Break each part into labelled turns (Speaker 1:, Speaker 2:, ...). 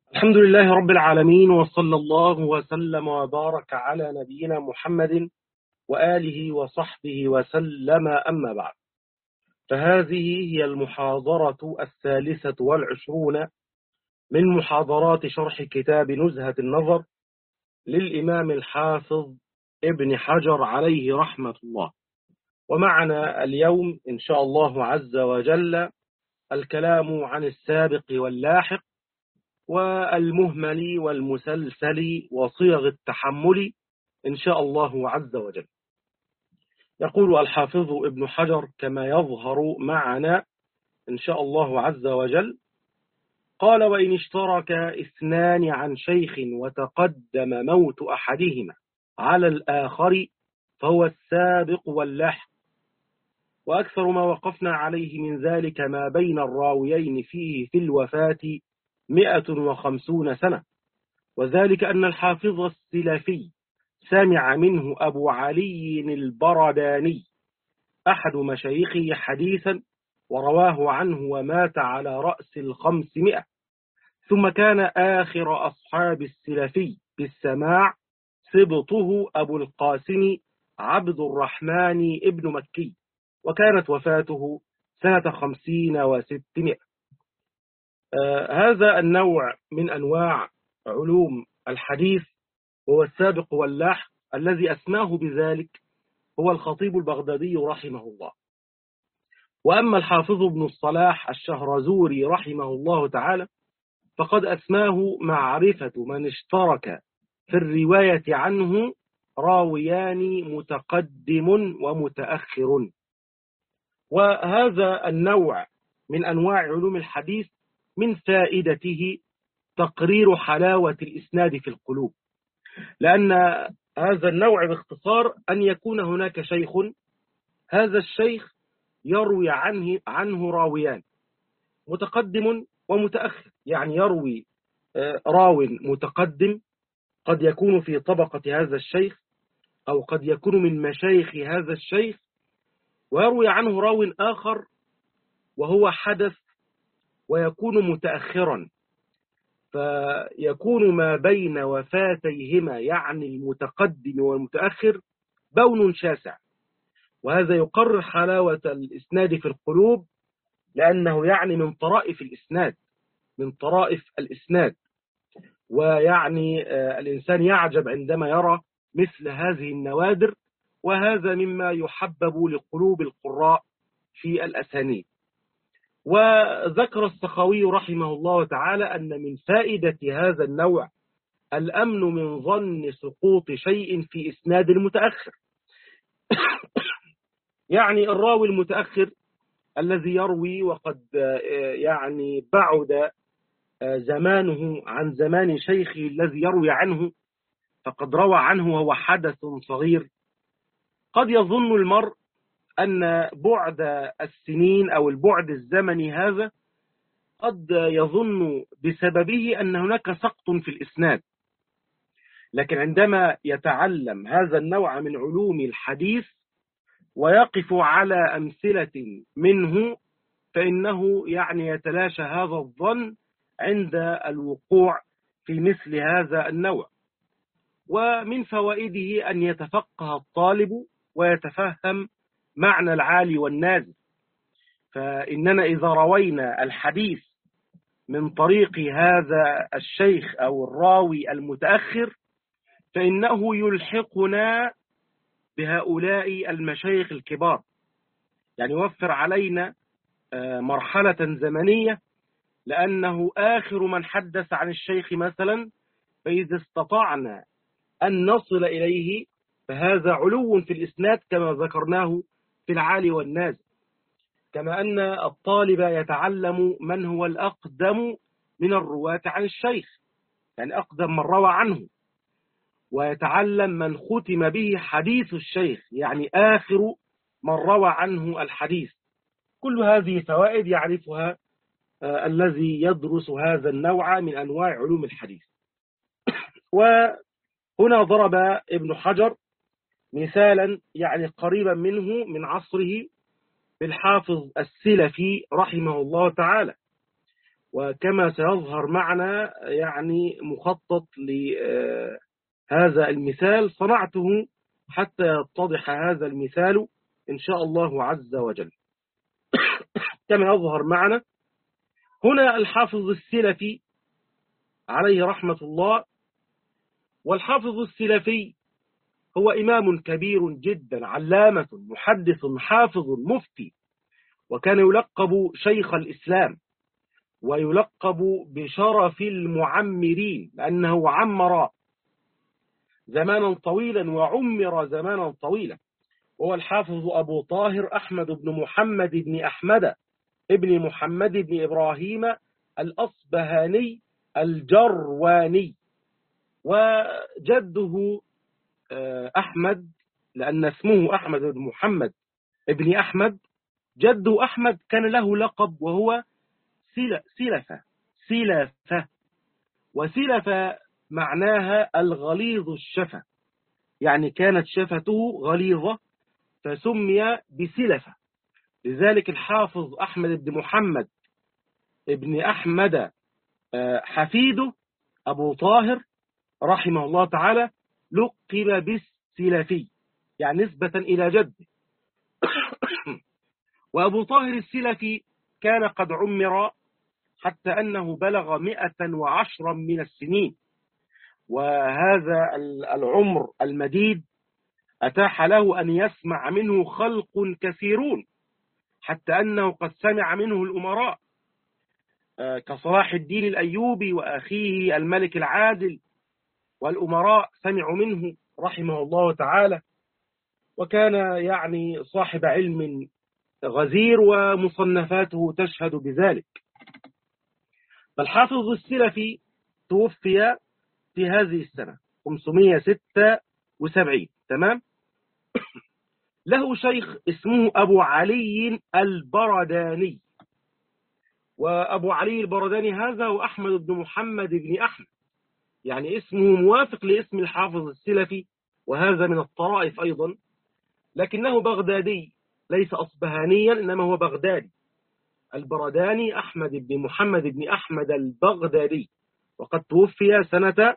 Speaker 1: الحمد لله رب العالمين وصلى الله وسلم وبارك على نبينا محمد وآله وصحبه وسلم أما بعد فهذه هي المحاضرة الثالثة والعشرون من محاضرات شرح كتاب نزهة النظر للإمام الحافظ ابن حجر عليه رحمة الله ومعنا اليوم إن شاء الله عز وجل الكلام عن السابق واللاحق والمهمل والمسلسل وصيغ التحمل إن شاء الله عز وجل يقول الحافظ ابن حجر كما يظهر معنا إن شاء الله عز وجل قال وإن اشترك اثنان عن شيخ وتقدم موت أحدهما على الآخر فهو السابق واللاحق وأكثر ما وقفنا عليه من ذلك ما بين الراويين فيه في الوفاة مئة وخمسون سنة وذلك أن الحافظ السلفي سمع منه أبو علي البرداني أحد مشايخه حديثا ورواه عنه ومات على رأس الخمسمائة ثم كان آخر أصحاب السلفي بالسماع سبطه أبو القاسم عبد الرحمن ابن مكي وكانت وفاته سنة خمسين وستمائة آه هذا النوع من أنواع علوم الحديث وهو السابق واللاحق الذي أسماه بذلك هو الخطيب البغدادي رحمه الله وأما الحافظ ابن الصلاح الشهرزوري رحمه الله تعالى فقد أسماه معرفة من اشترك في الرواية عنه راويان متقدم ومتأخر وهذا النوع من أنواع علوم الحديث من فائدته تقرير حلاوة الإسناد في القلوب لأن هذا النوع باختصار أن يكون هناك شيخ هذا الشيخ يروي عنه, عنه راويان متقدم ومتأخر يعني يروي راو متقدم قد يكون في طبقة هذا الشيخ أو قد يكون من مشايخ هذا الشيخ ويروي عنه راو آخر وهو حدث ويكون متأخرا فيكون ما بين وفاتيهما يعني المتقدم والمتأخر بون شاسع وهذا يقرر حلاوة الإسناد في القلوب لأنه يعني من طرائف الإسناد من طرائف الإسناد ويعني الإنسان يعجب عندما يرى مثل هذه النوادر وهذا مما يحبب لقلوب القراء في الأسانيد وذكر السخاوي رحمه الله تعالى أن من فائدة هذا النوع الأمن من ظن سقوط شيء في إسناد المتأخر يعني الراوي المتأخر الذي يروي وقد يعني بعد زمانه عن زمان شيخه الذي يروي عنه فقد روى عنه وهو حدث صغير قد يظن المرء أن بعد السنين أو البعد الزمني هذا قد يظن بسببه أن هناك سقط في الإسناد لكن عندما يتعلم هذا النوع من علوم الحديث ويقف على أمثلة منه فإنه يعني يتلاشى هذا الظن عند الوقوع في مثل هذا النوع ومن فوائده أن يتفقه الطالب ويتفهم معنى العالي والنازل فإننا إذا روينا الحديث من طريق هذا الشيخ أو الراوي المتأخر فإنه يلحقنا بهؤلاء المشايخ الكبار يعني يوفر علينا مرحلة زمنية لأنه آخر من حدث عن الشيخ مثلا فإذا استطعنا أن نصل إليه فهذا علو في الإسناد كما ذكرناه في العالي والنازل كما أن الطالب يتعلم من هو الأقدم من الرواة عن الشيخ يعني أقدم من روى عنه ويتعلم من ختم به حديث الشيخ يعني آخر من روى عنه الحديث كل هذه فوائد يعرفها آه الذي يدرس هذا النوع من أنواع علوم الحديث وهنا ضرب ابن حجر مثالا يعني قريبا منه من عصره بالحافظ السلفي رحمه الله تعالى وكما سيظهر معنا يعني مخطط لهذا المثال صنعته حتى يتضح هذا المثال إن شاء الله عز وجل كما يظهر معنا هنا الحافظ السلفي عليه رحمة الله والحافظ السلفي هو إمام كبير جدا علامة محدث حافظ مفتي وكان يلقب شيخ الإسلام ويلقب بشرف المعمرين لأنه عمر زمانا طويلا وعمر زمانا طويلا وهو الحافظ أبو طاهر أحمد بن محمد بن أحمد ابن محمد بن إبراهيم الأصبهاني الجرواني وجده آه، أحمد لأن اسمه أحمد بن محمد ابن أحمد جده أحمد كان له لقب وهو سلفة سلفة وسلفة معناها الغليظ الشفة يعني كانت شفته غليظة فسمي بسلفة لذلك الحافظ أحمد بن محمد ابن أحمد آه، حفيده أبو طاهر رحمه الله تعالى لقب بالسلفي يعني نسبة إلى جده وأبو طاهر السلفي كان قد عمر حتى أنه بلغ مئة وعشرا من السنين وهذا العمر المديد أتاح له أن يسمع منه خلق كثيرون حتى أنه قد سمع منه الأمراء آه، كصلاح الدين الأيوبي وأخيه الملك العادل والأمراء سمعوا منه رحمه الله تعالى وكان يعني صاحب علم غزير ومصنفاته تشهد بذلك فالحافظ السلفي توفي في هذه السنة 576 تمام له شيخ اسمه أبو علي البرداني وأبو علي البرداني هذا هو أحمد بن محمد بن أحمد يعني اسمه موافق لاسم الحافظ السلفي وهذا من الطرائف أيضا لكنه بغدادي ليس أصبهانيا إنما هو بغدادي البرداني أحمد بن محمد بن أحمد البغدادي وقد توفي سنة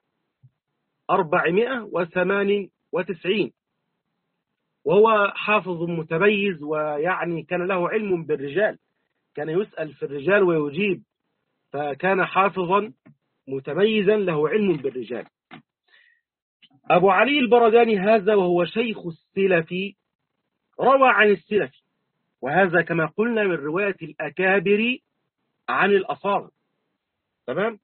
Speaker 1: 498 وهو حافظ متميز ويعني كان له علم بالرجال كان يسأل في الرجال ويجيب فكان حافظا متميزا له علم بالرجال أبو علي البرداني هذا وهو شيخ السلفي روى عن السلفي وهذا كما قلنا من رواية الأكابر عن الأصاغر تمام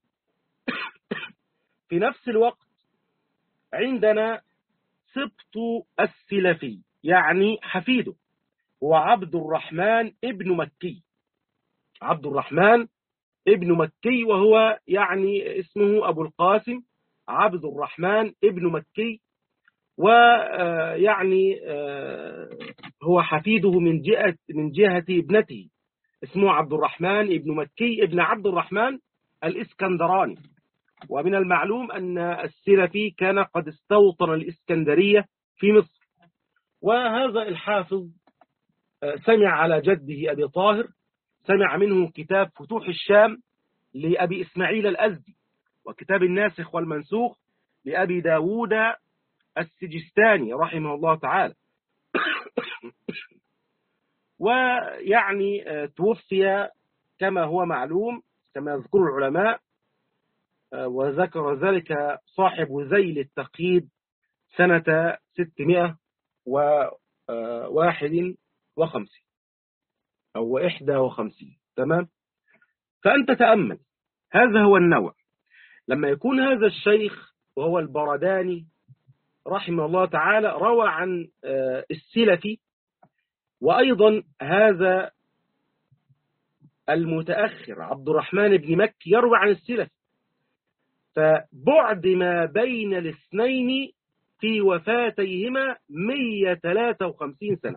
Speaker 1: في نفس الوقت عندنا سبط السلفي يعني حفيده هو عبد الرحمن ابن مكي عبد الرحمن ابن مكي وهو يعني اسمه أبو القاسم عبد الرحمن ابن مكي ويعني آه، هو حفيده من جهة من جهة ابنته اسمه عبد الرحمن ابن مكي ابن عبد الرحمن الإسكندراني ومن المعلوم أن السلفي كان قد استوطن الإسكندرية في مصر وهذا الحافظ آه، سمع على جده أبي طاهر سمع منه كتاب فتوح الشام لأبي إسماعيل الأزدي وكتاب الناسخ والمنسوخ لأبي داود السجستاني رحمه الله تعالى ويعني آه، توفي كما هو معلوم كما يذكر العلماء آه، وذكر ذلك صاحب زيل التقييد سنة 651 أو 51 تمام فأنت تأمل هذا هو النوع لما يكون هذا الشيخ وهو البرداني رحمه الله تعالى روى عن آه، السلفي وأيضا هذا المتأخر عبد الرحمن بن مكي يروى عن السلفي فبعد ما بين الاثنين في وفاتيهما 153 سنة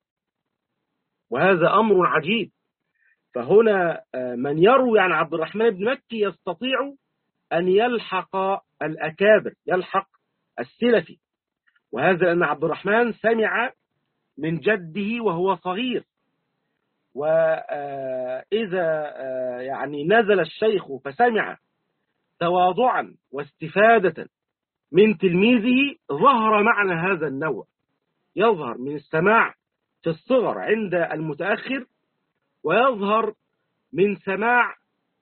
Speaker 1: وهذا أمر عجيب فهنا آه، من يروي عن عبد الرحمن بن مكي يستطيع أن يلحق الأكابر يلحق السلفي وهذا أن عبد الرحمن سمع من جده وهو صغير وإذا يعني نزل الشيخ فسمع تواضعا واستفادة من تلميذه ظهر معنى هذا النوع يظهر من السماع في الصغر عند المتأخر ويظهر من سماع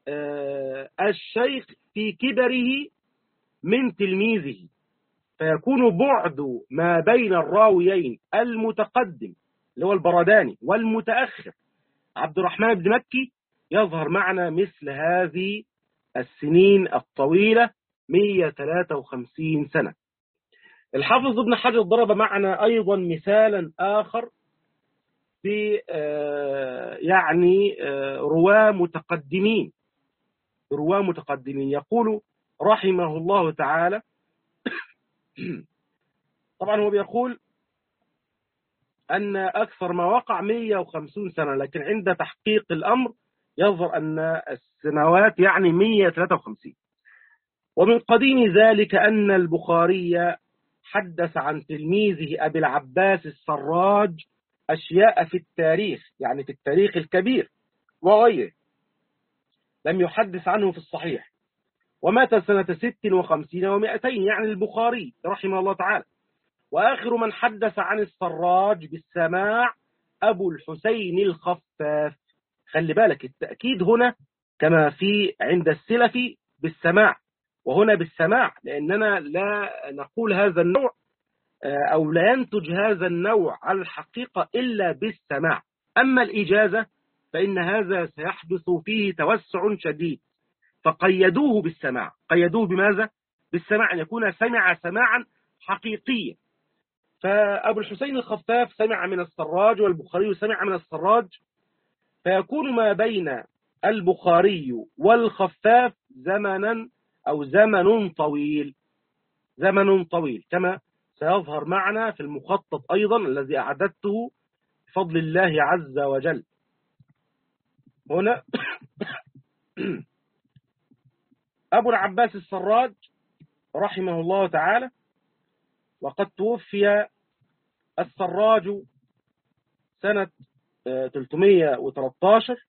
Speaker 1: الشيخ في كبره من تلميذه فيكون بعد ما بين الراويين المتقدم اللي هو البرداني والمتأخر عبد الرحمن بن مكي يظهر معنا مثل هذه السنين الطويلة 153 سنة الحافظ ابن حجر ضرب معنا أيضا مثالا آخر ب يعني رواة متقدمين رواة متقدمين يقول رحمه الله تعالى طبعا هو بيقول أن أكثر ما وقع 150 سنة لكن عند تحقيق الأمر يظهر أن السنوات يعني 153 ومن قديم ذلك أن البخاري حدث عن تلميذه أبي العباس السراج أشياء في التاريخ يعني في التاريخ الكبير وغيره لم يحدث عنه في الصحيح ومات سنة ست وخمسين ومائتين يعني البخاري رحمه الله تعالى وآخر من حدث عن السراج بالسماع أبو الحسين الخفاف خلي بالك التأكيد هنا كما في عند السلف بالسماع وهنا بالسماع لأننا لا نقول هذا النوع أو لا ينتج هذا النوع على الحقيقة إلا بالسماع أما الإجازة فإن هذا سيحدث فيه توسع شديد فقيدوه بالسماع قيدوه بماذا؟ بالسماع أن يكون سمع سماعا حقيقيا فأبو الحسين الخفاف سمع من السراج والبخاري سمع من السراج فيكون ما بين البخاري والخفاف زمنا أو زمن طويل زمن طويل كما سيظهر معنا في المخطط أيضا الذي أعددته بفضل الله عز وجل هنا أبو العباس السراج رحمه الله تعالى وقد توفي السراج سنة 313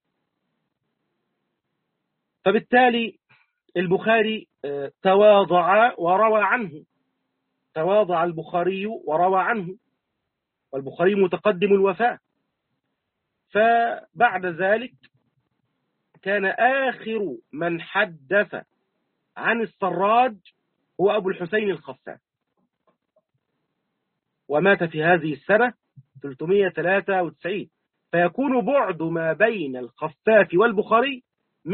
Speaker 1: فبالتالي البخاري تواضع وروى عنه تواضع البخاري وروى عنه والبخاري متقدم الوفاة فبعد ذلك كان آخر من حدث عن السراج هو أبو الحسين الخفاف ومات في هذه السنة 393 فيكون بعد ما بين الخفاف والبخاري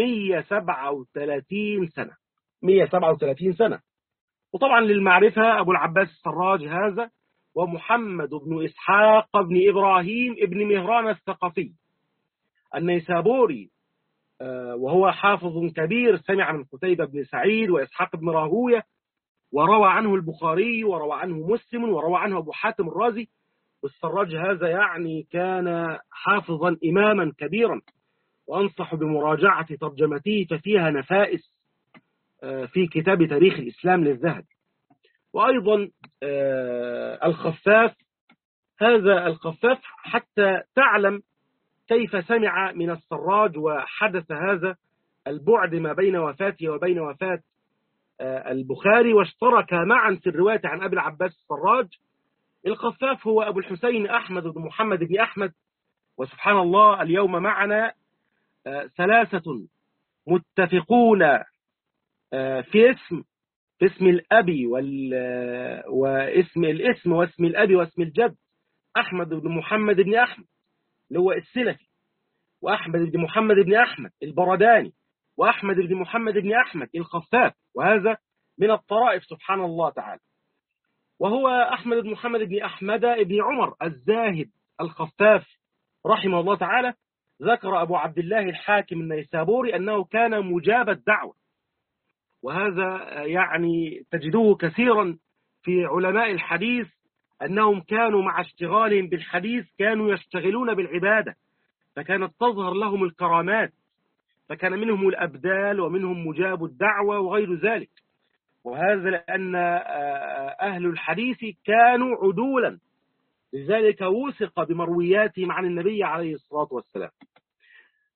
Speaker 1: 137 سنة 137 سنة وطبعا للمعرفة أبو العباس السراج هذا ومحمد بن إسحاق بن إبراهيم بن مهران الثقفي النيسابوري وهو حافظ كبير سمع من قتيبة بن سعيد وإسحاق بن راهوية وروى عنه البخاري وروى عنه مسلم وروى عنه أبو حاتم الرازي والسراج هذا يعني كان حافظا إماما كبيرا وأنصح بمراجعة ترجمته ففيها نفائس في كتاب تاريخ الإسلام للذهب وأيضا الخفاف هذا الخفاف حتى تعلم كيف سمع من السراج وحدث هذا البعد ما بين وفاته وبين وفاة البخاري واشترك معا في الرواية عن أبي العباس السراج الخفاف هو أبو الحسين أحمد بن محمد بن أحمد وسبحان الله اليوم معنا ثلاثة متفقون في اسم في اسم الأبي وال واسم الاسم واسم الأبي واسم الجد أحمد بن محمد بن أحمد اللي هو السلفي وأحمد بن محمد بن أحمد البرداني وأحمد بن محمد بن أحمد الخفاف وهذا من الطرائف سبحان الله تعالى وهو أحمد بن محمد بن أحمد بن عمر الزاهد الخفاف رحمه الله تعالى ذكر أبو عبد الله الحاكم النيسابوري أنه كان مجاب الدعوة وهذا يعني تجدوه كثيرا في علماء الحديث أنهم كانوا مع اشتغالهم بالحديث كانوا يشتغلون بالعبادة فكانت تظهر لهم الكرامات فكان منهم الأبدال ومنهم مجاب الدعوة وغير ذلك وهذا لأن أهل الحديث كانوا عدولا لذلك وثق بمروياتهم عن النبي عليه الصلاة والسلام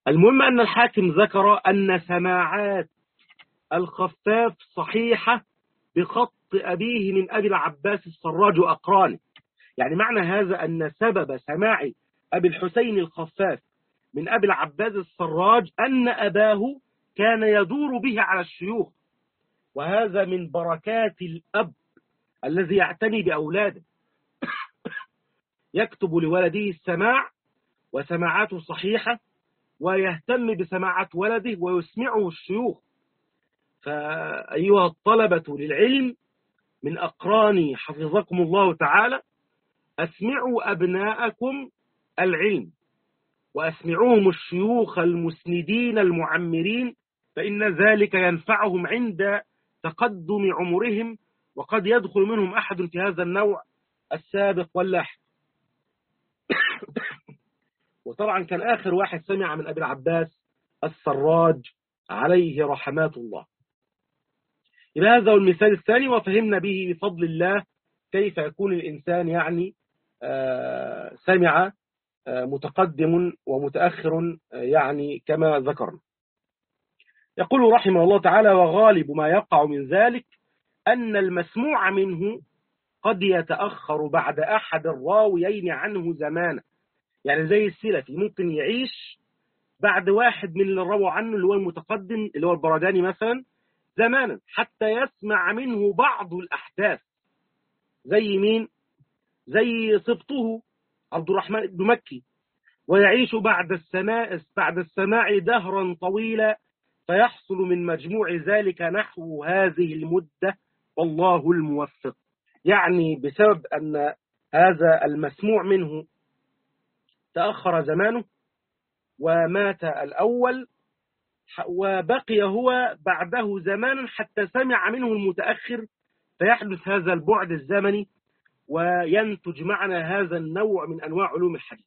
Speaker 1: المهم أن الحاكم ذكر أن سماعات الخفاف صحيحة بخط أبيه من أبي العباس السراج وأقرانه يعني معنى هذا أن سبب سماع أبي الحسين الخفاف من أبي العباس السراج أن أباه كان يدور به على الشيوخ وهذا من بركات الأب الذي يعتني بأولاده يكتب لولده السماع وسماعاته صحيحة ويهتم بسماعات ولده ويسمعه الشيوخ فأيها الطلبة للعلم من أقراني حفظكم الله تعالى أسمعوا أبناءكم العلم وأسمعوهم الشيوخ المسندين المعمرين فإن ذلك ينفعهم عند تقدم عمرهم وقد يدخل منهم أحد في هذا النوع السابق واللاحق وطبعا كان آخر واحد سمع من أبي العباس السراج عليه رحمات الله إلى هذا هو المثال الثاني وفهمنا به بفضل الله كيف يكون الإنسان يعني آه سمع آه متقدم ومتأخر آه يعني كما ذكرنا يقول رحمه الله تعالى وغالب ما يقع من ذلك أن المسموع منه قد يتأخر بعد أحد الراويين عنه زمانا يعني زي السلفي ممكن يعيش بعد واحد من اللي روى عنه اللي هو المتقدم اللي هو البرجاني مثلا زمانا حتى يسمع منه بعض الأحداث زي مين زي سبطه عبد الرحمن بن مكي ويعيش بعد السماء بعد السماع دهرا طويلا فيحصل من مجموع ذلك نحو هذه المدة والله الموفق يعني بسبب أن هذا المسموع منه تأخر زمانه ومات الأول وبقي هو بعده زمانا حتى سمع منه المتأخر فيحدث هذا البعد الزمني وينتج معنا هذا النوع من أنواع علوم الحديث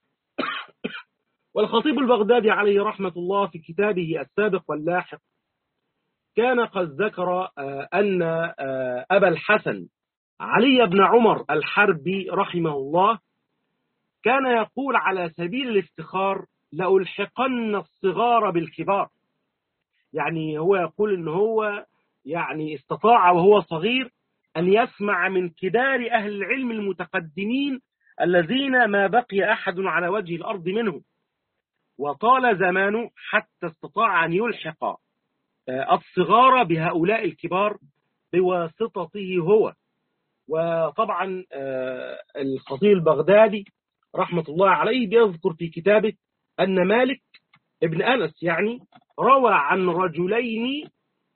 Speaker 1: والخطيب البغدادي عليه رحمة الله في كتابه السابق واللاحق كان قد ذكر أن أبا الحسن علي بن عمر الحربي رحمه الله كان يقول على سبيل الافتخار لألحقن الصغار بالكبار يعني هو يقول ان هو يعني استطاع وهو صغير أن يسمع من كبار أهل العلم المتقدمين الذين ما بقي أحد على وجه الأرض منهم وطال زمانه حتى استطاع أن يلحق الصغار بهؤلاء الكبار بواسطته هو وطبعا الخطيب البغدادي رحمة الله عليه بيذكر في كتابه أن مالك ابن أنس يعني روى عن رجلين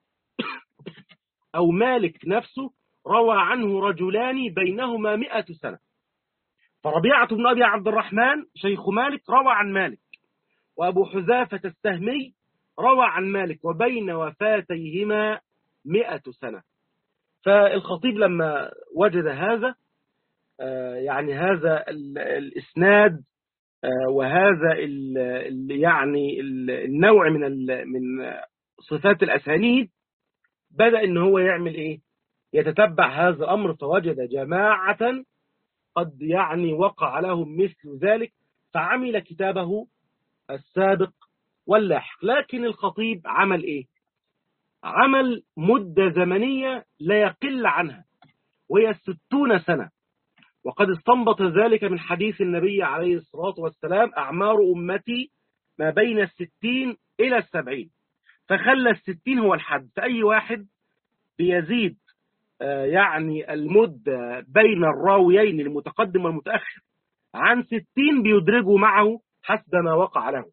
Speaker 1: أو مالك نفسه روى عنه رجلان بينهما مئة سنة فربيعة بن أبي عبد الرحمن شيخ مالك روى عن مالك وأبو حذافة السهمي روى عن مالك وبين وفاتيهما مئة سنة فالخطيب لما وجد هذا يعني هذا الإسناد وهذا ال يعني النوع من من صفات الأسانيد بدأ إن هو يعمل إيه يتتبع هذا الأمر فوجد جماعة قد يعني وقع لهم مثل ذلك فعمل كتابه السابق واللاحق لكن الخطيب عمل إيه عمل مدة زمنية لا يقل عنها وهي ستون سنة وقد استنبط ذلك من حديث النبي عليه الصلاة والسلام أعمار أمتي ما بين الستين إلى السبعين فخلى الستين هو الحد فأي واحد بيزيد يعني المدة بين الراويين المتقدم والمتأخر عن ستين بيدرجوا معه حسب ما وقع له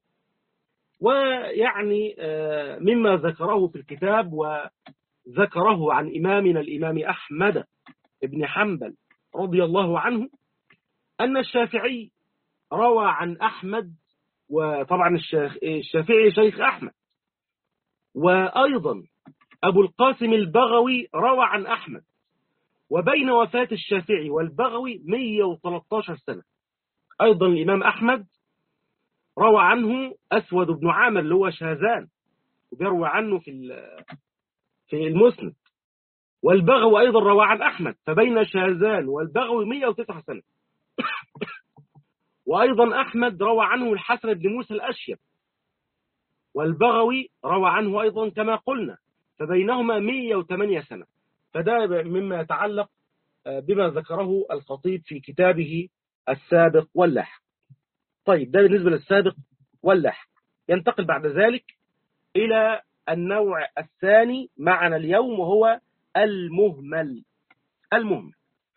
Speaker 1: ويعني مما ذكره في الكتاب وذكره عن إمامنا الإمام أحمد بن حنبل رضي الله عنه أن الشافعي روى عن أحمد وطبعا الشافعي شيخ أحمد وأيضا أبو القاسم البغوي روى عن أحمد وبين وفاة الشافعي والبغوي 113 سنة أيضا الإمام أحمد روى عنه أسود بن عامر اللي هو شهزان وبيروى عنه في في المسند والبغوي أيضا روى عن أحمد فبين شهزان والبغوي 109 سنة وأيضا أحمد روى عنه الحسن بن موسى الأشيب والبغوي روى عنه أيضا كما قلنا فبينهما 108 سنة فده مما يتعلق بما ذكره الخطيب في كتابه السابق واللاحق طيب ده بالنسبة للسابق واللاحق ينتقل بعد ذلك إلى النوع الثاني معنا اليوم وهو المهمل المهمل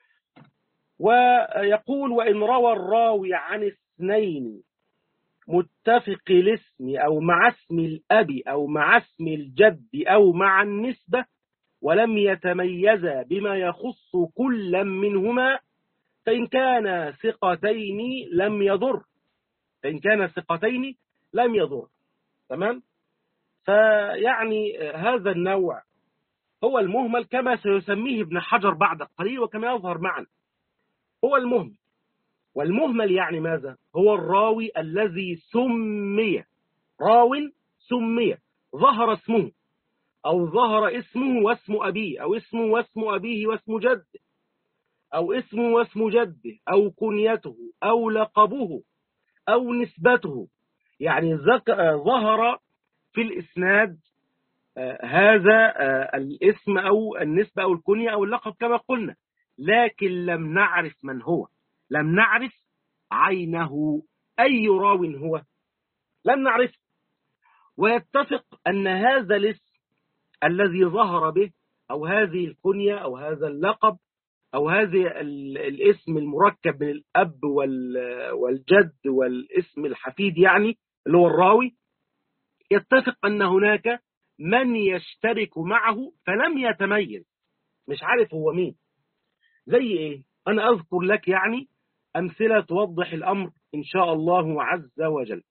Speaker 1: ويقول وإن روى الراوي عن اثنين متفق الاسم أو مع اسم الأب أو مع اسم الجد أو مع النسبة ولم يتميزا بما يخص كل منهما فإن كان ثقتين لم يضر فإن كان ثقتين لم يضر تمام فيعني هذا النوع هو المهمل كما سيسميه ابن حجر بعد قليل وكما يظهر معنا هو المهمل والمهمل يعني ماذا هو الراوي الذي سمي راو سمي ظهر اسمه أو ظهر اسمه واسم أبيه أو اسمه واسم أبيه واسم جده أو اسمه واسم جده أو كنيته أو لقبه أو نسبته يعني ظهر في الإسناد آه هذا آه الاسم أو النسبة أو الكنية أو اللقب كما قلنا لكن لم نعرف من هو لم نعرف عينه أي راو هو لم نعرف ويتفق أن هذا الاسم الذي ظهر به أو هذه الكنية أو هذا اللقب أو هذه الاسم المركب من الأب والجد والاسم الحفيد يعني اللي هو الراوي يتفق أن هناك من يشترك معه فلم يتميز مش عارف هو مين زي إيه أنا أذكر لك يعني أمثلة توضح الأمر إن شاء الله عز وجل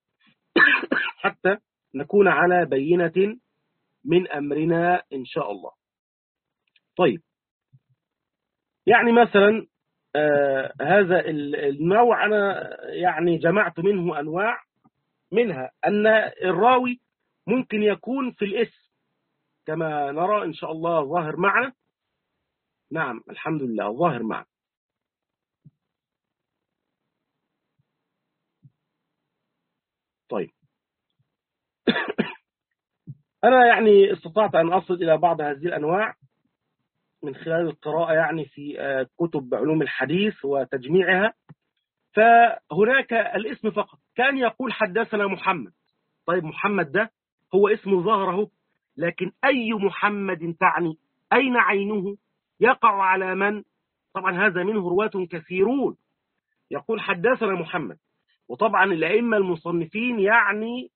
Speaker 1: حتى نكون على بينة من أمرنا إن شاء الله طيب يعني مثلا آه هذا النوع أنا يعني جمعت منه أنواع منها أن الراوي ممكن يكون في الاسم كما نرى إن شاء الله ظاهر معنا نعم الحمد لله ظاهر معنا طيب أنا يعني استطعت أن أصل إلى بعض هذه الأنواع من خلال القراءة يعني في كتب علوم الحديث وتجميعها فهناك الاسم فقط كان يقول حدثنا محمد طيب محمد ده هو اسم ظهره لكن أي محمد تعني أين عينه يقع على من طبعا هذا منه رواة كثيرون يقول حدثنا محمد وطبعا الأئمة المصنفين يعني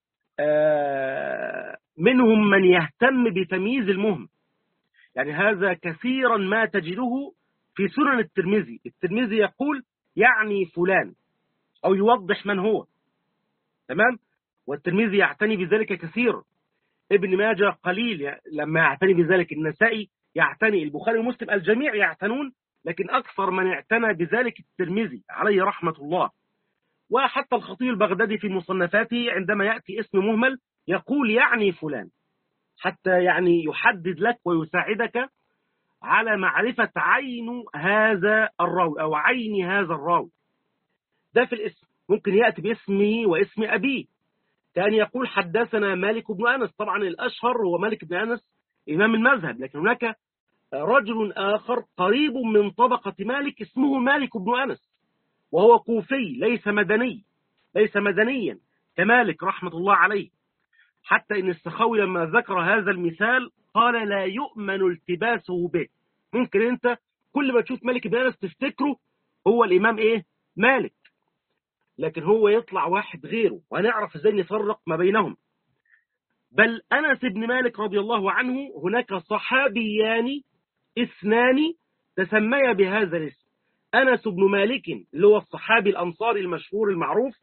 Speaker 1: آه منهم من يهتم بتمييز المهم يعني هذا كثيرا ما تجده في سنن الترمذي الترمذي يقول يعني فلان أو يوضح من هو تمام والترمذي يعتني بذلك كثير ابن ماجه قليل لما يعتني بذلك النسائي يعتني البخاري ومسلم الجميع يعتنون لكن أكثر من اعتنى بذلك الترمذي عليه رحمة الله وحتى الخطيب البغدادي في مصنفاته عندما يأتي اسم مهمل يقول يعني فلان حتى يعني يحدد لك ويساعدك على معرفة عين هذا الراوي أو عين هذا الراوي ده في الاسم ممكن يأتي باسمه واسم أبيه كان يقول حدثنا مالك بن أنس طبعا الأشهر هو مالك بن أنس إمام المذهب لكن هناك رجل آخر قريب من طبقة مالك اسمه مالك بن أنس وهو كوفي ليس مدني ليس مدنيا كمالك رحمة الله عليه حتى إن السخاوي لما ذكر هذا المثال قال لا يؤمن التباسه به ممكن أنت كل ما تشوف مالك بن أنس تفتكره هو الإمام إيه مالك لكن هو يطلع واحد غيره وهنعرف ازاي نفرق ما بينهم بل أنس بن مالك رضي الله عنه هناك صحابيان اثنان تسميا بهذا الاسم أنس بن مالك اللي هو الصحابي الأنصاري المشهور المعروف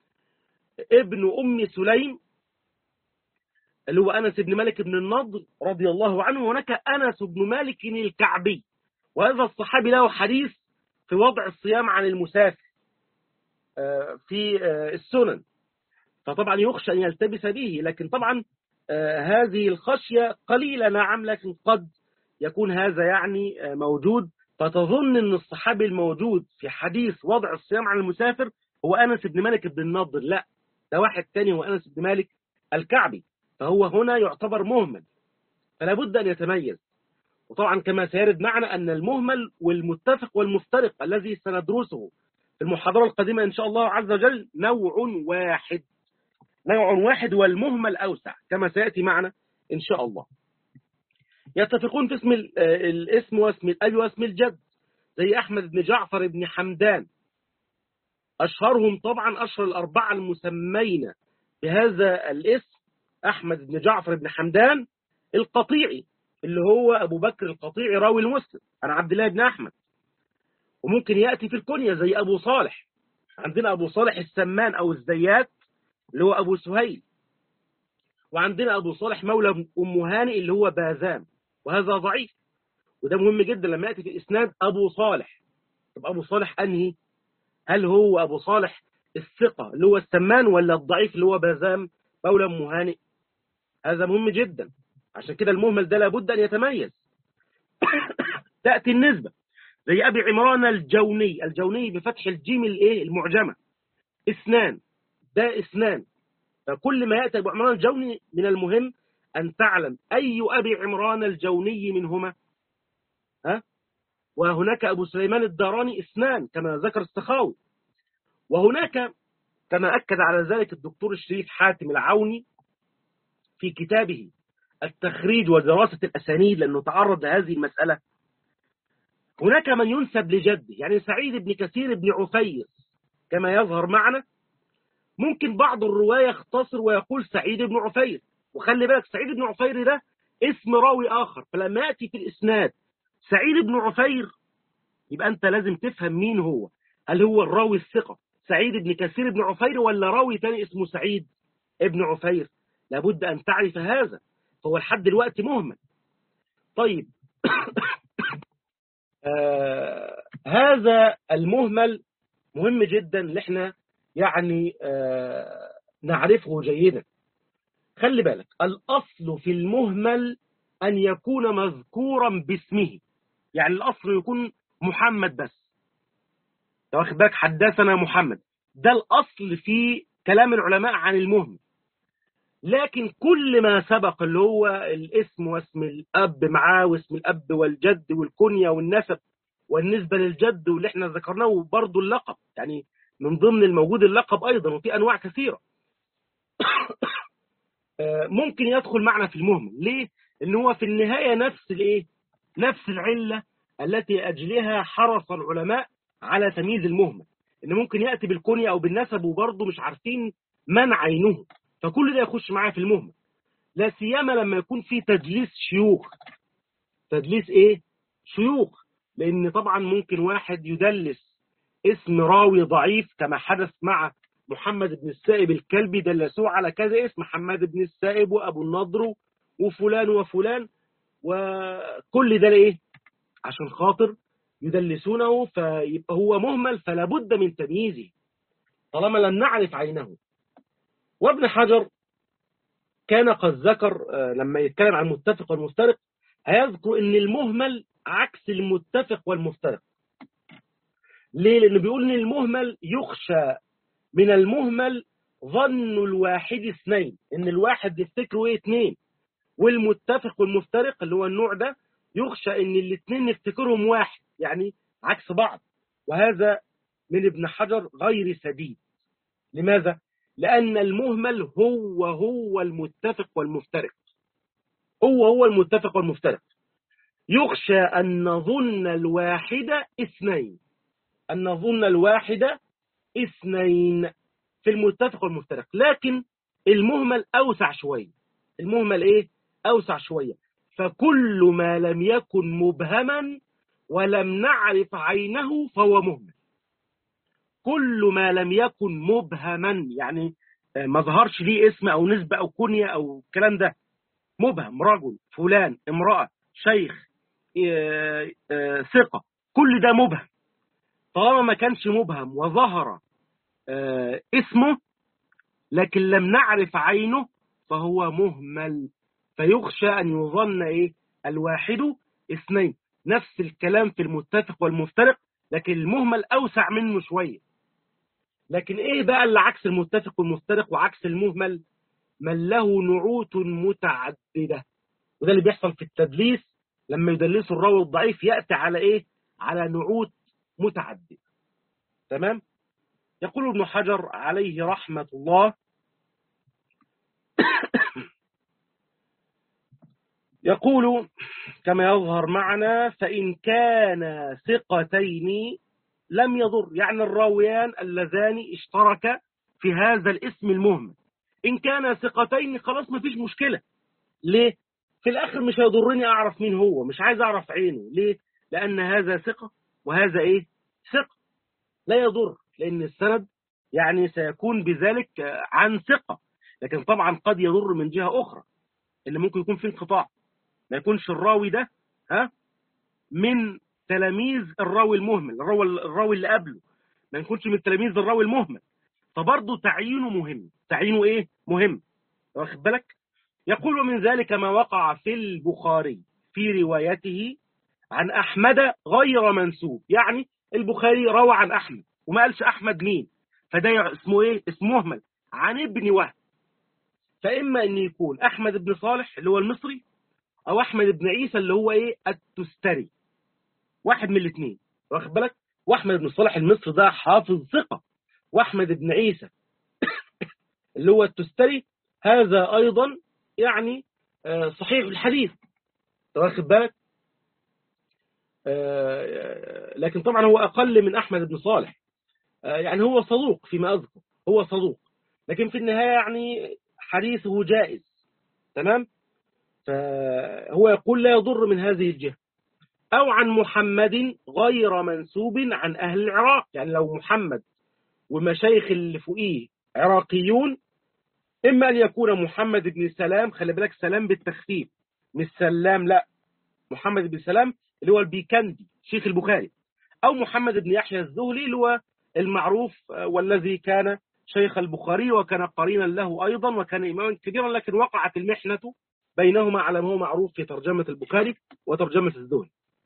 Speaker 1: ابن أم سليم اللي هو أنس بن مالك بن النضر رضي الله عنه هناك أنس بن مالك الكعبي وهذا الصحابي له حديث في وضع الصيام عن المسافر في السنن فطبعا يخشى أن يلتبس به لكن طبعا هذه الخشية قليلة نعم لكن قد يكون هذا يعني موجود فتظن أن الصحابي الموجود في حديث وضع الصيام عن المسافر هو أنس بن مالك بن النضر لا ده واحد تاني هو أنس بن مالك الكعبي فهو هنا يعتبر مهمل فلا بد أن يتميز وطبعا كما سيرد معنا أن المهمل والمتفق والمفترق الذي سندرسه في المحاضرة القادمة إن شاء الله عز وجل نوع واحد نوع واحد والمهمل أوسع كما سيأتي معنا إن شاء الله يتفقون في اسم الاسم واسم الأبي واسم الجد زي أحمد بن جعفر بن حمدان أشهرهم طبعا أشهر الأربعة المسمين بهذا الاسم أحمد بن جعفر بن حمدان القطيعي اللي هو أبو بكر القطيعي راوي المسلم عن عبد الله بن أحمد وممكن يأتي في الكنية زي أبو صالح عندنا أبو صالح السمان أو الزيات اللي هو أبو سهيل وعندنا أبو صالح مولى أم هاني اللي هو بازام وهذا ضعيف وده مهم جدا لما يأتي في الإسناد أبو صالح طب أبو صالح أنهي هل هو أبو صالح الثقة اللي هو السمان ولا الضعيف اللي هو بازام مولى أم هاني هذا مهم جدا عشان كده المهمل ده لابد أن يتميز تأتي النسبة زي أبي عمران الجوني الجوني بفتح الجيم الايه المعجمة اثنان ده اثنان فكل ما يأتي أبو عمران الجوني من المهم أن تعلم أي أبي عمران الجوني منهما ها وهناك أبو سليمان الداراني اثنان كما ذكر السخاوي وهناك كما أكد على ذلك الدكتور الشريف حاتم العوني في كتابه التخريج ودراسة الأسانيد لأنه تعرض لهذه المسألة هناك من ينسب لجده يعني سعيد بن كثير بن عفير كما يظهر معنا ممكن بعض الرواية يختصر ويقول سعيد بن عفير وخلي بالك سعيد بن عفير ده اسم راوي آخر فلما يأتي في الإسناد سعيد بن عفير يبقى أنت لازم تفهم مين هو هل هو الراوي الثقة سعيد بن كثير بن عفير ولا راوي تاني اسمه سعيد ابن عفير لابد أن تعرف هذا فهو لحد دلوقتي مهمل طيب آه هذا المهمل مهم جدا اللي احنا يعني آه نعرفه جيدا خلي بالك الأصل في المهمل أن يكون مذكورا باسمه يعني الأصل يكون محمد بس واخد بالك حدثنا محمد ده الأصل في كلام العلماء عن المهمل لكن كل ما سبق اللي هو الاسم واسم الأب معاه واسم الأب والجد والكنية والنسب والنسبة للجد واللي احنا ذكرناه برضه اللقب يعني من ضمن الموجود اللقب أيضا وفي أنواع كثيرة ممكن يدخل معنا في المهمل ليه؟ إن هو في النهاية نفس الايه؟ نفس العلة التي أجلها حرص العلماء على تمييز المهمل إن ممكن يأتي بالكنية أو بالنسب وبرضه مش عارفين من عينه فكل ده يخش معايا في المهمل لا سيما لما يكون في تدليس شيوخ تدليس ايه شيوخ لان طبعا ممكن واحد يدلس اسم راوي ضعيف كما حدث مع محمد بن السائب الكلبي دلسوه على كذا اسم محمد بن السائب وابو النضر وفلان وفلان وكل ده ايه عشان خاطر يدلسونه فيبقى هو مهمل فلا بد من تمييزه طالما لم نعرف عينه وابن حجر كان قد ذكر لما يتكلم عن المتفق والمفترق هيذكر ان المهمل عكس المتفق والمفترق ليه لانه بيقول ان المهمل يخشى من المهمل ظن الواحد اثنين ان الواحد يفتكره ايه اثنين والمتفق والمفترق اللي هو النوع ده يخشى ان الاثنين نفتكرهم واحد يعني عكس بعض وهذا من ابن حجر غير سديد لماذا لأن المهمل هو هو المتفق والمفترق هو هو المتفق والمفترق يخشى أن نظن الواحدة اثنين أن نظن الواحدة اثنين في المتفق والمفترق لكن المهمل أوسع شوية المهمل إيه؟ أوسع شوية فكل ما لم يكن مبهما ولم نعرف عينه فهو مهمل كل ما لم يكن مبهما يعني ما ظهرش ليه اسم او نسبة او كنية او الكلام ده مبهم رجل فلان امرأة شيخ ثقة كل ده مبهم طالما ما كانش مبهم وظهر اسمه لكن لم نعرف عينه فهو مهمل فيخشى أن يظن إيه الواحد اثنين نفس الكلام في المتفق والمفترق لكن المهمل أوسع منه شوية لكن إيه بقى اللي عكس المتفق والمفترق وعكس المهمل من له نعوت متعددة وده اللي بيحصل في التدليس لما يدلسوا الراوي الضعيف يأتي على إيه على نعوت متعددة تمام يقول ابن حجر عليه رحمة الله يقول كما يظهر معنا فإن كان ثقتين لم يضر يعني الراويان اللذان اشتركا في هذا الاسم المهمل إن كان ثقتين خلاص ما فيش مشكلة ليه؟ في الآخر مش هيضرني أعرف مين هو مش عايز أعرف عينه ليه؟ لأن هذا ثقة وهذا إيه؟ ثقة لا يضر لأن السند يعني سيكون بذلك عن ثقة لكن طبعا قد يضر من جهة أخرى اللي ممكن يكون في انقطاع ما يكونش الراوي ده ها من تلاميذ الراوي المهمل الراوي, الراوي اللي قبله ما يكونش من تلاميذ الراوي المهمل فبرضه تعيينه مهم تعيينه ايه مهم واخد بالك يقول من ذلك ما وقع في البخاري في روايته عن أحمد غير منسوب يعني البخاري روى عن أحمد وما قالش أحمد مين فده اسمه ايه اسمه مهمل عن ابن وهب فإما أن يكون أحمد بن صالح اللي هو المصري أو أحمد بن عيسى اللي هو إيه التستري واحد من الاثنين واخد بالك وأحمد بن صالح المصري ده حافظ ثقة وأحمد بن عيسى اللي هو التستري هذا أيضا يعني صحيح الحديث واخد بالك لكن طبعا هو أقل من أحمد بن صالح يعني هو صدوق فيما أذكر هو صدوق لكن في النهاية يعني حديثه جائز تمام فهو يقول لا يضر من هذه الجهة أو عن محمد غير منسوب عن أهل العراق يعني لو محمد ومشايخ اللي فوقيه عراقيون إما أن يكون محمد بن سلام خلي بالك سلام بالتخفيف مش سلام لا محمد بن سلام اللي هو البيكندي شيخ البخاري أو محمد بن يحيى الزهلي اللي هو المعروف والذي كان شيخ البخاري وكان قرينا له أيضا وكان إماما كبيرا لكن وقعت المحنة بينهما على ما هو معروف في ترجمة البخاري وترجمة الزهري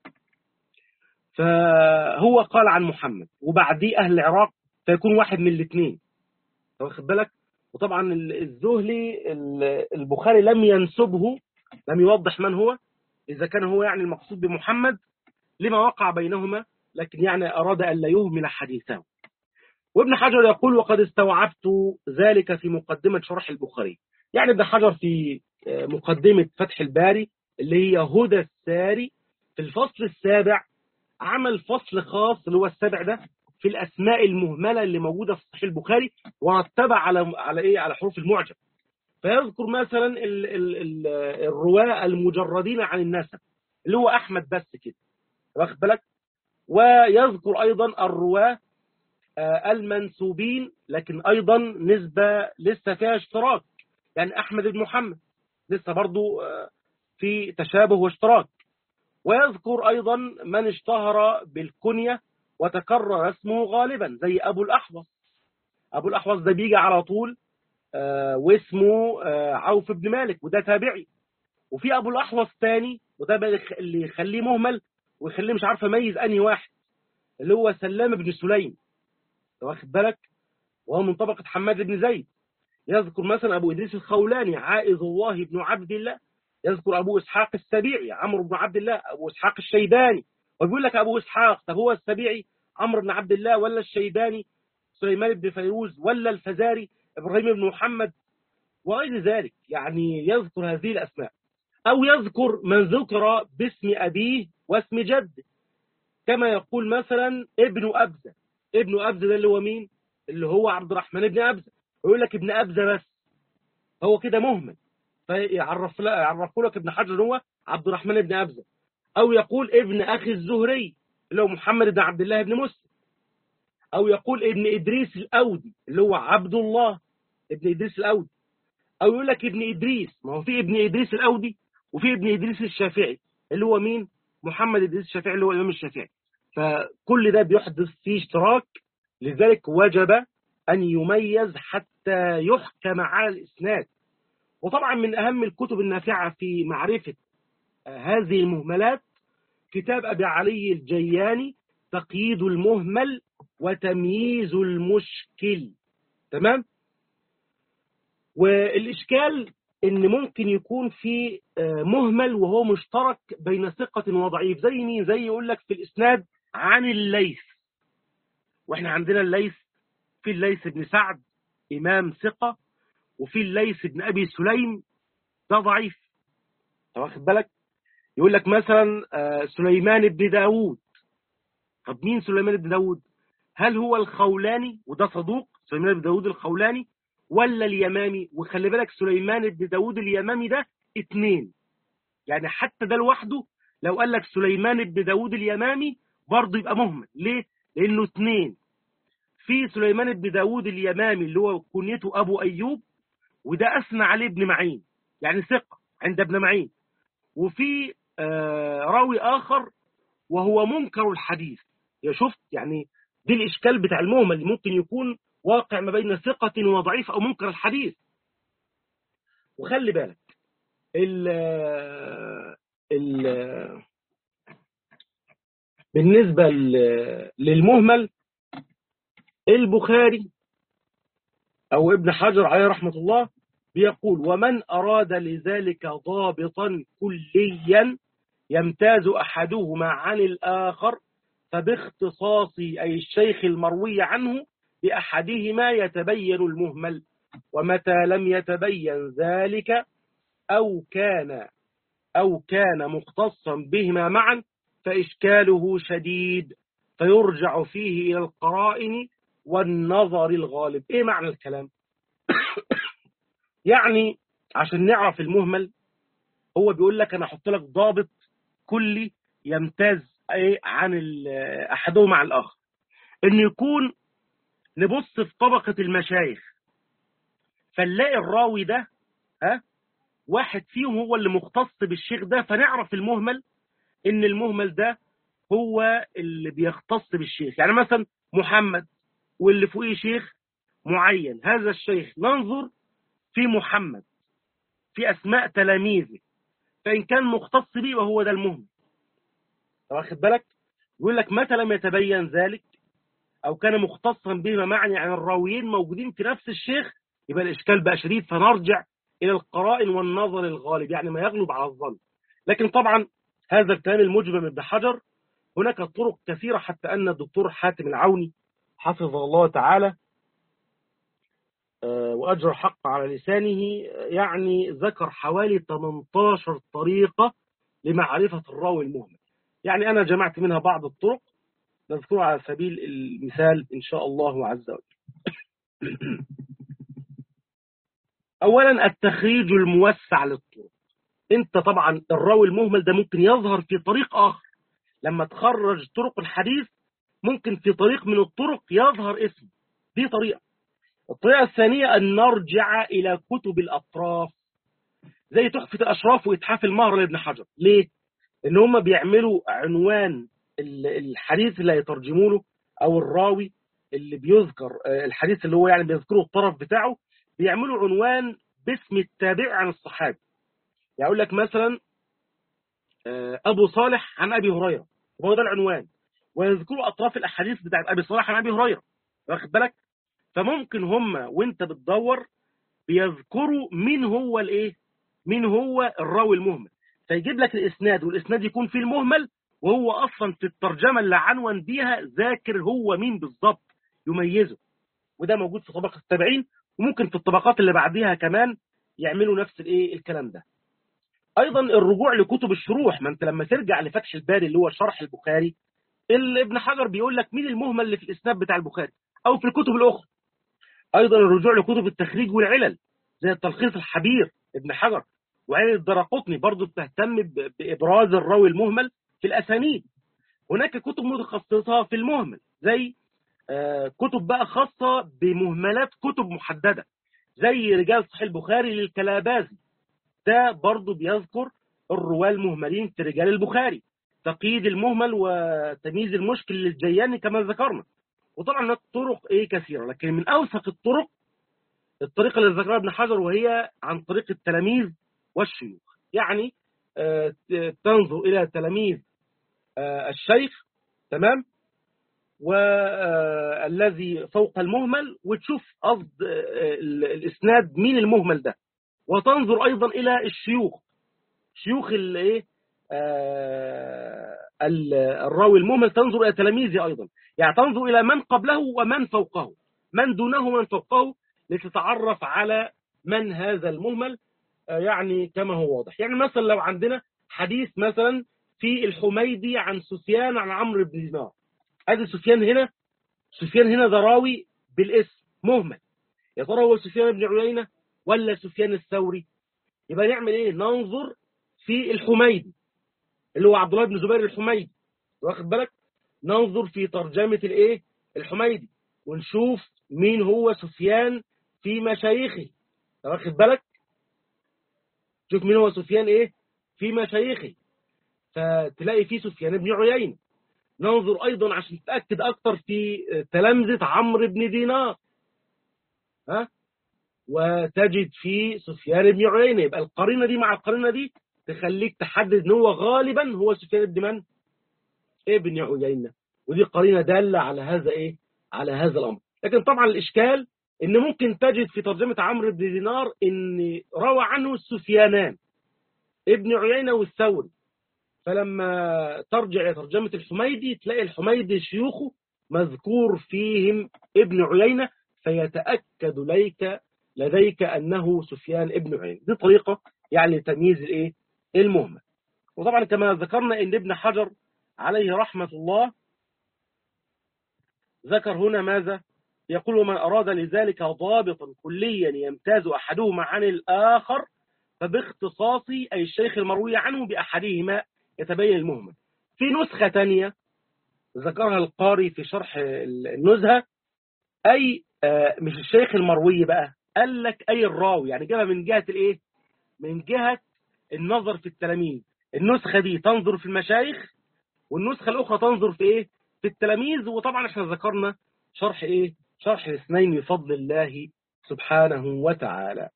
Speaker 1: فهو قال عن محمد وبعديه أهل العراق فيكون واحد من الاثنين واخد بالك وطبعا الزهلي البخاري لم ينسبه لم يوضح من هو إذا كان هو يعني المقصود بمحمد لما وقع بينهما لكن يعني أراد أن لا يهمل حديثه وابن حجر يقول وقد استوعبت ذلك في مقدمة شرح البخاري يعني ابن حجر في مقدمة فتح الباري اللي هي هدى الساري في الفصل السابع عمل فصل خاص اللي هو السابع ده في الأسماء المهملة اللي موجودة في صحيح البخاري ورتبها على على إيه على حروف المعجم فيذكر مثلا ال ال ال الرواة المجردين عن النسب اللي هو أحمد بس كده واخد بالك ويذكر أيضا الرواة المنسوبين لكن أيضا نسبة لسه فيها اشتراك يعني أحمد بن محمد لسه برضو في تشابه واشتراك ويذكر أيضا من اشتهر بالكنية وتكرر اسمه غالبا زي أبو الأحوص أبو الأحوص ده بيجي على طول واسمه عوف بن مالك وده تابعي وفي أبو الأحوص تاني وده اللي يخليه مهمل ويخليه مش عارف أميز أنهي واحد اللي هو سلام بن سليم واخد بالك وهو من طبقة حماد بن زيد يذكر مثلا أبو إدريس الخولاني عائذ الله بن عبد الله يذكر أبو إسحاق السبيعي عمرو بن عبد الله أبو إسحاق الشيباني ويقول لك أبو إسحاق طب هو السبيعي عمرو بن عبد الله ولا الشيباني سليمان بن فيروز ولا الفزاري إبراهيم بن محمد وغير ذلك يعني يذكر هذه الأسماء أو يذكر من ذكر باسم أبيه واسم جده كما يقول مثلا ابن أبزة ابن أبزة ده اللي هو مين اللي هو عبد الرحمن بن أبزة ويقول لك ابن أبزة بس هو كده مهمل فيعرف يعرف لك ابن حجر هو عبد الرحمن بن أبزة أو يقول ابن أخي الزهري اللي هو محمد بن عبد الله بن مسلم أو يقول ابن إدريس الأودي اللي هو عبد الله ابن إدريس الأودي أو يقول لك ابن إدريس ما هو في ابن إدريس الأودي وفي ابن إدريس الشافعي اللي هو مين محمد إدريس الشافعي اللي هو الإمام الشافعي فكل ده بيحدث فيه اشتراك لذلك وجب أن يميز حتى يحكم على الإسناد وطبعا من أهم الكتب النافعة في معرفة هذه المهملات كتاب أبي علي الجياني تقييد المهمل وتمييز المشكل تمام والإشكال إن ممكن يكون في مهمل وهو مشترك بين ثقة وضعيف زي مين زي يقول لك في الإسناد عن الليث وإحنا عندنا الليث في الليث بن سعد إمام ثقة وفي الليث بن أبي سليم ده ضعيف واخد بالك يقول لك مثلا سليمان بن داود طب مين سليمان بن داود هل هو الخولاني وده صدوق سليمان بن داود الخولاني ولا اليمامي وخلي بالك سليمان بن داود اليمامي ده اتنين يعني حتى ده لوحده لو قال لك سليمان بن داود اليمامي برضه يبقى مهمل ليه لانه اتنين في سليمان بن داود اليمامي اللي هو كنيته ابو ايوب وده اثنى عليه ابن معين يعني ثقه عند ابن معين وفي آه راوي اخر وهو منكر الحديث يا شفت يعني دي الاشكال بتاع المهمل اللي ممكن يكون واقع ما بين ثقة وضعيف أو منكر الحديث وخلي بالك ال ال بالنسبة للمهمل البخاري أو ابن حجر عليه رحمة الله بيقول ومن أراد لذلك ضابطا كليا يمتاز أحدهما عن الآخر فباختصاص أي الشيخ المروي عنه بأحدهما يتبين المهمل ومتى لم يتبين ذلك أو كان أو كان مختصا بهما معا فإشكاله شديد فيرجع فيه إلى القرائن والنظر الغالب إيه معنى الكلام يعني عشان نعرف المهمل هو بيقول لك أنا أحط لك ضابط كلي يمتاز إيه عن أحدهما عن الآخر إن يكون نبص في طبقة المشايخ فنلاقي الراوي ده ها واحد فيهم هو اللي مختص بالشيخ ده فنعرف المهمل ان المهمل ده هو اللي بيختص بالشيخ يعني مثلا محمد واللي فوقيه شيخ معين هذا الشيخ ننظر في محمد في اسماء تلاميذه فان كان مختص به وهو ده المهمل واخد بالك يقول لك متى لم يتبين ذلك أو كان مختصا بهما معنى يعني الراويين موجودين في نفس الشيخ يبقى الإشكال بقى شديد فنرجع إلى القرائن والنظر الغالب يعني ما يغلب على الظن لكن طبعا هذا الكلام المجمل ابن حجر هناك طرق كثيرة حتى أن الدكتور حاتم العوني حفظه الله تعالى وأجر حق على لسانه يعني ذكر حوالي 18 طريقة لمعرفة الراوي المهمل يعني أنا جمعت منها بعض الطرق نذكرها على سبيل المثال إن شاء الله عز وجل أولا التخريج الموسع للطرق أنت طبعا الراوي المهمل ده ممكن يظهر في طريق آخر لما تخرج طرق الحديث ممكن في طريق من الطرق يظهر اسم دي طريقة الطريقة الثانية أن نرجع إلى كتب الأطراف زي تحفة الأشراف وإتحاف المهر لابن حجر ليه؟ إن هم بيعملوا عنوان الحديث اللي هيترجموا له او الراوي اللي بيذكر الحديث اللي هو يعني بيذكره الطرف بتاعه بيعملوا عنوان باسم التابع عن الصحابي يعني يقول لك مثلا ابو صالح عن ابي هريره وهو ده العنوان ويذكروا اطراف الاحاديث بتاعت ابي صالح عن ابي هريره واخد بالك فممكن هم وانت بتدور بيذكروا مين هو الايه مين هو الراوي المهمل فيجيب لك الاسناد والاسناد يكون فيه المهمل وهو اصلا في الترجمه اللي عنون بيها ذاكر هو مين بالظبط يميزه وده موجود في طبقه التابعين وممكن في الطبقات اللي بعديها كمان يعملوا نفس الايه الكلام ده ايضا الرجوع لكتب الشروح ما انت لما ترجع لفتح الباري اللي هو شرح البخاري ابن حجر بيقول لك مين المهمل اللي في الاسناد بتاع البخاري او في الكتب الاخرى ايضا الرجوع لكتب التخريج والعلل زي التلخيص الحبير ابن حجر وعين الدرقطني برضه بتهتم بابراز الراوي المهمل في الاسانيد هناك كتب متخصصه في المهمل زي كتب بقى خاصه بمهملات كتب محدده زي رجال صحيح البخاري للكلابازي ده برضه بيذكر الرواه المهملين في رجال البخاري تقييد المهمل وتمييز المشكل للجياني كما ذكرنا وطبعا الطرق ايه كثيره لكن من اوثق الطرق الطريقه اللي ذكرها ابن حجر وهي عن طريق التلاميذ والشيوخ يعني آه تنظر الى تلاميذ آه الشيخ تمام والذي فوق المهمل وتشوف قصد الإسناد مين المهمل ده وتنظر أيضا إلى الشيوخ شيوخ الايه الراوي المهمل تنظر إلى تلاميذه أيضا يعني تنظر إلى من قبله ومن فوقه من دونه ومن فوقه لتتعرف على من هذا المهمل يعني كما هو واضح يعني مثلا لو عندنا حديث مثلا في الحميدي عن سفيان عن عمرو بن دينار ادي سفيان هنا سفيان هنا ده راوي بالاسم مهمل يا ترى هو سفيان بن عيينة ولا سفيان الثوري يبقى نعمل ايه ننظر في الحميدي اللي هو عبد الله بن زبير الحميدي واخد بالك ننظر في ترجمة الايه الحميدي ونشوف مين هو سفيان في مشايخه واخد بالك شوف مين هو سفيان ايه في مشايخه فتلاقي فيه سفيان بن عيينة ننظر ايضا عشان تتاكد اكتر في تلامذه عمرو بن دينار ها وتجد في سفيان بن عيينة يبقى القرينه دي مع القرينه دي تخليك تحدد ان هو غالبا هو سفيان بن من ابن عيينة ودي قرينه داله على هذا ايه على هذا الامر لكن طبعا الاشكال ان ممكن تجد في ترجمه عمرو بن دينار ان روى عنه السفيانان ابن عيينة والثوري فلما ترجع إلى ترجمة الحميدي تلاقي الحميدي شيوخه مذكور فيهم ابن عيينة فيتأكد ليك لديك أنه سفيان ابن عيينة دي طريقة يعني تمييز الايه المهمل وطبعا كما ذكرنا ان ابن حجر عليه رحمة الله ذكر هنا ماذا يقول من أراد لذلك ضابطا كليا يمتاز أحدهما عن الآخر فباختصاص أي الشيخ المروي عنه بأحدهما يتبين المهمل في نسخة تانية ذكرها القاري في شرح النزهة أي مش الشيخ المروي بقى قال لك أي الراوي يعني جابها من جهة الإيه من جهة النظر في التلاميذ النسخة دي تنظر في المشايخ والنسخة الأخرى تنظر في إيه في التلاميذ وطبعا احنا ذكرنا شرح إيه شرح الاثنين بفضل الله سبحانه وتعالى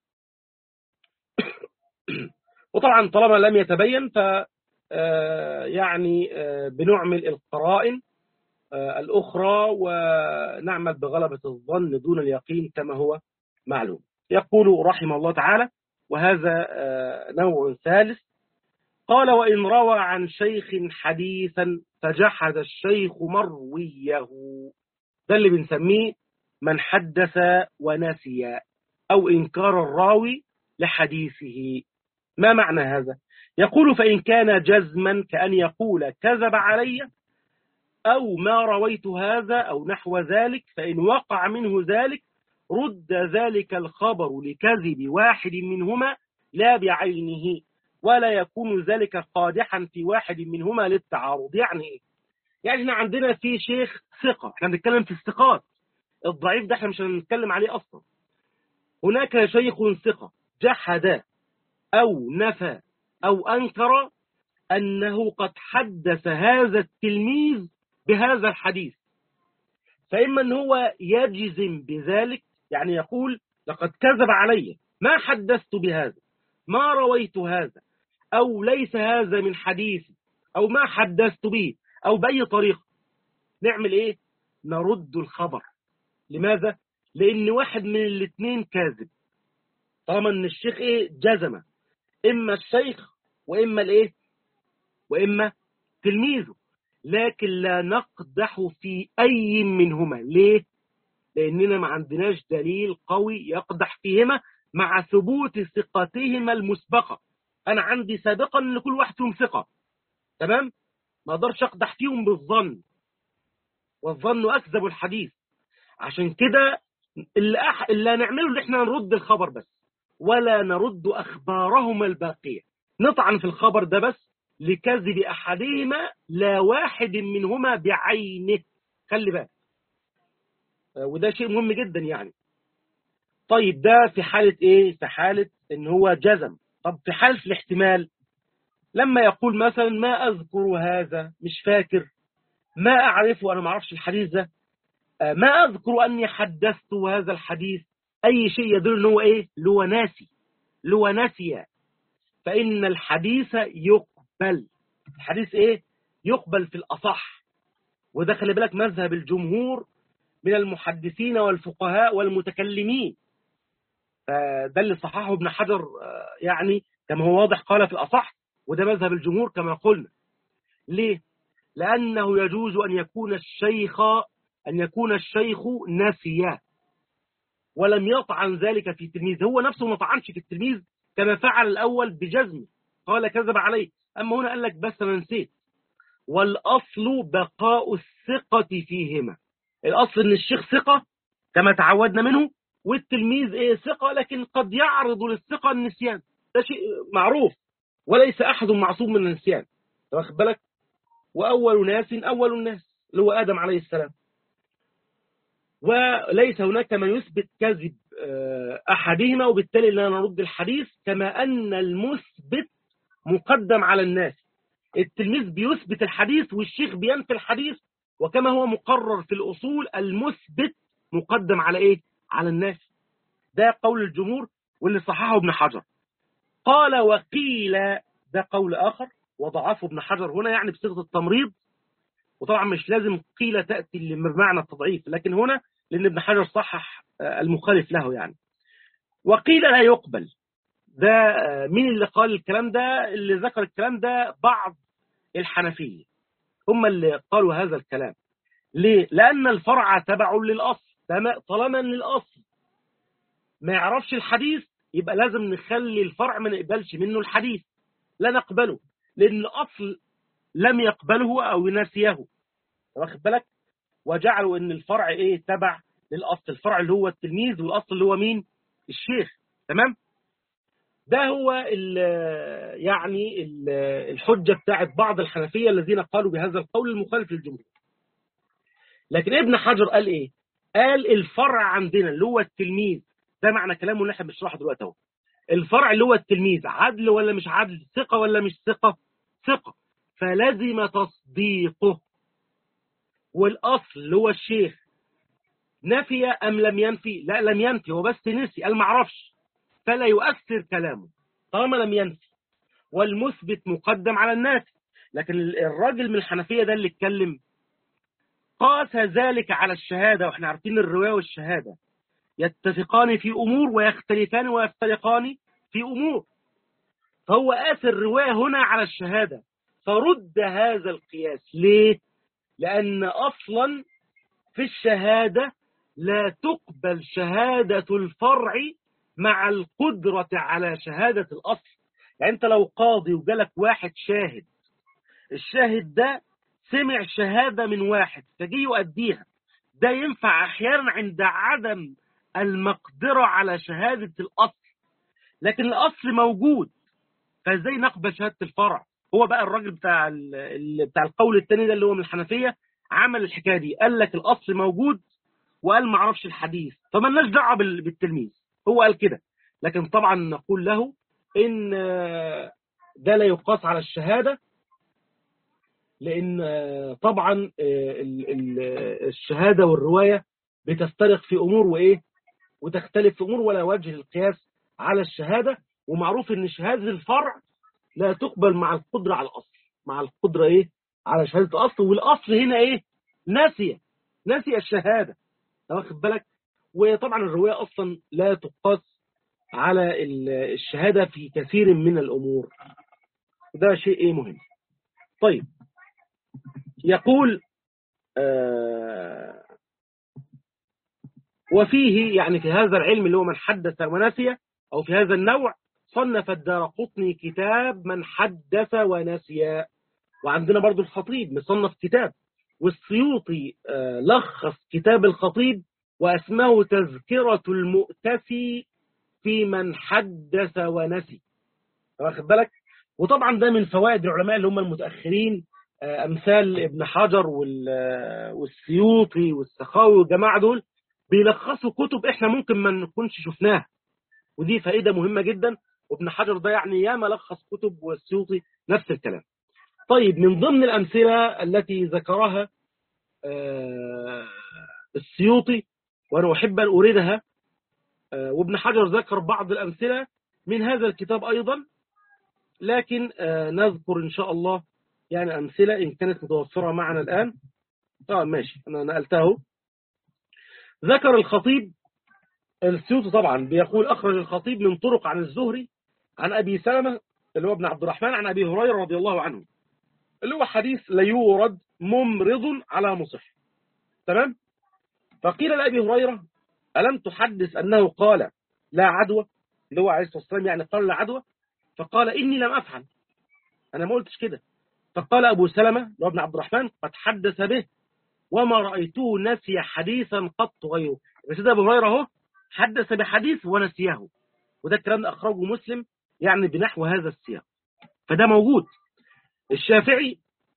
Speaker 1: وطبعا طالما لم يتبين ف يعني بنعمل القرائن الأخرى ونعمل بغلبة الظن دون اليقين كما هو معلوم يقول رحمه الله تعالى وهذا نوع ثالث قال وإن روى عن شيخ حديثا فجحد الشيخ مرويه ده اللي بنسميه من حدث ونسي أو إنكار الراوي لحديثه ما معنى هذا يقول فإن كان جزما كأن يقول كذب علي أو ما رويت هذا أو نحو ذلك فإن وقع منه ذلك رد ذلك الخبر لكذب واحد منهما لا بعينه ولا يكون ذلك قادحا في واحد منهما للتعارض يعني إيه؟ يعني احنا عندنا في شيخ ثقة احنا بنتكلم في الثقات الضعيف ده احنا مش هنتكلم عليه أصلا هناك شيخ ثقة جحد أو نفى أو أنكر أنه قد حدث هذا التلميذ بهذا الحديث فإما أن هو يجزم بذلك يعني يقول لقد كذب علي ما حدثت بهذا ما رويت هذا أو ليس هذا من حديثي أو ما حدثت به أو بأي طريقة نعمل إيه نرد الخبر لماذا لأن واحد من الاثنين كاذب طالما أن الشيخ إيه جزم إما الشيخ وإما الإيه وإما تلميذه لكن لا نقدح في أي منهما ليه لأننا ما عندناش دليل قوي يقدح فيهما مع ثبوت ثقتهما المسبقة أنا عندي سابقا أن كل واحد فيهم ثقة تمام ما أقدرش أقدح فيهم بالظن والظن أكذب الحديث عشان كده اللي, أح... اللي هنعمله اللي احنا نرد الخبر بس ولا نرد أخبارهما الباقية نطعن في الخبر ده بس لكذب أحدهما لا واحد منهما بعينه خلي بالك وده شيء مهم جدا يعني طيب ده في حالة ايه في حالة ان هو جزم طب في حالة الاحتمال لما يقول مثلا ما اذكر هذا مش فاكر ما اعرفه انا ما اعرفش الحديث ده ما اذكر اني حدثت هذا الحديث اي شيء يدل ان هو ايه لو ناسي لو ناسي فان الحديث يقبل الحديث ايه يقبل في الاصح وده خلي بالك مذهب الجمهور من المحدثين والفقهاء والمتكلمين فده اللي صححه ابن حجر يعني كما هو واضح قال في الأصح وده مذهب الجمهور كما قلنا ليه؟ لأنه يجوز أن يكون الشيخ أن يكون الشيخ ناسيا ولم يطعن ذلك في التلميذ هو نفسه ما طعنش في التلميذ كما فعل الأول بجزم قال كذب عليه أما هنا قال لك بس أنا نسيت والأصل بقاء الثقة فيهما الأصل أن الشيخ ثقة كما تعودنا منه والتلميذ إيه ثقة لكن قد يعرض للثقة النسيان ده شيء معروف وليس أحد معصوم من النسيان واخد بالك وأول ناس أول الناس اللي هو آدم عليه السلام وليس هناك من يثبت كذب أحدهما وبالتالي لا نرد الحديث كما أن المثبت مقدم على الناس التلميذ بيثبت الحديث والشيخ بينفي الحديث وكما هو مقرر في الأصول المثبت مقدم على إيه؟ على الناس ده قول الجمهور واللي صححه ابن حجر قال وقيل ده قول آخر وضعفه ابن حجر هنا يعني بصيغة التمريض وطبعا مش لازم قيل تأتي بمعنى التضعيف لكن هنا لأن ابن حجر صحح المخالف له يعني وقيل لا يقبل ده مين اللي قال الكلام ده اللي ذكر الكلام ده بعض الحنفية هم اللي قالوا هذا الكلام ليه؟ لأن الفرع تبع للأصل طالما للأصل ما يعرفش الحديث يبقى لازم نخلي الفرع ما نقبلش منه الحديث لا نقبله لأن الأصل لم يقبله أو نسيه واخد بالك وجعلوا ان الفرع ايه تبع للاصل الفرع اللي هو التلميذ والاصل اللي هو مين الشيخ تمام ده هو ال يعني ال الحجة بتاعت بعض الحنفية الذين قالوا بهذا القول المخالف للجمهور لكن ابن حجر قال ايه قال الفرع عندنا اللي هو التلميذ ده معنى كلامه اللي احنا بنشرحه دلوقتي اهو الفرع اللي هو التلميذ عدل ولا مش عدل ثقة ولا مش ثقة ثقة فلزم تصديقه والأصل اللي هو الشيخ نفي أم لم ينفي لا لم ينفي هو بس نسي قال ما اعرفش فلا يؤثر كلامه طالما لم ينفي والمثبت مقدم على الناس لكن الراجل من الحنفية ده اللي اتكلم قاس ذلك على الشهادة واحنا عارفين الرواية والشهادة يتفقان في أمور ويختلفان ويفترقان في أمور فهو قاس الرواية هنا على الشهادة فرد هذا القياس ليه؟ لأن أصلا في الشهادة لا تقبل شهادة الفرع مع القدرة على شهادة الأصل يعني أنت لو قاضي وجالك واحد شاهد الشاهد ده سمع شهادة من واحد فجي يؤديها ده ينفع أحيانا عند عدم المقدرة على شهادة الأصل لكن الأصل موجود فازاي نقبل شهادة الفرع هو بقى الراجل بتاع بتاع القول الثاني ده اللي هو من الحنفية عمل الحكاية دي قال لك الأصل موجود وقال ما عرفش الحديث فما لناش دعوه بالتلميذ هو قال كده لكن طبعا نقول له إن ده لا يقاس على الشهادة لأن طبعا الشهادة والرواية بتفترق في أمور وإيه وتختلف في أمور ولا وجه القياس على الشهادة ومعروف إن شهادة الفرع لا تقبل مع القدرة على الأصل مع القدرة إيه على شهادة الأصل والأصل هنا إيه ناسية ناسية الشهادة واخد بالك وطبعا الرواية أصلا لا تقاس على الشهادة في كثير من الأمور ده شيء إيه مهم طيب يقول آه وفيه يعني في هذا العلم اللي هو من حدث ونسي أو في هذا النوع صنف الدار قطني كتاب من حدث ونسي وعندنا برضو الخطيب مصنف كتاب والسيوطي آه لخص كتاب الخطيب وأسماه تذكرة المؤتسي في من حدث ونسي واخد بالك وطبعا ده من فوائد العلماء اللي هم المتأخرين آه أمثال ابن حجر والسيوطي والسخاوي والجماعة دول بيلخصوا كتب احنا ممكن ما نكونش شفناها ودي فائدة مهمة جدا وابن حجر ده يعني ياما لخص كتب والسيوطي نفس الكلام طيب من ضمن الأمثلة التي ذكرها آه السيوطي وأنا أحب أن أريدها آه وابن حجر ذكر بعض الأمثلة من هذا الكتاب أيضا لكن آه نذكر إن شاء الله يعني أمثلة إن كانت متوفرة معنا الآن اه ماشي انا نقلته ذكر الخطيب السيوطي طبعا بيقول اخرج الخطيب من طرق عن الزهري عن ابي سلمة اللي هو ابن عبد الرحمن عن ابي هريرة رضي الله عنه اللي هو حديث لا يورد ممرض على مصح تمام فقيل لأبي هريرة ألم تحدث أنه قال لا عدوى اللي هو عليه الصلاة والسلام يعني قال لا عدوى فقال إني لم أفعل أنا ما قلتش كده فقال أبو سلمة اللي هو ابن عبد الرحمن قد حدث به وما رأيته نسي حديثا قط غيره سيدنا أبو هريرة اهو حدث بحديث ونسيه وده الكلام ده أخرجه مسلم يعني بنحو هذا السياق فده موجود الشافعي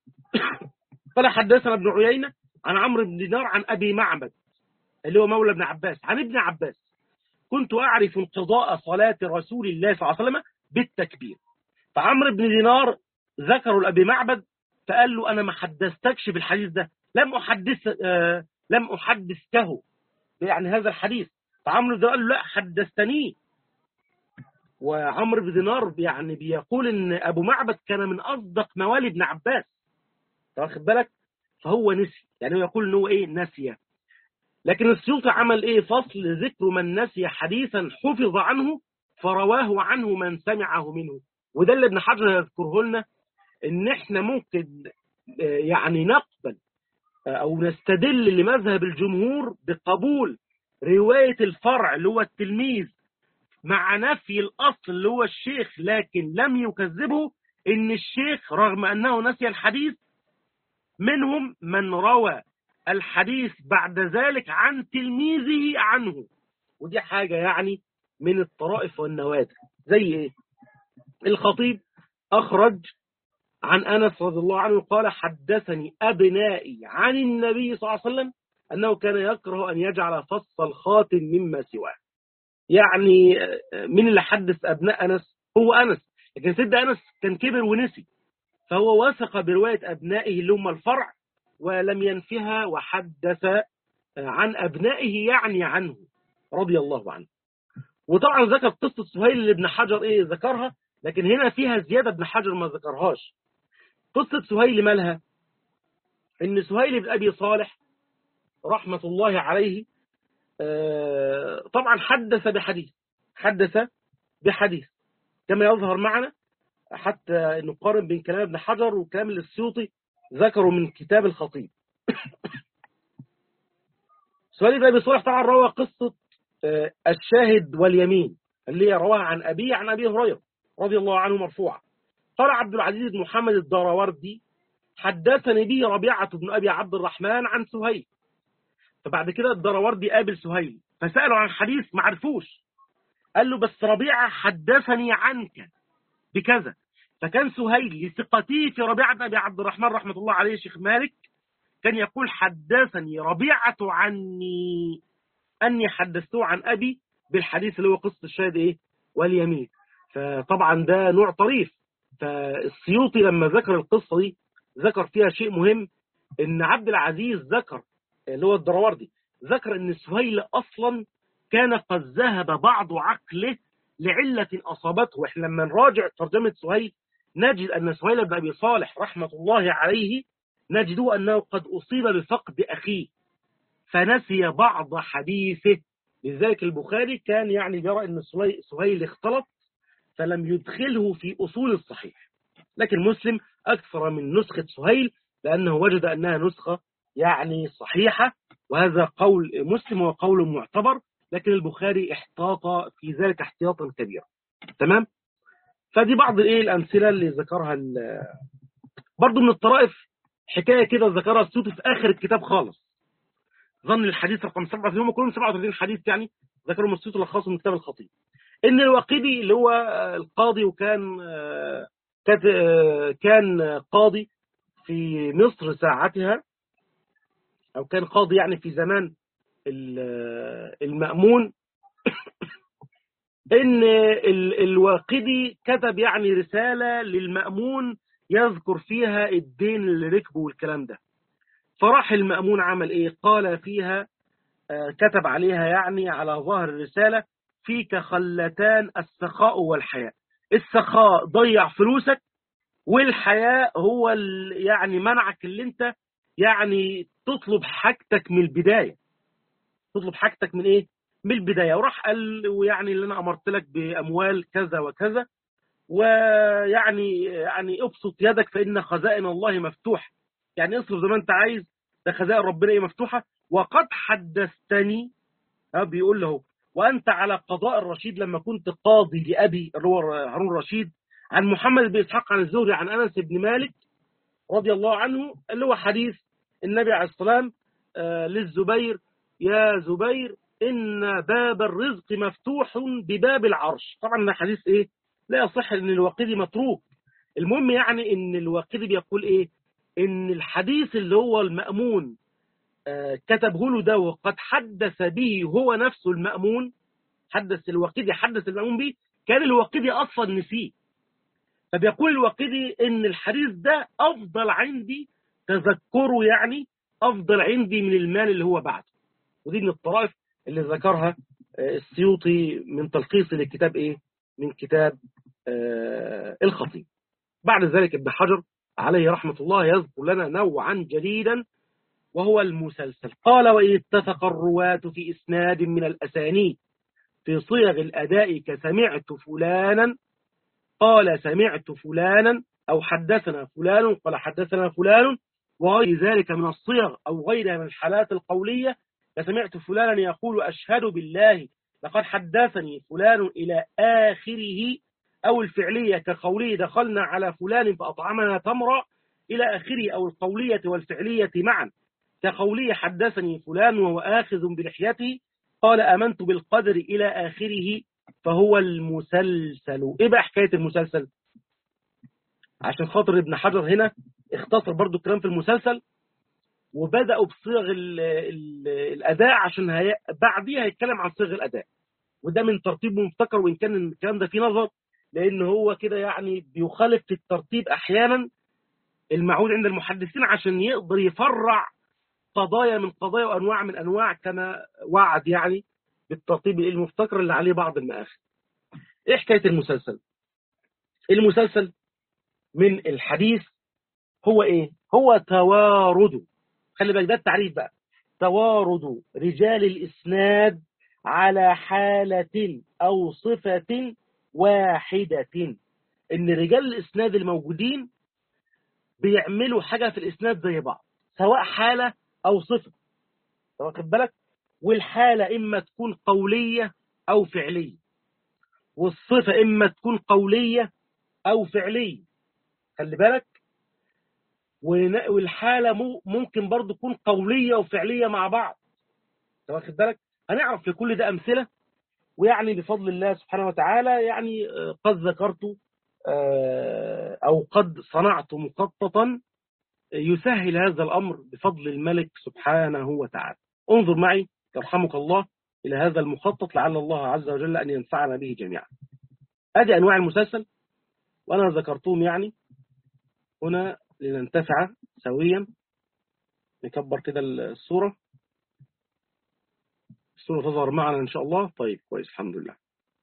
Speaker 1: قال حدثنا ابن عيينة عن عمرو بن دينار عن أبي معبد اللي هو مولى ابن عباس عن ابن عباس كنت أعرف انقضاء صلاة رسول الله صلى الله عليه وسلم بالتكبير فعمرو بن دينار ذكروا لأبي معبد فقال له أنا ما حدثتكش بالحديث ده لم أحدث آه لم أحدثته يعني هذا الحديث فعمرو بن قال له لا حدثتني وعمرو بن دينار يعني بيقول ان ابو معبد كان من اصدق موالي ابن عباس واخد بالك فهو نسي يعني هو يقول ان هو ايه نسي لكن السيوطي عمل ايه فصل ذكر من نسي حديثا حفظ عنه فرواه عنه من سمعه منه وده اللي ابن حجر يذكره لنا ان احنا ممكن يعني نقبل او نستدل لمذهب الجمهور بقبول رواية الفرع اللي هو التلميذ مع نفي الأصل اللي هو الشيخ لكن لم يكذبه إن الشيخ رغم أنه نسي الحديث منهم من روى الحديث بعد ذلك عن تلميذه عنه ودي حاجة يعني من الطرائف والنوادر زي إيه الخطيب أخرج عن أنس رضي الله عنه قال حدثني أبنائي عن النبي صلى الله عليه وسلم أنه كان يكره أن يجعل فص الخاتم مما سواه يعني من اللي حدث أبناء أنس هو أنس لكن سيد أنس كان كبر ونسي فهو وثق برواية أبنائه اللي هم الفرع ولم ينفها وحدث عن أبنائه يعني عنه رضي الله عنه وطبعا ذكر قصة سهيل اللي ابن حجر إيه ذكرها لكن هنا فيها زيادة ابن حجر ما ذكرهاش قصة سهيل مالها إن سهيل بن أبي صالح رحمة الله عليه طبعا حدث بحديث حدث بحديث كما يظهر معنا حتى نقارن بين كلام ابن حجر وكلام السيوطي ذكروا من كتاب الخطيب سؤال ابن ابي صالح طبعا روى قصة الشاهد واليمين اللي رواها عن أبيه عن أبي هريرة رضي الله عنه مرفوعة قال عبد العزيز بن محمد الدراوردي حدثني به ربيعة بن أبي عبد الرحمن عن سهيل فبعد كده الدراوردي قابل سهيل فسأله عن حديث ما عرفوش قال له بس ربيعة حدثني عنك بكذا فكان سهيل لثقته في ربيعة أبي عبد الرحمن رحمة الله عليه شيخ مالك كان يقول حدثني ربيعة عني أني حدثته عن أبي بالحديث اللي هو قصة الشاهد إيه واليمين فطبعا ده نوع طريف فالسيوطي لما ذكر القصة دي ذكر فيها شيء مهم ان عبد العزيز ذكر اللي هو الدراوردي ذكر ان سهيل اصلا كان قد ذهب بعض عقله لعلة اصابته واحنا لما نراجع ترجمة سهيل نجد ان سهيل بن ابي صالح رحمة الله عليه نجده انه قد اصيب بفقد اخيه فنسي بعض حديثه لذلك البخاري كان يعني يرى ان سهيل اختلط فلم يدخله في اصول الصحيح لكن مسلم اكثر من نسخة سهيل لأنه وجد أنها نسخة يعني صحيحة وهذا قول مسلم وقول معتبر لكن البخاري احتاط في ذلك احتياطا كبيرا تمام فدي بعض الايه الأمثلة اللي ذكرها برضو من الطرائف حكاية كده ذكرها السوطي في آخر الكتاب خالص ظن الحديث رقم 37 هم كلهم 37 حديث يعني ذكرهم السوطي لخصه من كتاب الخطيب ان الواقدي اللي هو القاضي وكان كان قاضي في مصر ساعتها أو كان قاضي يعني في زمان المأمون إن الواقدي كتب يعني رسالة للمأمون يذكر فيها الدين اللي ركبه والكلام ده فراح المأمون عمل إيه قال فيها كتب عليها يعني على ظهر الرسالة فيك خلتان السخاء والحياء السخاء ضيع فلوسك والحياء هو يعني منعك اللي انت يعني تطلب حاجتك من البداية تطلب حاجتك من ايه من البداية وراح قال ويعني اللي انا امرت لك باموال كذا وكذا ويعني يعني ابسط يدك فان خزائن الله مفتوحة يعني اصرف زي ما انت عايز ده خزائن ربنا ايه مفتوحة وقد حدثتني ها بيقول له وانت على قضاء الرشيد لما كنت قاضي لابي اللي هو هارون الرشيد عن محمد بن اسحاق عن الزهري عن انس بن مالك رضي الله عنه اللي هو حديث النبي عليه الصلاه والسلام آه للزبير يا زبير ان باب الرزق مفتوح بباب العرش طبعا ده حديث ايه لا يصح ان الواقدي متروك المهم يعني ان الواقدي بيقول ايه ان الحديث اللي هو المأمون آه كتبه له ده وقد حدث به هو نفسه المأمون حدث الواقدي حدث المأمون به كان الواقدي اصلا نسيه فبيقول الواقدي ان الحديث ده افضل عندي تذكره يعني افضل عندي من المال اللي هو بعده ودي من الطرائف اللي ذكرها السيوطي من تلخيص للكتاب ايه من كتاب آه الخطيب بعد ذلك ابن حجر عليه رحمة الله يذكر لنا نوعا جديدا وهو المسلسل قال وإن اتفق الرواة في إسناد من الأسانيد في صيغ الأداء كسمعت فلانا قال سمعت فلانا أو حدثنا فلان قال حدثنا فلان وغير ذلك من الصيغ أو غيرها من الحالات القولية فسمعت فلانا يقول أشهد بالله لقد حدثني فلان إلى آخره أو الفعلية كقوله دخلنا على فلان فأطعمنا تمرا إلى آخره أو القولية والفعلية معا كقوله حدثني فلان وهو آخذ بلحيته قال آمنت بالقدر إلى آخره فهو المسلسل إيه بقى حكاية المسلسل عشان خاطر ابن حجر هنا اختصر برضو الكلام في المسلسل وبدأوا بصيغ ال ال الأداء عشان هي... بعديها هيتكلم عن صيغ الأداء وده من ترتيب مفتكر وإن كان الكلام ده فيه نظر لأن هو كده يعني بيخالف في الترتيب أحيانا المعهود عند المحدثين عشان يقدر يفرع قضايا من قضايا وأنواع من أنواع كما وعد يعني بالترتيب المفتكر اللي عليه بعض المآخذ إيه حكاية المسلسل المسلسل من الحديث هو إيه هو توارد خلي بالك ده التعريف بقى توارد رجال الإسناد على حالة أو صفة واحدة إن رجال الإسناد الموجودين بيعملوا حاجة في الإسناد زي بعض سواء حالة أو صفة واخد بالك والحالة إما تكون قولية أو فعلية والصفة إما تكون قولية أو فعلية خلي بالك والحالة ممكن برضو تكون قولية وفعلية مع بعض واخد بالك هنعرف لكل ده أمثلة ويعني بفضل الله سبحانه وتعالى يعني قد ذكرت أو قد صنعت مخططا يسهل هذا الأمر بفضل الملك سبحانه وتعالى انظر معي يرحمك الله إلى هذا المخطط لعل الله عز وجل أن ينفعنا به جميعا هذه أنواع المسلسل وأنا ذكرتهم يعني هنا لننتفع سويا نكبر كده الصورة الصورة تظهر معنا إن شاء الله طيب كويس الحمد لله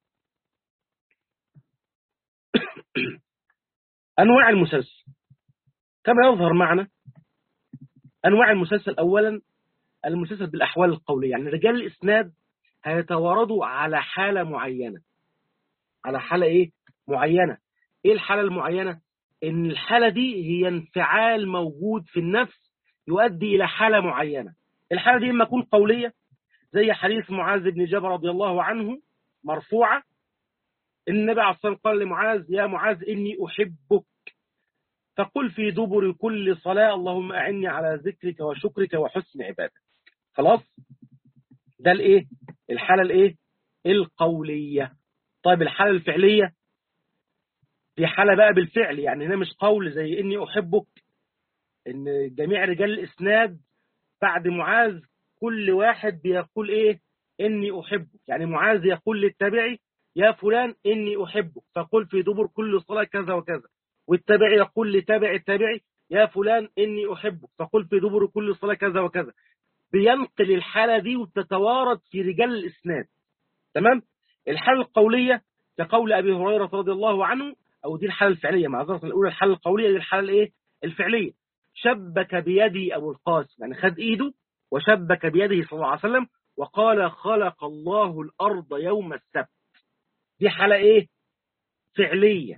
Speaker 1: أنواع المسلسل كما يظهر معنا أنواع المسلسل أولا المسلسل بالأحوال القولية يعني رجال الإسناد هيتواردوا على حالة معينة على حالة إيه؟ معينة إيه الحالة المعينة؟ إن الحالة دي هي انفعال موجود في النفس يؤدي إلى حالة معينة الحالة دي إما تكون قولية زي حديث معاذ بن جبل رضي الله عنه مرفوعة النبي عليه الصلاة والسلام قال لمعاذ يا معاذ إني أحبك فقل في دبر كل صلاة اللهم أعني على ذكرك وشكرك وحسن عبادك خلاص ده الايه الحالة الايه القولية طيب الحالة الفعلية دي حالة بقى بالفعل يعني هنا مش قول زي إني أحبك إن جميع رجال الإسناد بعد معاذ كل واحد بيقول إيه إني أحبك يعني معاذ يقول للتابعي يا فلان إني أحبك فقل في دبر كل صلاة كذا وكذا والتابعي يقول لتابع التابعي يا فلان إني أحبك فقل في دبر كل صلاة كذا وكذا بينقل الحالة دي وتتوارد في رجال الإسناد تمام الحالة القولية كقول أبي هريرة رضي الله عنه أو دي الحالة الفعلية معذرة الأولى الحالة القولية دي الحالة الإيه الفعلية شبك بيدي أبو القاسم يعني خد إيده وشبك بيده صلى الله عليه وسلم وقال خلق الله الأرض يوم السبت دي حالة إيه فعلية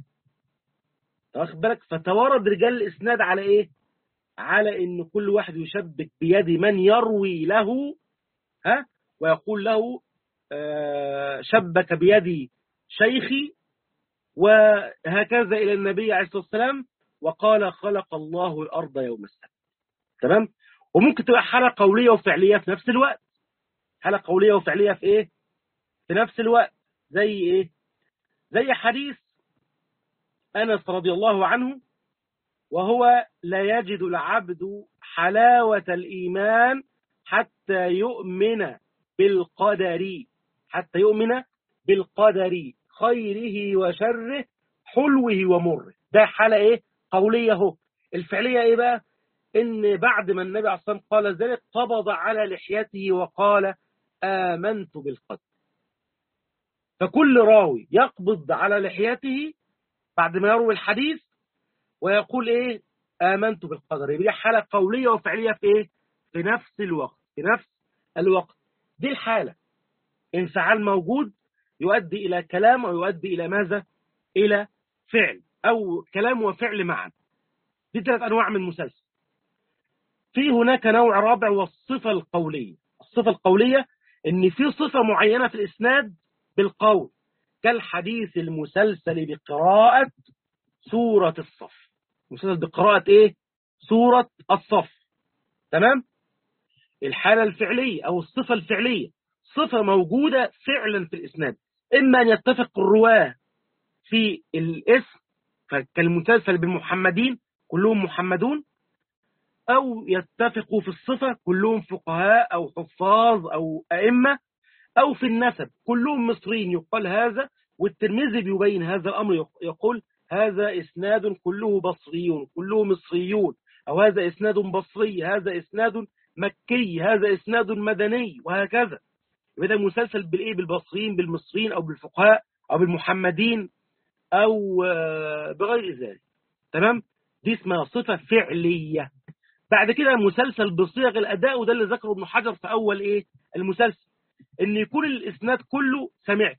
Speaker 1: واخد بالك فتوارد رجال الإسناد على إيه على إن كل واحد يشبك بيد من يروي له ها ويقول له آه شبك بيدي شيخي وهكذا إلى النبي عليه الصلاة والسلام وقال خلق الله الأرض يوم السبت تمام وممكن تبقى حالة قولية وفعلية في نفس الوقت حالة قولية وفعلية في إيه في نفس الوقت زي إيه زي حديث أنس رضي الله عنه وهو لا يجد العبد حلاوة الإيمان حتى يؤمن بالقدر حتى يؤمن بالقدر خيره وشره حلوه ومره ده حالة ايه قولية اهو الفعلية ايه بقى ان بعد ما النبي عليه الصلاة والسلام قال ذلك قبض على لحيته وقال آمنت بالقدر فكل راوي يقبض على لحيته بعد ما يروي الحديث ويقول ايه آمنت بالقدر يبقى حالة قولية وفعلية في ايه في نفس الوقت في نفس الوقت دي الحالة انفعال موجود يؤدي إلى كلام أو يؤدي إلى ماذا إلى فعل أو كلام وفعل معا دي ثلاث أنواع من المسلسل في هناك نوع رابع والصفة القولية الصفة القولية إن في صفة معينة في الإسناد بالقول كالحديث المسلسل بقراءة سورة الصف مسلسل بقراءة إيه سورة الصف تمام الحالة الفعلية أو الصفة الفعلية صفة موجودة فعلا في الإسناد إما أن يتفق الرواه في الاسم كالمسلسل بالمحمدين كلهم محمدون أو يتفقوا في الصفة كلهم فقهاء أو حفاظ أو أئمة أو في النسب كلهم مصريين يقال هذا والترمذي بيبين هذا الأمر يقول هذا إسناد كله بصريون كله مصريون أو هذا إسناد بصري هذا إسناد مكي هذا إسناد مدني وهكذا يبقى ده مسلسل بالإيه بالبصريين بالمصريين أو بالفقهاء أو بالمحمدين أو بغير ذلك تمام دي اسمها صفة فعلية بعد كده مسلسل بصيغ الأداء وده اللي ذكره ابن حجر في أول إيه المسلسل إن يكون الإسناد كله سمعت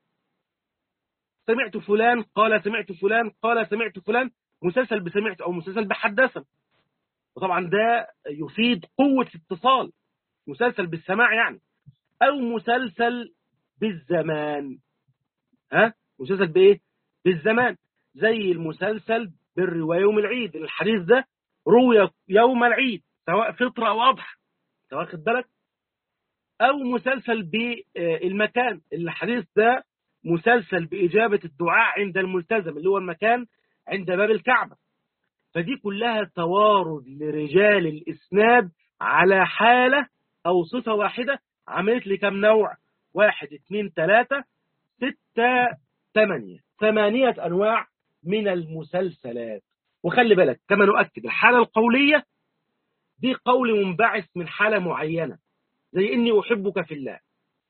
Speaker 1: سمعت فلان قال سمعت فلان قال سمعت فلان مسلسل بسمعت أو مسلسل بحدثا وطبعا ده يفيد قوة اتصال مسلسل بالسماع يعني أو مسلسل بالزمان ها مسلسل بإيه بالزمان زي المسلسل بالرواية يوم العيد الحديث ده روي يوم العيد سواء فطر أو أضحى واخد بالك أو مسلسل بالمكان الحديث ده مسلسل بإجابة الدعاء عند الملتزم اللي هو المكان عند باب الكعبة فدي كلها توارد لرجال الإسناد على حالة أو صفة واحدة عملت لي كم نوع واحد اثنين ثلاثة ستة ثمانية ثمانية أنواع من المسلسلات وخلي بالك كما نؤكد الحالة القولية دي قول منبعث من حالة معينة زي إني أحبك في الله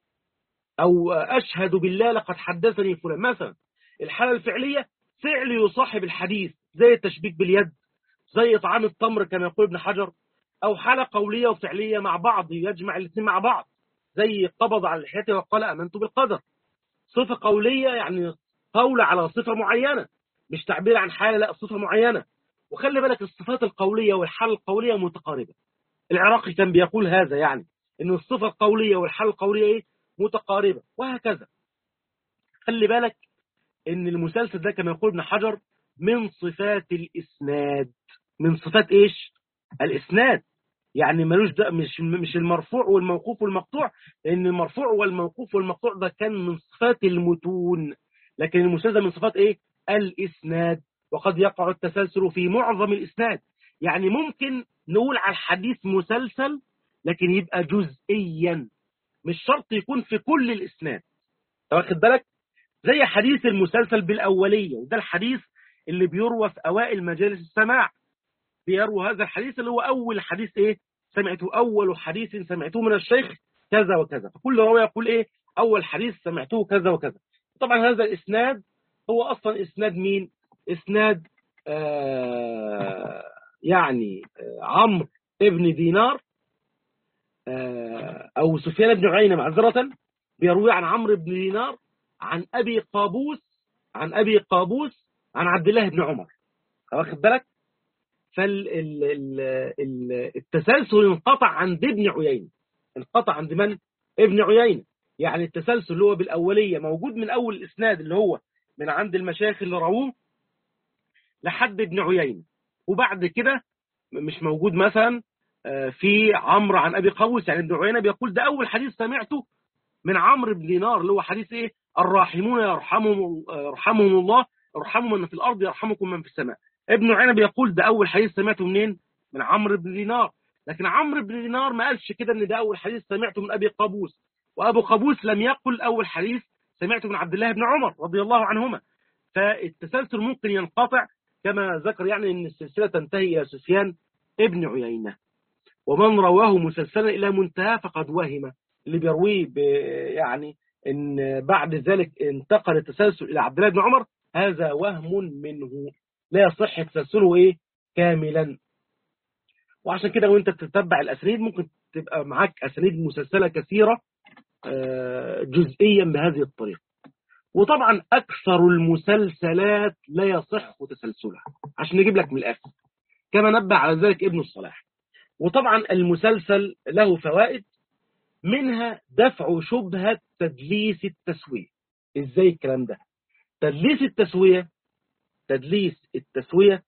Speaker 1: أو أشهد بالله لقد حدثني فلان مثلا الحالة الفعلية فعل يصاحب الحديث زي التشبيك باليد زي إطعام التمر كما يقول ابن حجر أو حالة قولية وفعلية مع بعض يجمع الاثنين مع بعض زي قبض على لحيته وقال أمنت بالقدر صفة قولية يعني قول على صفة معينة مش تعبير عن حالة لا صفة معينة وخلي بالك الصفات القولية والحالة القولية متقاربة العراقي كان بيقول هذا يعني إن الصفة القولية والحالة القولية إيه متقاربة وهكذا خلي بالك إن المسلسل ده كما يقول ابن حجر من صفات الإسناد من صفات إيش الإسناد يعني ملوش ده مش مش المرفوع والموقوف والمقطوع لأن المرفوع والموقوف والمقطوع ده كان من صفات المتون لكن المسلسل من صفات إيه الإسناد وقد يقع التسلسل في معظم الإسناد يعني ممكن نقول على الحديث مسلسل لكن يبقى جزئيا مش شرط يكون في كل الإسناد واخد بالك زي حديث المسلسل بالأولية وده الحديث اللي بيروى في أوائل مجالس السماع بيروى هذا الحديث اللي هو أول حديث إيه سمعته أول حديث سمعته من الشيخ كذا وكذا فكل راوي يقول إيه أول حديث سمعته كذا وكذا طبعا هذا الإسناد هو أصلا إسناد مين إسناد آه يعني عمرو ابن دينار أو سفيان بن عيينة معذرة بيروي عن عمرو بن دينار عن أبي قابوس عن أبي قابوس عن عبد الله بن عمر واخد بالك فالتسلسل انقطع عند ابن عيينة انقطع عند من ابن عيينة يعني التسلسل اللي هو بالأولية موجود من أول الإسناد اللي هو من عند المشايخ اللي رووه لحد ابن عيينة وبعد كده مش موجود مثلا في عمرو عن أبي قابوس يعني ابن عيينة بيقول ده أول حديث سمعته من عمرو بن دينار اللي هو حديث إيه الراحمون يرحمهم يرحمهم الله ارحموا من في الأرض يرحمكم من في السماء ابن عيينة بيقول ده أول حديث سمعته منين من عمرو بن دينار لكن عمرو بن دينار ما قالش كده ان ده أول حديث سمعته من أبي قابوس وأبو قابوس لم يقل أول حديث سمعته من عبد الله بن عمر رضي الله عنهما فالتسلسل ممكن ينقطع كما ذكر يعني ان السلسلة تنتهي إلى سفيان ابن عيينة ومن رواه مسلسلا إلى منتهى فقد وهم اللي بيرويه يعني ان بعد ذلك انتقل التسلسل إلى عبد الله بن عمر هذا وهم منه لا يصح تسلسله ايه كاملا وعشان كده وانت بتتبع الاسانيد ممكن تبقى معاك اسانيد مسلسله كثيره جزئيا بهذه الطريقه وطبعا اكثر المسلسلات لا يصح تسلسلها عشان نجيب لك من الاخر كما نبه على ذلك ابن الصلاح وطبعا المسلسل له فوائد منها دفع شبهه تدليس التسويه ازاي الكلام ده تدليس التسويه تدليس التسويه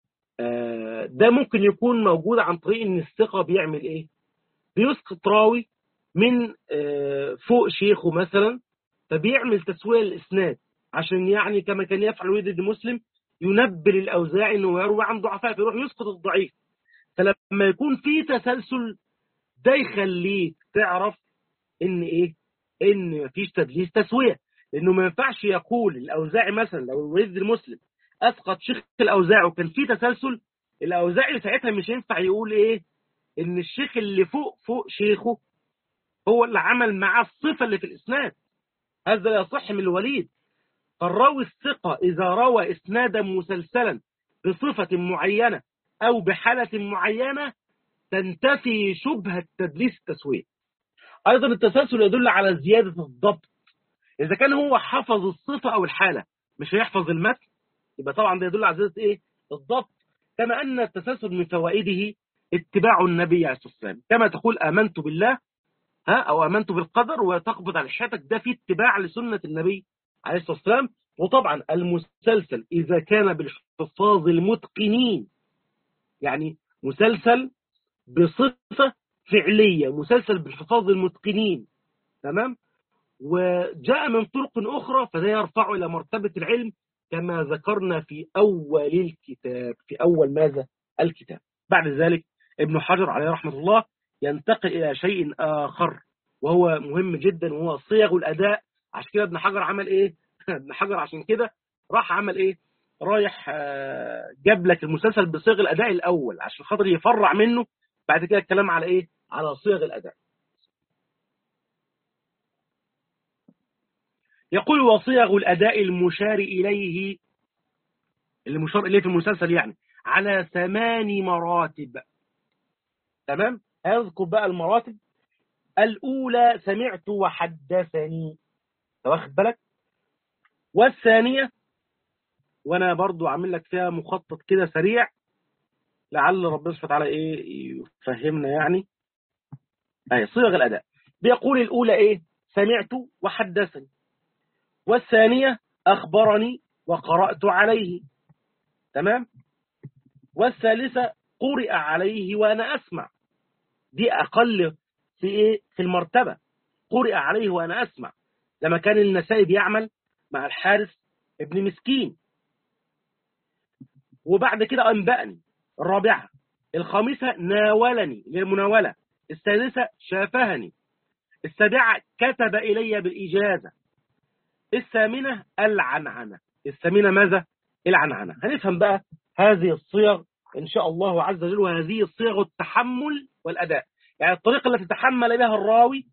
Speaker 1: ده ممكن يكون موجود عن طريق ان الثقه بيعمل ايه بيسقط راوي من فوق شيخه مثلا فبيعمل تسويه للاسناد عشان يعني كما كان يفعل وليد بن مسلم ينبل الاوزاعي انه يروي عن ضعفاء فيروح يسقط الضعيف فلما يكون في تسلسل ده يخليك تعرف ان ايه ان مفيش تدليس تسويه لانه ما ينفعش يقول الاوزاعي مثلا لو وليد بن مسلم اسقط شيخ الاوزاعي وكان في تسلسل الاوزاعي ساعتها مش ينفع يقول ايه ان الشيخ اللي فوق فوق شيخه هو اللي عمل معاه الصفه اللي في الاسناد هذا لا يصح من الوليد فالراوي الثقه اذا روى اسنادا مسلسلا بصفه معينه او بحاله معينه تنتفي شبهه تدليس التسويه ايضا التسلسل يدل على زياده الضبط اذا كان هو حفظ الصفه او الحاله مش هيحفظ المتن يبقى طبعا ده يدل على زياده ايه الضبط كما ان التسلسل من فوائده اتباع النبي عليه الصلاه والسلام كما تقول امنت بالله ها او امنت بالقدر وتقبض على حياتك ده في اتباع لسنه النبي عليه الصلاه والسلام وطبعا المسلسل اذا كان بالحفاظ المتقنين يعني مسلسل بصفه فعليه مسلسل بالحفاظ المتقنين تمام وجاء من طرق اخرى فده يرفعه الى مرتبه العلم كما ذكرنا في أول الكتاب في أول ماذا الكتاب بعد ذلك ابن حجر عليه رحمة الله ينتقل إلى شيء آخر وهو مهم جدا وهو صيغ الأداء عشان كده ابن حجر عمل إيه ابن حجر عشان كده راح عمل إيه رايح جاب لك المسلسل بصيغ الأداء الأول عشان خاطر يفرع منه بعد كده الكلام على إيه على صيغ الأداء يقول وصيغ الأداء المشار إليه المشار إليه في المسلسل يعني على ثمان مراتب تمام هذكر بقى المراتب الأولى سمعت وحدثني واخد بالك والثانية وأنا برضو عامل لك فيها مخطط كده سريع لعل ربنا سبحانه وتعالى إيه يفهمنا يعني أي صيغ الأداء بيقول الأولى إيه سمعت وحدثني والثانية أخبرني وقرأت عليه تمام والثالثة قرئ عليه وأنا أسمع دي أقل في إيه في المرتبة قرئ عليه وأنا أسمع لما كان النسائي بيعمل مع الحارث ابن مسكين وبعد كده أنبأني الرابعة الخامسة ناولني للمناولة السادسة شافهني السابعة كتب إلي بالإجازة الثامنة العنعنة الثامنة ماذا؟ العنعنة هنفهم بقى هذه الصيغ إن شاء الله عز وجل وهذه الصيغ التحمل والأداء يعني الطريقة التي تحمل بها الراوي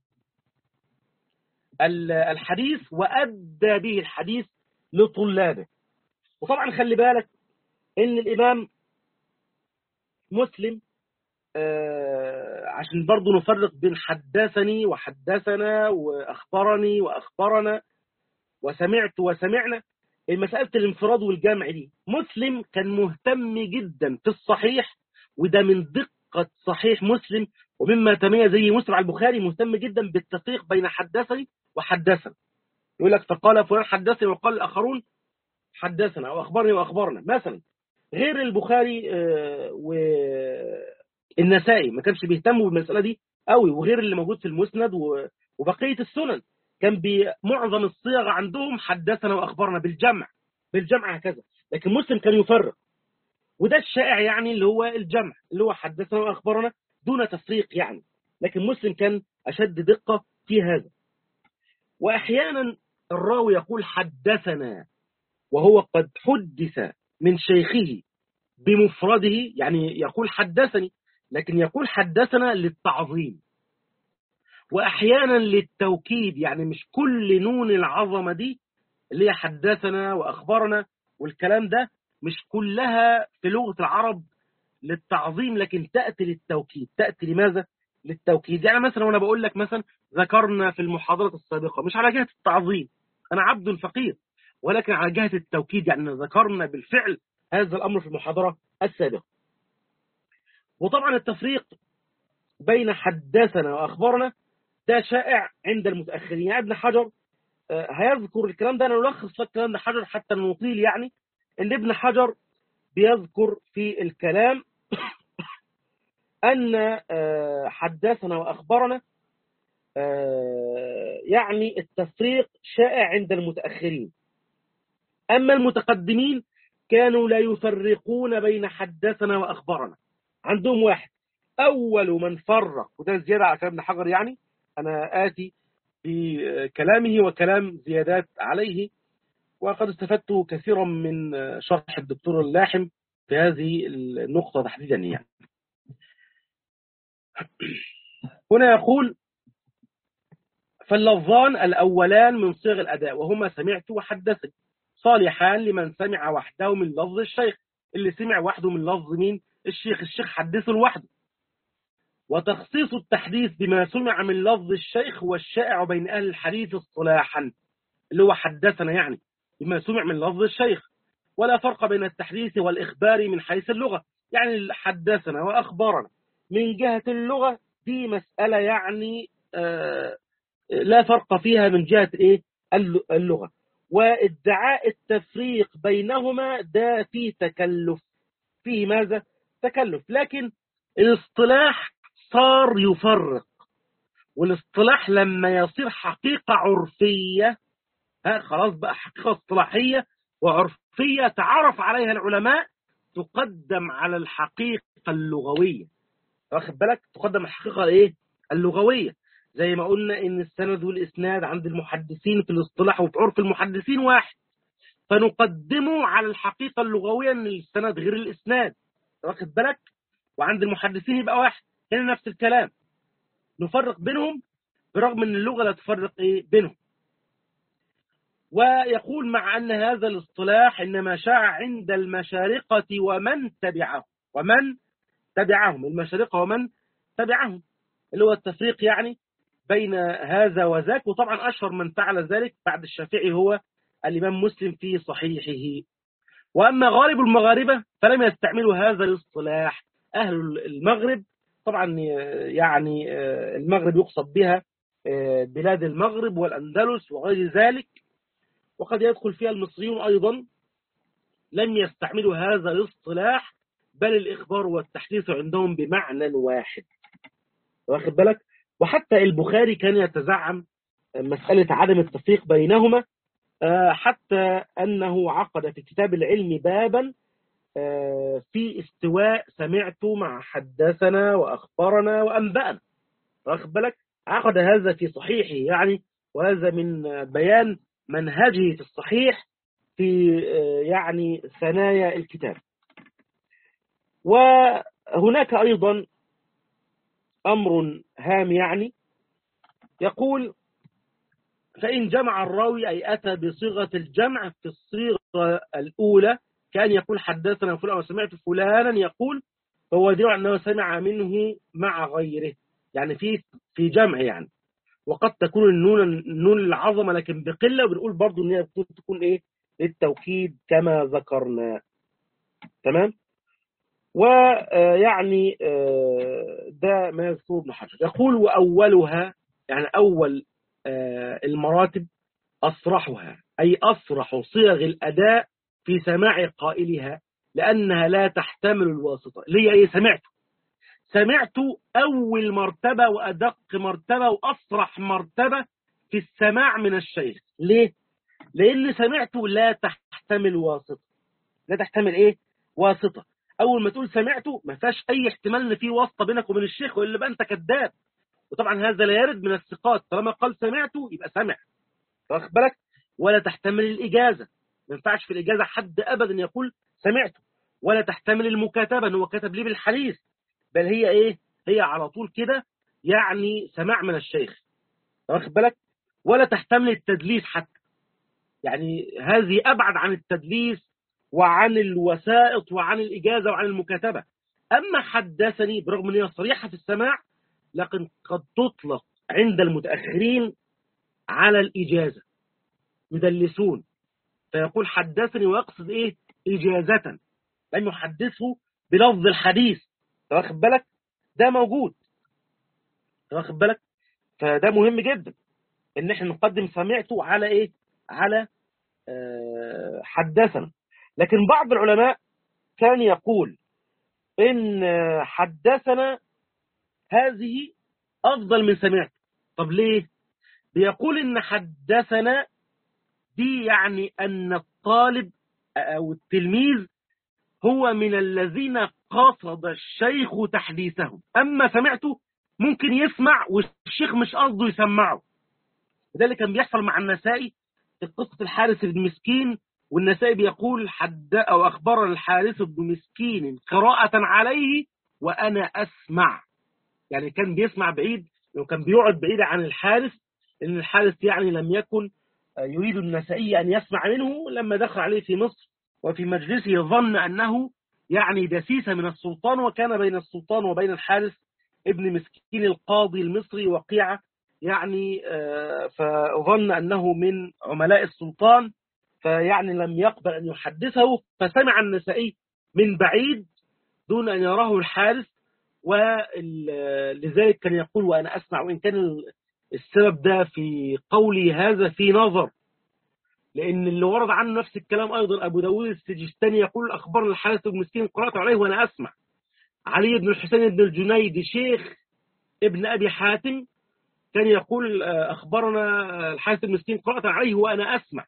Speaker 1: الحديث وأدى به الحديث لطلابه وطبعا خلي بالك إن الإمام مسلم آه، عشان برضو نفرق بين حدثني وحدثنا وأخبرني وأخبرنا وسمعت وسمعنا مسألة الانفراد والجمع دي مسلم كان مهتم جدا في الصحيح وده من دقة صحيح مسلم ومما تميز زي مسلم على البخاري مهتم جدا بالتفريق بين حدثني وحدثنا يقول لك فقال فلان حدثني وقال الآخرون حدثنا أو أخبرني وأخبرنا مثلا غير البخاري والنسائي ما كانش بيهتموا بالمسألة دي قوي وغير اللي موجود في المسند وبقية السنن كان بمعظم الصيغ عندهم حدثنا وأخبرنا بالجمع بالجمع هكذا لكن مسلم كان يفرق وده الشائع يعني اللي هو الجمع اللي هو حدثنا وأخبرنا دون تفريق يعني لكن مسلم كان أشد دقة في هذا وأحيانا الراوي يقول حدثنا وهو قد حدث من شيخه بمفرده يعني يقول حدثني لكن يقول حدثنا للتعظيم وأحيانا للتوكيد يعني مش كل نون العظمة دي اللي هي حدثنا وأخبرنا والكلام ده مش كلها في لغة العرب للتعظيم لكن تأتي للتوكيد تأتي لماذا؟ للتوكيد يعني مثلا وأنا بقول لك مثلا ذكرنا في المحاضرة السابقة مش على جهة التعظيم أنا عبد فقير ولكن على جهة التوكيد يعني ذكرنا بالفعل هذا الأمر في المحاضرة السابقة وطبعا التفريق بين حدثنا وأخبرنا ده شائع عند المتأخرين يعني ابن حجر هيذكر الكلام ده أنا ألخص لك كلام ابن حجر حتى نطيل يعني إن ابن حجر بيذكر في الكلام أن حدثنا وأخبرنا يعني التفريق شائع عند المتأخرين أما المتقدمين كانوا لا يفرقون بين حدثنا وأخبرنا عندهم واحد أول من فرق وده زيادة على كلام ابن حجر يعني أنا آتي بكلامه وكلام زيادات عليه وقد استفدت كثيرا من شرح الدكتور اللاحم في هذه النقطة تحديدا يعني هنا يقول فاللفظان الأولان من صيغ الأداء وهما سمعت وحدثني صالحان لمن سمع وحده من لفظ الشيخ اللي سمع وحده من لفظ مين الشيخ الشيخ حدثه لوحده وتخصيص التحديث بما سمع من لفظ الشيخ هو الشائع بين أهل الحديث اصطلاحا اللي هو حدثنا يعني بما سمع من لفظ الشيخ ولا فرق بين التحديث والإخبار من حيث اللغة يعني حدثنا وأخبرنا من جهة اللغة دي مسألة يعني آه لا فرق فيها من جهة إيه اللغة وادعاء التفريق بينهما ده فيه تكلف فيه ماذا تكلف لكن الاصطلاح صار يفرق والاصطلاح لما يصير حقيقة عرفية ها خلاص بقى حقيقة اصطلاحية وعرفية تعرف عليها العلماء تقدم على الحقيقة اللغوية واخد بالك تقدم الحقيقة ايه اللغوية زي ما قلنا ان السند والاسناد عند المحدثين في الاصطلاح وفي عرف المحدثين واحد فنقدمه على الحقيقة اللغوية ان السند غير الاسناد واخد بالك وعند المحدثين يبقى واحد هنا نفس الكلام نفرق بينهم برغم ان اللغة لا تفرق ايه بينهم ويقول مع أن هذا الاصطلاح إنما شاع عند المشارقة ومن تبعهم ومن تبعهم المشارقة ومن تبعهم اللي هو التفريق يعني بين هذا وذاك وطبعا أشهر من فعل ذلك بعد الشافعي هو الإمام مسلم في صحيحه وأما غالب المغاربة فلم يستعملوا هذا الاصطلاح أهل المغرب طبعا يعني المغرب يقصد بها بلاد المغرب والأندلس وغير ذلك وقد يدخل فيها المصريون أيضا لم يستعملوا هذا الاصطلاح بل الإخبار والتحديث عندهم بمعنى واحد واخد بالك وحتى البخاري كان يتزعم مسألة عدم التفريق بينهما حتى أنه عقد في كتاب العلم بابا في استواء سمعت مع حدثنا وأخبرنا وأنبأنا واخد بالك عقد هذا في صحيحه يعني وهذا من بيان منهجه في الصحيح في يعني ثنايا الكتاب وهناك أيضا أمر هام يعني يقول فإن جمع الراوي أي أتى بصيغة الجمع في الصيغة الأولى كان يقول حدثنا فلان وسمعت فلانا يقول فهو يدل على أنه سمع منه مع غيره يعني في في جمع يعني وقد تكون النون النون العظمة لكن بقلة وبنقول برضو ان هي تكون ايه للتوكيد كما ذكرنا تمام ويعني ده ما يذكر ابن حجر يقول وأولها يعني أول المراتب أصرحها أي أصرح صيغ الأداء في سماع قائلها لأنها لا تحتمل الواسطة اللي هي إيه سمعت سمعت أول مرتبة وأدق مرتبة وأصرح مرتبة في السماع من الشيخ ليه؟ لأن سمعت لا تحتمل واسطة لا تحتمل إيه؟ واسطة أول ما تقول سمعته ما فيهاش أي احتمال إن في واسطة بينك وبين الشيخ وإلا بقى أنت كذاب وطبعا هذا لا يرد من الثقات طالما قال سمعته يبقى سمع واخد بالك ولا تحتمل الإجازة ما ينفعش في الإجازة حد أبدا يقول سمعته ولا تحتمل المكاتبة إن هو كتب لي بالحديث بل هي إيه هي على طول كده يعني سماع من الشيخ واخد بالك ولا تحتمل التدليس حتى يعني هذه أبعد عن التدليس وعن الوسائط وعن الإجازة وعن المكاتبة أما حدثني برغم أن هي صريحة في السماع لكن قد تطلق عند المتأخرين على الإجازة يدلسون فيقول حدثني ويقصد إيه إجازة لم يحدثه بلفظ الحديث واخد بالك ده موجود واخد بالك فده مهم جدا ان احنا نقدم سمعته على ايه على آه حدثنا لكن بعض العلماء كان يقول ان حدثنا هذه افضل من سمعت طب ليه بيقول ان حدثنا دي يعني ان الطالب او التلميذ هو من الذين قصد الشيخ تحديثهم اما سمعته ممكن يسمع والشيخ مش قصده يسمعه وده اللي كان بيحصل مع النسائي في قصة الحارث بن مسكين والنسائي بيقول حد أو أخبر الحارث بن مسكين قراءة عليه وأنا أسمع يعني كان بيسمع بعيد وكان بيقعد بعيد عن الحارث لأن الحارث يعني لم يكن يريد النسائي أن يسمع منه لما دخل عليه في مصر وفي مجلسه ظن أنه يعني دسيسة من السلطان وكان بين السلطان وبين الحارث ابن مسكين القاضي المصري وقيعة يعني فظن أنه من عملاء السلطان فيعني لم يقبل أن يحدثه فسمع النسائي من بعيد دون أن يراه الحارث ولذلك كان يقول وأنا أسمع وإن كان السبب ده في قولي هذا في نظر لأن اللي ورد عنه نفس الكلام أيضا أبو داود السجستاني يقول أخبار الحارث بن مسكين قرأت عليه وأنا أسمع علي بن الحسين بن الجنيد شيخ ابن أبي حاتم كان يقول أخبرنا الحارث المسكين قرأت عليه وأنا أسمع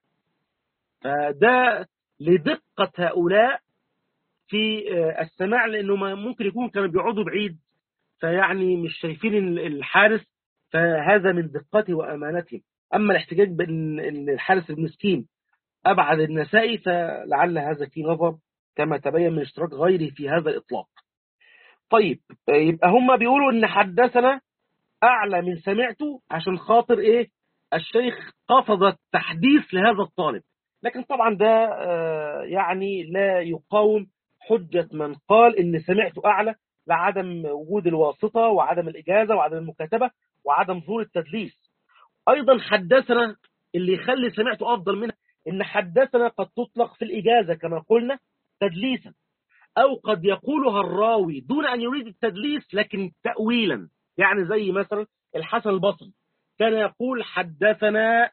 Speaker 1: ده لدقة هؤلاء في السماع لأنه ممكن يكون كانوا بيقعدوا بعيد فيعني مش شايفين الحارث فهذا من دقته وأمانته أما الاحتجاج بأن الحارث المسكين أبعد النسائي فلعل هذا في نظر كما تبين من اشتراك غيره في هذا الإطلاق طيب يبقى هم بيقولوا ان حدثنا اعلى من سمعته عشان خاطر ايه الشيخ قصد التحديث لهذا الطالب لكن طبعا ده يعني لا يقاوم حجة من قال ان سمعته اعلى لعدم وجود الواسطة وعدم الاجازة وعدم المكاتبة وعدم ظهور التدليس ايضا حدثنا اللي يخلي سمعته افضل منها ان حدثنا قد تطلق في الاجازة كما قلنا تدليسا أو قد يقولها الراوي دون أن يريد التدليس لكن تأويلا يعني زي مثلا الحسن البصري كان يقول حدثنا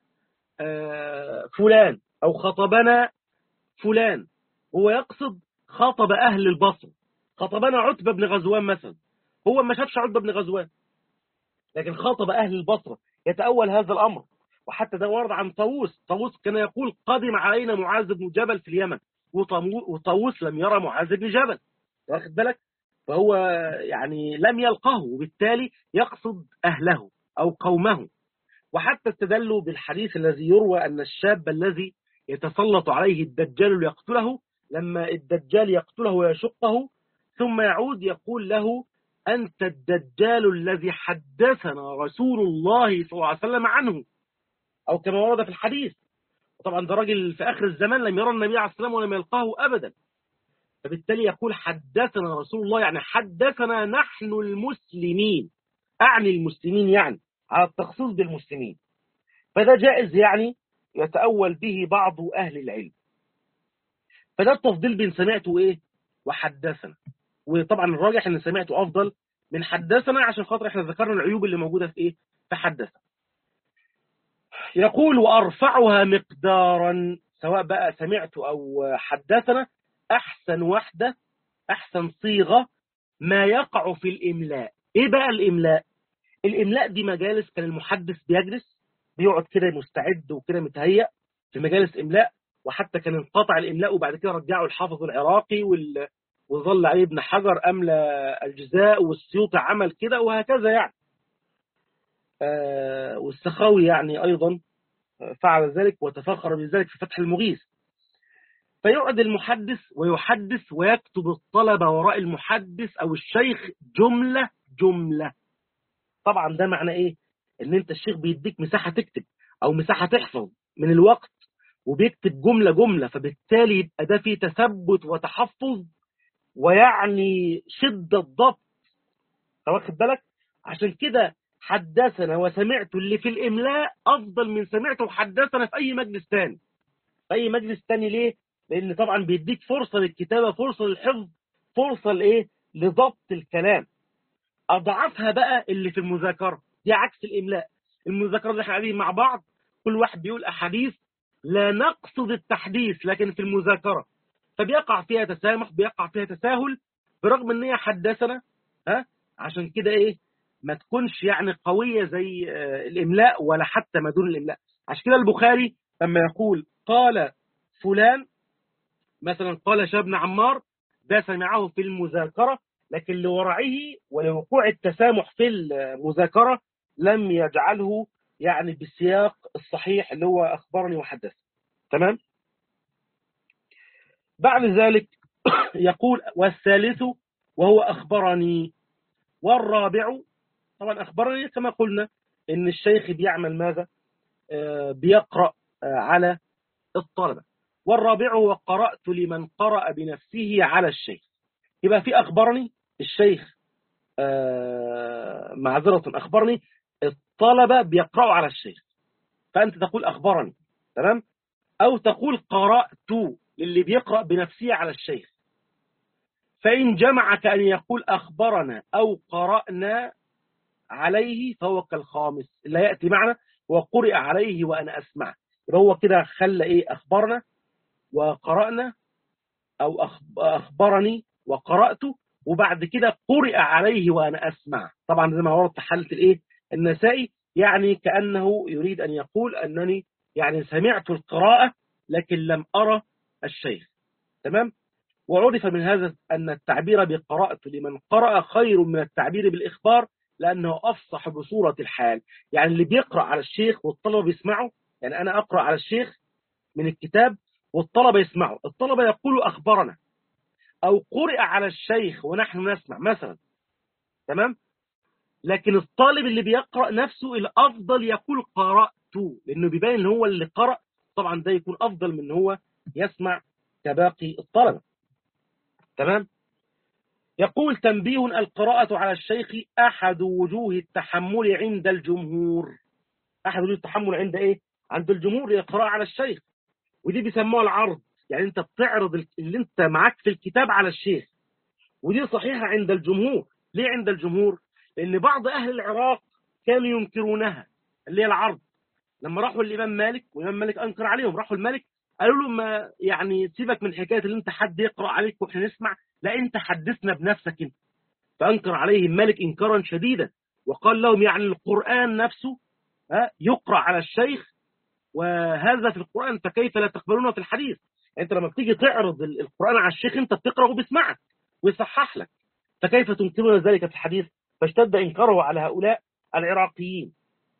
Speaker 1: فلان أو خطبنا فلان هو يقصد خطب أهل البصر خطبنا عتبة بن غزوان مثلا هو ما شافش عتبة بن غزوان لكن خاطب أهل البصرة يتأول هذا الأمر وحتى ده ورد عن طاووس طاووس كان يقول قدم علينا معاذ بن جبل في اليمن وطاووس لم يرى معاذ بن جبل واخد بالك فهو يعني لم يلقه وبالتالي يقصد أهله أو قومه وحتى استدلوا بالحديث الذي يروى أن الشاب الذي يتسلط عليه الدجال ليقتله لما الدجال يقتله ويشقه ثم يعود يقول له أنت الدجال الذي حدثنا رسول الله صلى الله عليه وسلم عنه أو كما ورد في الحديث طبعا ده راجل في آخر الزمان لم يرى النبي عليه السلام ولم يلقاه أبدا فبالتالي يقول حدثنا رسول الله يعني حدثنا نحن المسلمين أعني المسلمين يعني على التخصيص بالمسلمين فده جائز يعني يتأول به بعض أهل العلم فده التفضيل بين سمعته إيه وحدثنا وطبعا الراجح ان سمعته افضل من حدثنا عشان خاطر احنا ذكرنا العيوب اللي موجوده في ايه في حدثنا يقول وارفعها مقدارا سواء بقى سمعت او حدثنا احسن وحده احسن صيغه ما يقع في الاملاء ايه بقى الاملاء الاملاء دي مجالس كان المحدث بيجلس بيقعد كده مستعد وكده متهيأ في مجالس املاء وحتى كان انقطع الاملاء وبعد كده رجعوا الحافظ العراقي وال وظل عليه ابن حجر أملى الجزاء والسيوطي عمل كده وهكذا يعني آه والسخاوي يعني أيضا فعل ذلك وتفخر بذلك في فتح المغيث فيقعد المحدث ويحدث ويكتب الطلبة وراء المحدث أو الشيخ جملة جملة طبعا ده معنى إيه إن أنت الشيخ بيديك مساحة تكتب أو مساحة تحفظ من الوقت وبيكتب جملة جملة فبالتالي يبقى ده فيه تثبت وتحفظ ويعني شدة ضبط واخد بالك عشان كده حدثنا وسمعت اللي في الإملاء أفضل من سمعت وحدثنا في أي مجلس تاني في أي مجلس تاني ليه؟ لأن طبعا بيديك فرصة للكتابة فرصة للحفظ فرصة لإيه؟ لضبط الكلام أضعفها بقى اللي في المذاكرة دي عكس الإملاء المذاكرة اللي احنا قاعدين مع بعض كل واحد بيقول أحاديث لا نقصد التحديث لكن في المذاكرة فبيقع فيها تسامح بيقع فيها تساهل برغم ان هي حدثنا ها عشان كده ايه ما تكونش يعني قوية زي الاملاء ولا حتى ما دون الاملاء عشان كده البخاري لما يقول قال فلان مثلا قال شاب بن عمار ده سمعه في المذاكرة لكن لورعه ولوقوع التسامح في المذاكرة لم يجعله يعني بالسياق الصحيح اللي هو أخبرني وحدث تمام بعد ذلك يقول والثالث وهو أخبرني والرابع طبعا أخبرني كما قلنا إن الشيخ بيعمل ماذا بيقرأ على الطلبة والرابع وقرأت لمن قرأ بنفسه على الشيخ يبقى في أخبرني الشيخ معذرة أخبرني الطلبة بيقرأوا على الشيخ فأنت تقول أخبرني تمام أو تقول قرأت للي بيقرأ بنفسه على الشيخ فإن جمع كأن يقول أخبرنا أو قرأنا عليه فهو كالخامس لا يأتي معنا وقرئ عليه وأنا أسمع يبقى هو كده خلى إيه أخبرنا وقرأنا أو أخبرني وقرأت وبعد كده قرئ عليه وأنا أسمع طبعا زي ما ورد حالة الإيه النسائي يعني كأنه يريد أن يقول أنني يعني سمعت القراءة لكن لم أرى الشيخ تمام وعرف من هذا أن التعبير بقراءة لمن قرأ خير من التعبير بالإخبار لأنه أفصح بصورة الحال يعني اللي بيقرأ على الشيخ والطلبة بيسمعوا يعني أنا أقرأ على الشيخ من الكتاب والطلبة يسمعوا الطلبة يقولوا أخبرنا أو قرئ على الشيخ ونحن نسمع مثلا تمام لكن الطالب اللي بيقرأ نفسه الأفضل يقول قرأت لأنه بيبين ان هو اللي قرأ طبعا ده يكون أفضل من هو يسمع كباقي الطلبة تمام يقول تنبيه القراءة على الشيخ أحد وجوه التحمل عند الجمهور أحد وجوه التحمل عند إيه؟ عند الجمهور القراءة على الشيخ ودي بيسموها العرض يعني أنت بتعرض اللي أنت معاك في الكتاب على الشيخ ودي صحيحة عند الجمهور ليه عند الجمهور؟ لأن بعض أهل العراق كانوا ينكرونها اللي هي العرض لما راحوا الإمام مالك والإمام مالك أنكر عليهم راحوا الملك قالوا له ما يعني سيبك من حكاية اللي أنت حد يقرأ عليك وإحنا نسمع لا أنت حدثنا بنفسك انت فأنكر عليهم مالك إنكارا شديدا وقال لهم يعني القرآن نفسه يقرأ على الشيخ وهذا في القرآن فكيف لا تقبلونه في الحديث أنت لما بتيجي تعرض القرآن على الشيخ أنت بتقرأ وبيسمعك ويصحح لك فكيف تنكرون ذلك في الحديث فاشتد إنكاره على هؤلاء العراقيين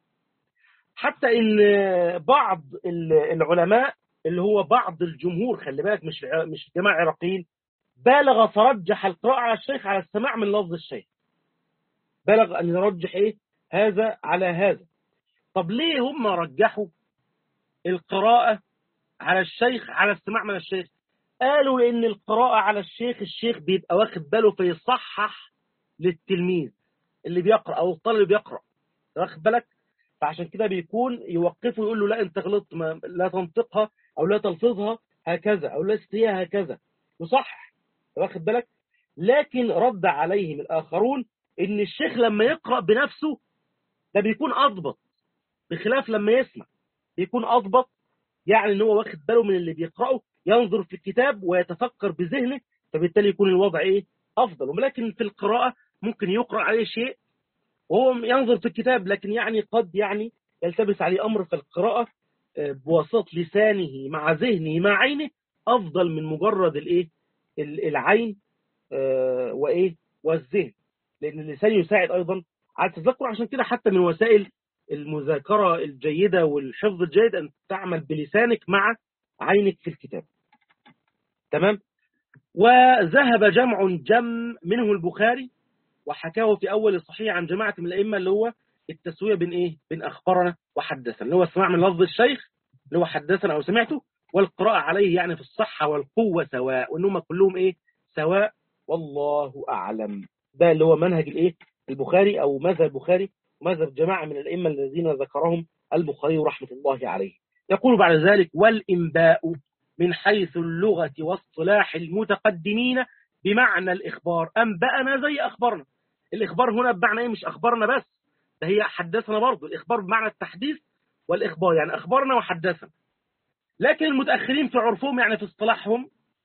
Speaker 1: حتى ان بعض العلماء اللي هو بعض الجمهور خلي بالك مش مش جماعه عراقيين بالغ فرجح القراءه على الشيخ على السماع من لفظ الشيخ بلغ ان يرجح ايه هذا على هذا طب ليه هم رجحوا القراءه على الشيخ على السماع من الشيخ قالوا لأن القراءة على الشيخ الشيخ بيبقى واخد باله فيصحح للتلميذ اللي بيقرأ أو الطالب اللي بيقرأ واخد بالك فعشان كده بيكون يوقفه ويقول له لا أنت غلطت لا تنطقها أو لا تلفظها هكذا أو لا هي هكذا يصحح واخد بالك لكن رد عليهم الآخرون إن الشيخ لما يقرأ بنفسه ده بيكون أضبط بخلاف لما يسمع بيكون أضبط يعني إن هو واخد باله من اللي بيقرأه ينظر في الكتاب ويتفكر بذهنه فبالتالي يكون الوضع إيه أفضل ولكن في القراءة ممكن يقرأ عليه شيء وهو ينظر في الكتاب لكن يعني قد يعني يلتبس عليه أمر في القراءة بواسطة لسانه مع ذهنه مع عينه أفضل من مجرد الإيه العين وإيه والذهن لأن اللسان يساعد أيضا على التذكر عشان كده حتى من وسائل المذاكرة الجيدة والحفظ الجيد أن تعمل بلسانك مع عينك في الكتاب تمام وذهب جمع جم منه البخاري وحكاه في أول الصحيح عن جماعة من الأئمة اللي هو التسوية بين إيه بين أخبرنا وحدثنا اللي هو السماع من لفظ الشيخ اللي هو حدثنا أو سمعته والقراءة عليه يعني في الصحة والقوة سواء وإنهم كلهم إيه سواء والله أعلم ده اللي هو منهج الإيه البخاري أو مذهب البخاري ومذهب جماعة من الأئمة الذين ذكرهم البخاري رحمة الله عليه يقول بعد ذلك والإنباء من حيث اللغة واصطلاح المتقدمين بمعنى الإخبار أنبأنا زي أخبرنا الإخبار هنا بمعنى إيه مش أخبرنا بس ده هي حدثنا برضه الإخبار بمعنى التحديث والإخبار يعني أخبرنا وحدثنا لكن المتأخرين في عرفهم يعني في اصطلاحهم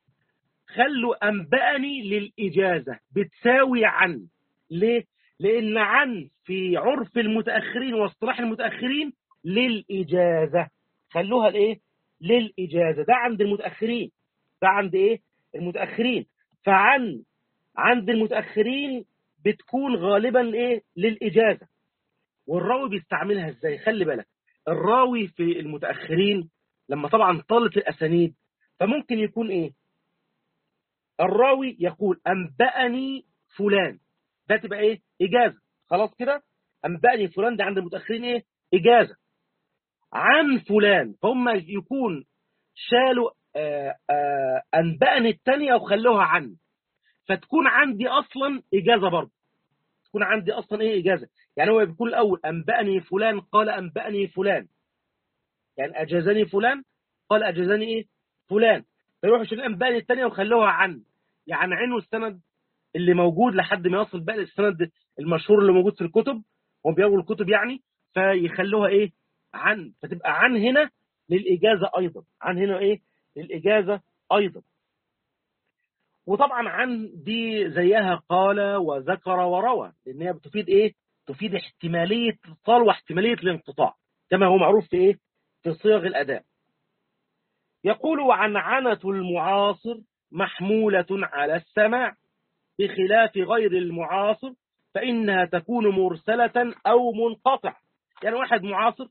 Speaker 1: خلوا أنبأني للإجازة بتساوي عن ليه؟ لأن عن في عرف المتأخرين واصطلاح المتأخرين للإجازة خلوها الإيه؟ للإجازة ده عند المتأخرين ده عند إيه؟ المتأخرين فعن عند المتأخرين بتكون غالبا إيه؟ للإجازة والراوي بيستعملها إزاي؟ خلي بالك الراوي في المتأخرين لما طبعا طالت الأسانيد فممكن يكون إيه؟ الراوي يقول أنبأني فلان ده تبقى إيه؟ إجازة خلاص كده؟ أنبأني فلان ده عند المتأخرين إيه؟ إجازة عن فلان فهم يكون شالوا آآ آآ أنبأني الثانية وخلوها عن فتكون عندي أصلا إجازة برضه تكون عندي أصلا إيه إجازة يعني هو بيقول الأول أنبأني فلان قال أنبأني فلان يعني أجازني فلان قال أجازني إيه فلان فيروحوا يشيلوا أنبأني الثانية وخلوها عن يعني عينوا السند اللي موجود لحد ما يوصل بقى السند المشهور اللي موجود في الكتب هم بيقروا الكتب يعني فيخلوها إيه عن فتبقى عن هنا للإجازة أيضا عن هنا إيه للإجازة أيضا وطبعا عن دي زيها قال وذكر وروى لأن هي بتفيد إيه تفيد احتمالية اتصال واحتمالية الانقطاع كما هو معروف في إيه في صيغ الأداء يقول وعنعنة المعاصر محمولة على السماع بخلاف غير المعاصر فإنها تكون مرسلة أو منقطع يعني واحد معاصر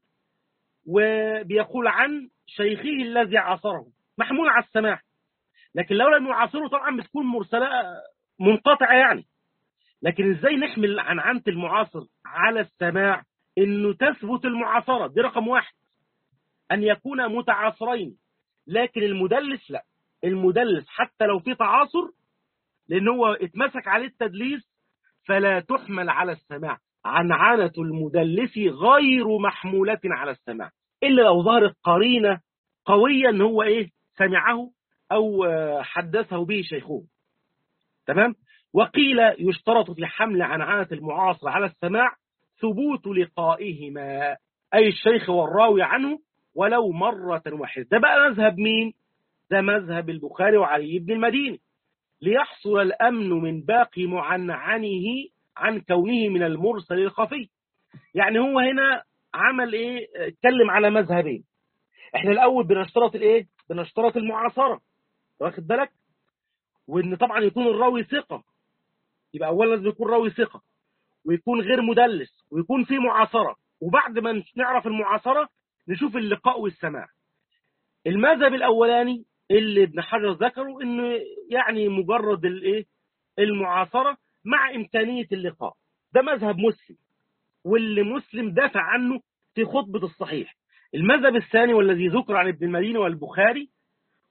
Speaker 1: وبيقول عن شيخه الذي عاصره محمول على السماع لكن لو لم يعاصره طبعا بتكون مرسلة منقطعة يعني لكن ازاي نحمل عن عنة المعاصر على السماع انه تثبت المعاصرة دي رقم واحد ان يكون متعاصرين لكن المدلس لا المدلس حتى لو في تعاصر لان هو اتمسك عليه التدليس فلا تحمل على السماع عنعنة المدلس غير محمولة على السماع إلا لو ظهرت قرينة قوية ان هو ايه سمعه او حدثه به شيخه تمام وقيل يشترط في حمل عنعنة المعاصر على السماع ثبوت لقائهما أي الشيخ والراوي عنه ولو مرة واحدة ده بقى مذهب مين ده مذهب البخاري وعلي بن المديني ليحصل الأمن من باقي معنعنه عن كونه من المرسل الخفي يعني هو هنا عمل ايه اتكلم على مذهبين احنا الاول بنشترط الايه بنشترط المعاصره واخد بالك وان طبعا يكون الراوي ثقه يبقى اولا لازم يكون راوي ثقه ويكون غير مدلس ويكون في معاصره وبعد ما نعرف المعاصره نشوف اللقاء والسماع المذهب الاولاني اللي ابن حجر ذكره انه يعني مجرد الايه المعاصره مع امكانيه اللقاء ده مذهب مسلم واللي مسلم دافع عنه في خطبه الصحيح المذهب الثاني والذي ذكر عن ابن المديني والبخاري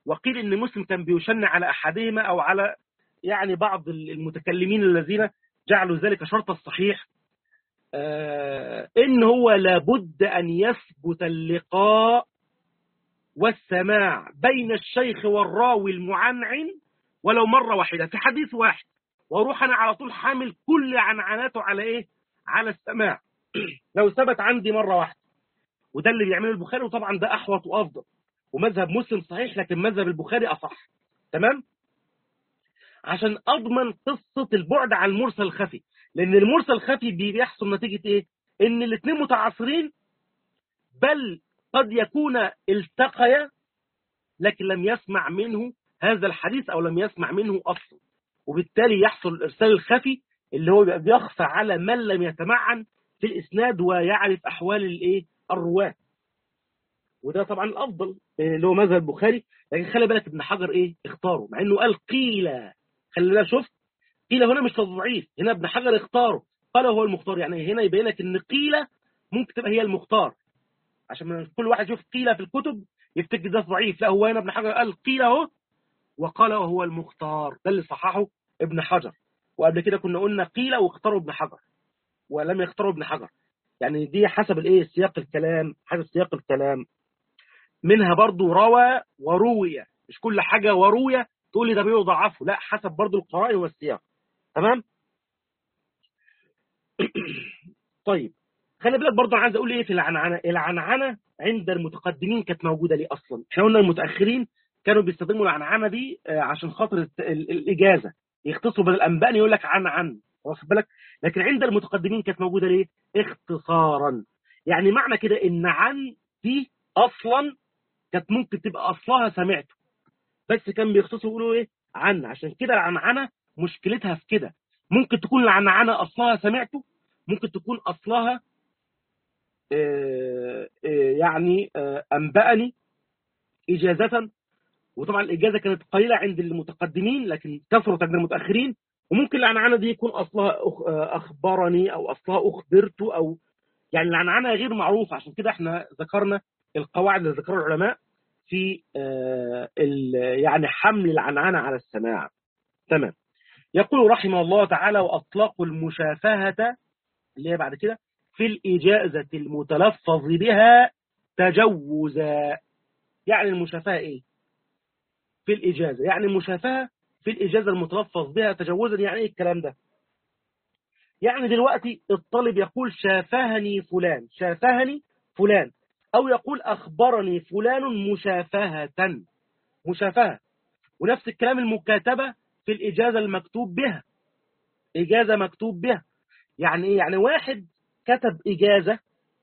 Speaker 1: وقيل ان مسلم كان بيشن على احدهما او على يعني بعض المتكلمين الذين جعلوا ذلك شرط الصحيح آه ان هو لابد ان يثبت اللقاء والسماع بين الشيخ والراوي المعنعن ولو مرة واحدة في حديث واحد واروح انا على طول حامل كل عنعناته على ايه على السماع لو ثبت عندي مرة واحدة وده اللي بيعمله البخاري وطبعا ده احوط وافضل ومذهب مسلم صحيح لكن مذهب البخاري اصح تمام عشان اضمن قصة البعد عن المرسل الخفي لان المرسل الخفي بيحصل نتيجة ايه ان الاثنين متعاصرين بل قد يكون التقيا لكن لم يسمع منه هذا الحديث او لم يسمع منه اصلا وبالتالي يحصل الارسال الخفي اللي هو بيخفى على من لم يتمعن في الاسناد ويعرف احوال الايه الرواه وده طبعا الافضل اللي هو مذهب البخاري لكن خلي بالك ابن حجر ايه اختاره مع انه قال قيل خلي بالك شفت قيل هنا مش تضعيف هنا ابن حجر اختاره قال هو المختار يعني هنا يبين لك ان قيل ممكن تبقى هي المختار عشان من كل واحد يشوف قيل في الكتب يفتكر ده ضعيف لا هو هنا ابن حجر قال قيل اهو وقال وهو المختار ده اللي صححه ابن حجر وقبل كده كنا قلنا قيل واختاروا ابن حجر ولم يختاروا ابن حجر يعني دي حسب الايه سياق الكلام حسب سياق الكلام منها برضو روى وروي مش كل حاجة وروي تقول لي ده بيضعفه لا حسب برضو القرائن والسياق تمام طيب خلي بالك برضو انا عايز اقول ايه في العنعنه العنعنه عند المتقدمين كانت موجوده ليه اصلا احنا قلنا المتاخرين كانوا بيستخدموا العنعنه دي عشان خاطر الاجازه يختصروا بدل انباني يقول لك عن عن واخد بالك لكن عند المتقدمين كانت موجوده ليه اختصارا يعني معنى كده ان عن دي اصلا كانت ممكن تبقى اصلها سمعته بس كان بيختصروا يقولوا ايه عن عشان كده العنعنه مشكلتها في كده ممكن تكون العنعنه اصلها سمعته ممكن تكون اصلها آه آه يعني آه انبأني اجازه وطبعا الاجازه كانت قليله عند المتقدمين لكن كثرت عند المتاخرين وممكن العنعنه دي يكون اصلها اخبرني او اصلها اخبرت او يعني العنعنه غير معروفه عشان كده احنا ذكرنا القواعد اللي ذكرها العلماء في يعني حمل العنعنه على السماع تمام يقول رحمه الله تعالى واطلقوا المشافهه اللي هي بعد كده في الاجازه المتلفظ بها تجوزا يعني المشافهه ايه في الاجازه يعني المشافهه في الإجازة المتلفظ بها تجوزا يعني إيه الكلام ده يعني دلوقتي الطالب يقول شافهني فلان شافهني فلان أو يقول أخبرني فلان مشافهة مشافهة ونفس الكلام المكاتبة في الإجازة المكتوب بها إجازة مكتوب بها يعني إيه يعني واحد كتب إجازة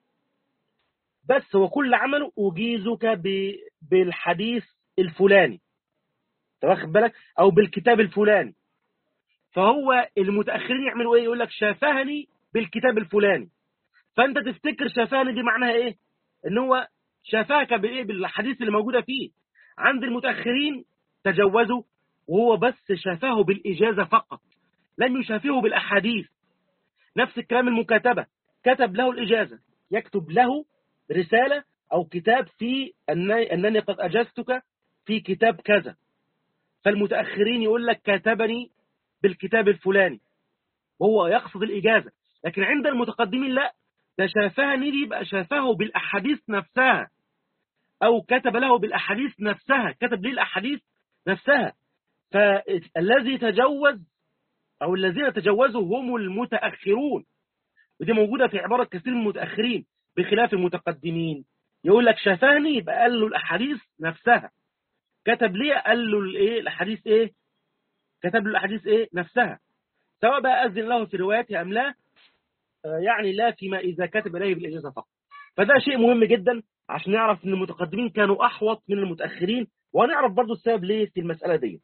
Speaker 1: بس هو كل عمله أجيزك بالحديث الفلاني واخد بالك او بالكتاب الفلاني فهو المتاخرين يعملوا ايه يقول لك شافهني بالكتاب الفلاني فانت تفتكر شافهني دي معناها ايه ان هو شافاك بايه بالحديث اللي موجوده فيه عند المتاخرين تجوزوا وهو بس شافاه بالاجازه فقط لم يشافهه بالاحاديث نفس الكلام المكاتبه كتب له الاجازه يكتب له رساله او كتاب في انني قد اجزتك في كتاب كذا فالمتأخرين يقول لك كاتبني بالكتاب الفلاني وهو يقصد الإجازة لكن عند المتقدمين لا ده شافهني دي يبقى شافه بالأحاديث نفسها أو كتب له بالأحاديث نفسها كتب ليه الأحاديث نفسها فالذي تجوز أو الذين تجوزوا هم المتأخرون ودي موجودة في عبارة كثير من المتأخرين بخلاف المتقدمين يقول لك شافهني يبقى قال له الأحاديث نفسها كتب ليه قال له الايه الاحاديث ايه كتب له الاحاديث ايه نفسها سواء بقى اذن له في روايته ام لا آه يعني لا فيما اذا كتب اليه بالاجازه فقط فده شيء مهم جدا عشان نعرف ان المتقدمين كانوا احوط من المتاخرين وهنعرف برضو السبب ليه في المساله دي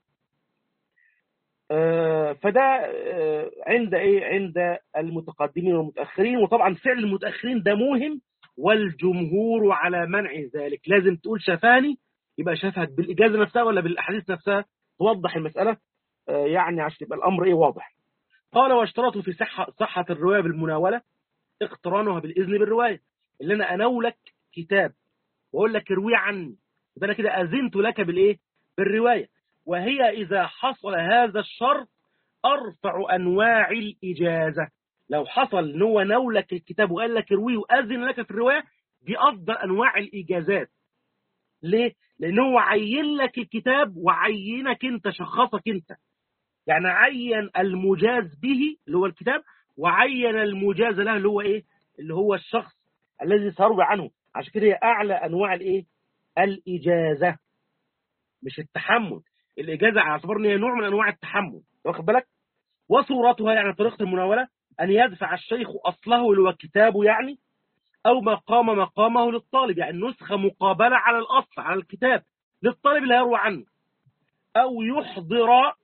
Speaker 1: آه فده آه عند ايه عند المتقدمين والمتاخرين وطبعا فعل المتاخرين ده مهم والجمهور على منع ذلك لازم تقول شفاني يبقى شافك بالإجازة نفسها ولا بالأحاديث نفسها توضح المسألة آه يعني عشان يبقى الأمر إيه واضح قال واشترطوا في صحة, صحة الرواية بالمناولة اقترانها بالإذن بالرواية اللي أنا أناولك كتاب وأقول لك اروي عني يبقى انا كده اذنت لك بالايه بالروايه وهي اذا حصل هذا الشرط ارفع انواع الاجازه لو حصل ان هو نولك الكتاب وقال لك ارويه واذن لك في الروايه دي افضل انواع الاجازات ليه لان هو عين لك الكتاب وعينك انت شخصك انت يعني عين المجاز به اللي هو الكتاب وعين المجاز له اللي هو ايه اللي هو الشخص الذي سيروي عنه عشان كده هي اعلى انواع الايه الاجازه مش التحمل الاجازه على اعتبار ان هي نوع من انواع التحمل واخد بالك وصورتها يعني طريقه المناوله ان يدفع الشيخ اصله اللي هو كتابه يعني او ما قام مقامه للطالب يعني نسخه مقابله على الاصل على الكتاب للطالب اللي هيروي عنه او يحضر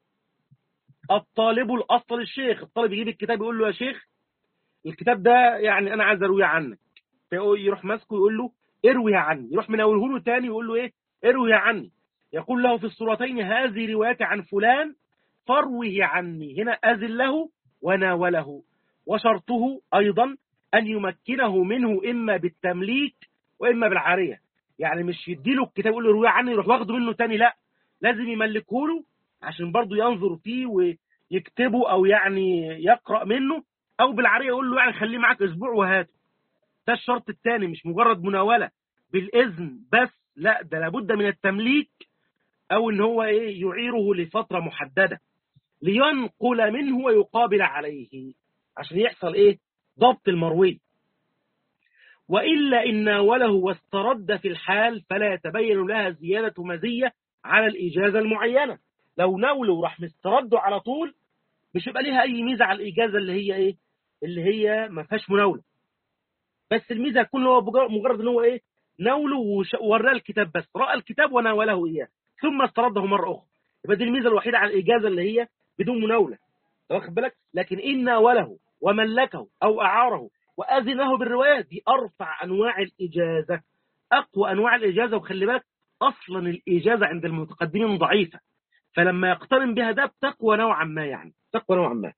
Speaker 1: الطالب الاصل للشيخ الطالب يجيب الكتاب يقول له يا شيخ الكتاب ده يعني انا عايز ارويه عنك يروح ماسكه يقول له اروي عني يروح مناوله له تاني يقول له ايه اروي عني يقول له في الصورتين هذه روايتي عن فلان فاروه عني هنا أذن له وناوله وشرطه أيضا أن يمكنه منه إما بالتمليك وإما بالعارية يعني مش يديله الكتاب يقول له روي عني يروح واخده منه تاني لا لازم يملكه له عشان برضه ينظر فيه ويكتبه أو يعني يقرأ منه أو بالعارية يقول له يعني خليه معاك أسبوع وهاته ده الشرط الثاني مش مجرد مناولة بالإذن بس لا ده لابد من التمليك أو إن هو إيه يعيره لفترة محددة لينقل منه ويقابل عليه عشان يحصل إيه ضبط المروي وإلا إن ناوله واسترد في الحال فلا يتبين لها زيادة مزية على الإجازة المعينة لو ناوله وراح مسترده على طول مش يبقى ليها أي ميزة على الإجازة اللي هي إيه اللي هي ما فيهاش مناولة بس الميزة تكون هو مجرد إن هو إيه ناوله ووراه الكتاب بس رأى الكتاب وناوله إياه ثم استرده مرة أخرى يبقى دي الميزة الوحيدة على الإجازة اللي هي بدون مناولة واخد بالك لكن إن ناوله وملكه أو أعاره وأذنه بالرواية دي أرفع أنواع الإجازة أقوى أنواع الإجازة وخلي بالك أصلا الإجازة عند المتقدمين ضعيفة فلما يقترن بها ده بتقوى نوعا ما يعني تقوى نوعا ما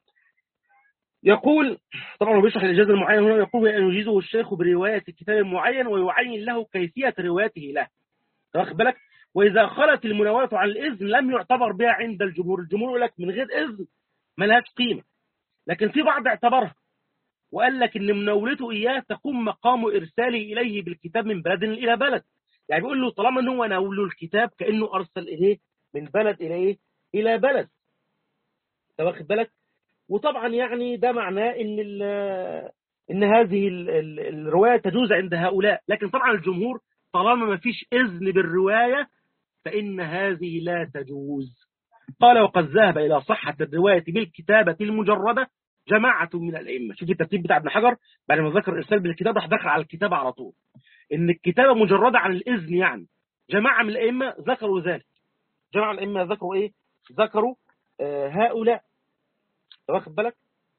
Speaker 1: يقول طبعا هو بيشرح الإجازة المعينة هنا يقول أن يجيزه الشيخ برواية الكتاب المعين ويعين له كيفية روايته له واخد بالك وإذا خلت المناولة عن الإذن لم يعتبر بها عند الجمهور الجمهور يقول لك من غير إذن ملهاش قيمة لكن في بعض اعتبرها وقال لك ان مناولته اياه تقوم مقام ارساله اليه بالكتاب من بلد الى بلد يعني بيقول له طالما ان هو ناوله الكتاب كانه ارسل اليه من بلد الى ايه الى بلد انت واخد بالك وطبعا يعني ده معناه ان ان هذه ال ال الروايه تجوز عند هؤلاء لكن طبعا الجمهور طالما ما فيش اذن بالروايه فان هذه لا تجوز قال وقد ذهب الى صحه الروايه بالكتابه المجرده جماعة من الأئمة شوف الترتيب بتاع ابن حجر بعد ما ذكر الإرسال بالكتاب راح دخل على الكتابة على طول إن الكتابة مجردة عن الإذن يعني جماعة من الأئمة ذكروا ذلك جماعة من الأئمة ذكروا إيه ذكروا آه هؤلاء واخد بالك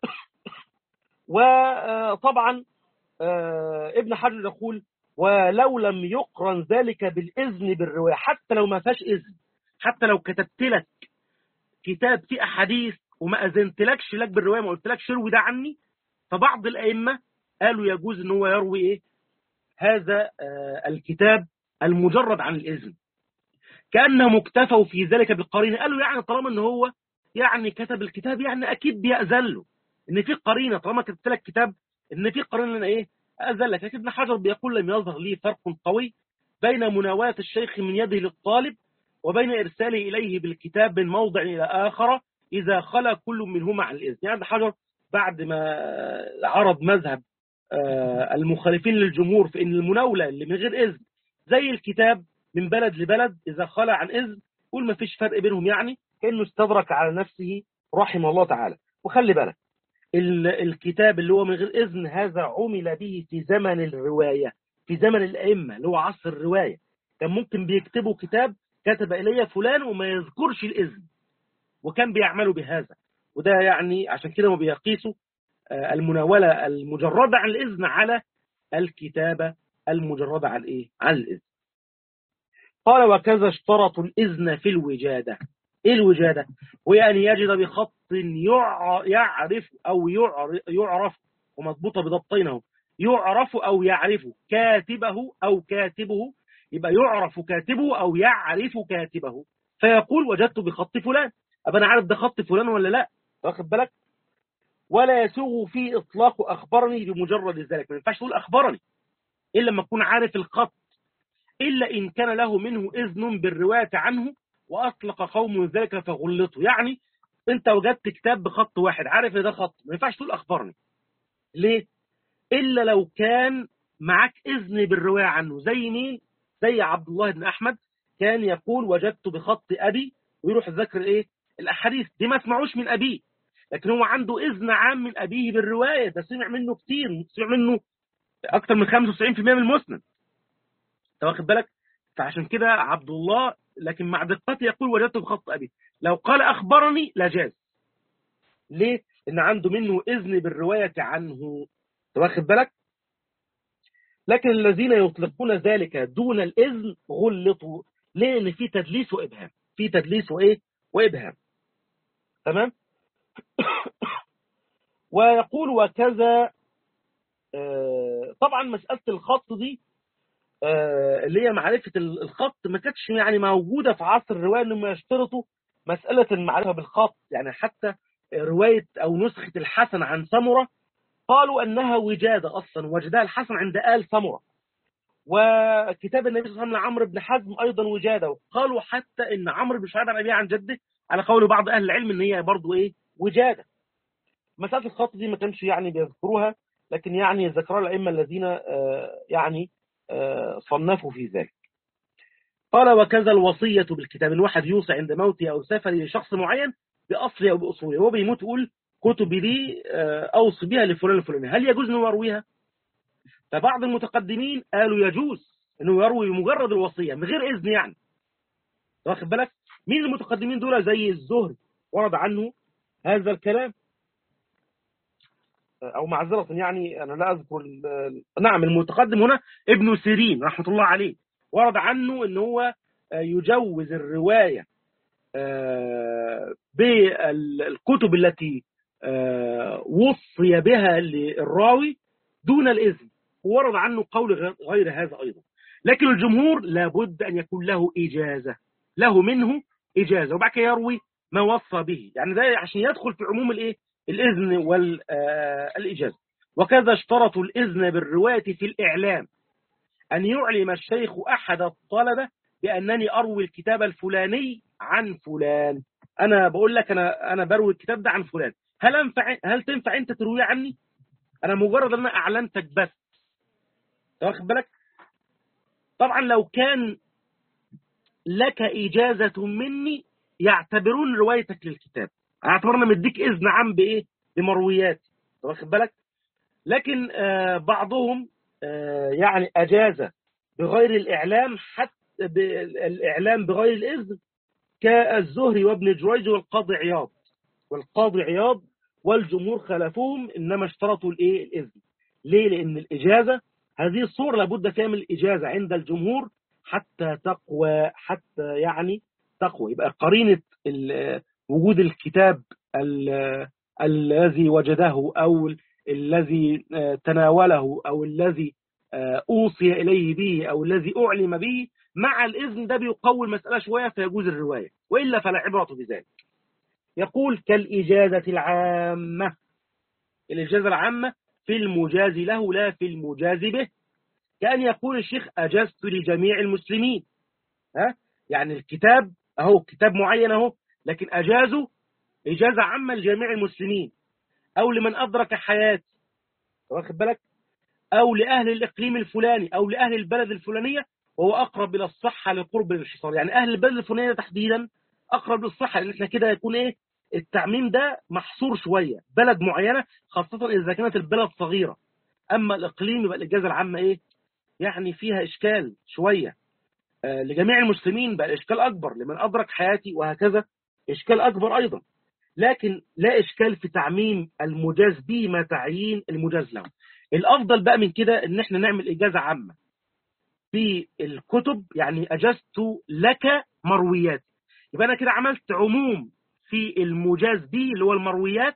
Speaker 1: وطبعا آه ابن حجر يقول ولو لم يقرن ذلك بالإذن بالرواية حتى لو ما فيهاش إذن حتى لو كتبت لك كتاب فيه أحاديث وما أذنتلكش لك بالرواية ما قلتلكش اروي ده عني فبعض الأئمة قالوا يجوز ان هو يروي ايه هذا آه الكتاب المجرد عن الإذن كأنهم اكتفوا في ذلك بالقرينة قالوا يعني طالما ان هو يعني كتب الكتاب يعني أكيد بيأذن له ان في قرينة طالما كتبت لك كتاب ان في قرينة ان ايه أذن لك لكن ابن حجر بيقول لم يظهر لي فرق قوي بين مناواة الشيخ من يده للطالب وبين إرساله إليه بالكتاب من موضع إلى آخر إذا خلا كل منهما عن الإذن يعني حجر بعد ما عرض مذهب المخالفين للجمهور في أن المناولة اللي من غير إذن زي الكتاب من بلد لبلد إذا خلا عن إذن قول ما فيش فرق بينهم يعني كأنه استدرك على نفسه رحمه الله تعالى وخلي بالك الكتاب اللي هو من غير إذن هذا عمل به في زمن الرواية في زمن الأئمة اللي هو عصر الرواية كان ممكن بيكتبوا كتاب كتب إلي فلان وما يذكرش الإذن وكان بيعملوا بهذا وده يعني عشان كده ما بيقيسوا المناولة المجردة عن الإذن على الكتابة المجردة عن إيه؟ عن الإذن قال وكذا اشترطوا الإذن في الوجادة إيه الوجادة؟ وهي أن يجد بخط يعرف أو يعرف ومضبوطة بضبطينه يعرف أو يعرف كاتبه أو كاتبه يبقى يعرف كاتبه أو يعرف كاتبه فيقول وجدت بخط فلان أبقى أنا عارف ده خط فلان ولا لا واخد بالك ولا يسوغ في إطلاق أخبرني بمجرد ذلك ما ينفعش تقول أخبرني إلا لما تكون عارف الخط إلا إن كان له منه إذن بالرواية عنه وأطلق قوم ذلك فغلطوا يعني أنت وجدت كتاب بخط واحد عارف ده خط ما ينفعش تقول أخبرني ليه؟ إلا لو كان معاك إذن بالرواية عنه زي مين؟ زي عبد الله بن أحمد كان يقول وجدت بخط أبي ويروح ذكر إيه؟ الأحاديث دي ما سمعوش من أبيه لكن هو عنده إذن عام من أبيه بالرواية ده سمع منه كتير سمع منه أكثر من 95% من المسند أنت واخد بالك فعشان كده عبد الله لكن مع دقته يقول وجدت بخط أبي لو قال أخبرني لجاز ليه؟ إن عنده منه إذن بالرواية عنه أنت واخد بالك لكن الذين يطلقون ذلك دون الإذن غلطوا ليه؟ لأن في تدليس وإبهام في تدليس وإيه؟ وإبهام تمام؟ ويقول وكذا طبعا مسألة الخط دي اللي هي معرفة الخط ما كانتش يعني موجودة في عصر الرواية انهم يشترطوا مسألة المعرفة بالخط يعني حتى رواية أو نسخة الحسن عن سمرة قالوا أنها وجادة أصلا وجدها الحسن عند آل سمرة وكتاب النبي صلى الله عليه وسلم لعمرو بن حزم أيضا وجادة وقالوا حتى أن عمرو بن شعيب عن أبيه عن جده على قول بعض أهل العلم أن هي برضو إيه وجادة مسألة الخط دي ما كانش يعني بيذكروها لكن يعني ذكرها الأئمة الذين يعني صنفوا في ذلك قال وكذا الوصية بالكتاب الواحد يوصي عند موته أو سفره لشخص معين بأصله أو بأصوله هو بيموت يقول كتبي لي أوصي بها لفلان الفلاني هل يجوز أنه يرويها فبعض المتقدمين قالوا يجوز أنه يروي بمجرد الوصية من غير إذن يعني واخد بالك مين المتقدمين دول زي الزهري ورد عنه هذا الكلام أو معذرة يعني أنا لا أذكر نعم المتقدم هنا ابن سيرين رحمة الله عليه ورد عنه أنه هو يجوز الرواية بالكتب التي وصي بها للراوي دون الإذن وورد عنه قول غير هذا أيضا لكن الجمهور لابد أن يكون له إجازة له منه إجازة وبعد كده يروي ما وصى به يعني ده عشان يدخل في عموم الإيه الإذن والإجازة وكذا اشترطوا الإذن بالرواية في الإعلام أن يعلم الشيخ أحد الطلبة بأنني أروي الكتاب الفلاني عن فلان أنا بقول لك أنا أنا بروي الكتاب ده عن فلان هل أنفع هل تنفع أنت ترويه عني؟ أنا مجرد أن أنا أعلنتك بس واخد بالك؟ طبعا لو كان لك إجازة مني يعتبرون روايتك للكتاب اعتبرنا مديك إذن عام بإيه؟ بمرويات واخد بالك؟ لكن آه بعضهم آه يعني أجاز بغير الإعلام حتى الإعلام بغير الإذن كالزهري وابن جريج والقاضي عياض والقاضي عياض والجمهور خلفوهم إنما اشترطوا الإيه الإذن ليه؟ لأن الإجازة هذه الصورة لابد فيها من الإجازة عند الجمهور حتى تقوى حتى يعني تقوى يبقى قرينة وجود الكتاب الذي وجده أو الذي تناوله أو الذي أوصي إليه به أو الذي أعلم به مع الإذن ده بيقوي المسألة شوية فيجوز الرواية وإلا فلا عبرة بذلك يقول كالإجازة العامة الإجازة العامة في المجاز له لا في المجاز به كأن يقول الشيخ أجزت لجميع المسلمين ها يعني الكتاب أهو كتاب معين أهو لكن أجازه إجازة عامة لجميع المسلمين أو لمن أدرك حياتي واخد بالك أو لأهل الإقليم الفلاني أو لأهل البلد الفلانية وهو أقرب إلى الصحة لقرب الانحصار يعني أهل البلد الفلانية تحديدا أقرب للصحة لأن إحنا كده يكون إيه التعميم ده محصور شوية بلد معينة خاصة إذا كانت البلد صغيرة أما الإقليم يبقى الإجازة العامة إيه يعني فيها إشكال شوية آه لجميع المسلمين بقى الإشكال أكبر لمن أدرك حياتي وهكذا إشكال أكبر أيضا لكن لا إشكال في تعميم المجاز به ما تعيين المجاز له الأفضل بقى من كده إن إحنا نعمل إجازة عامة في الكتب يعني أجزت لك مرويات يبقى أنا كده عملت عموم في المجاز به اللي هو المرويات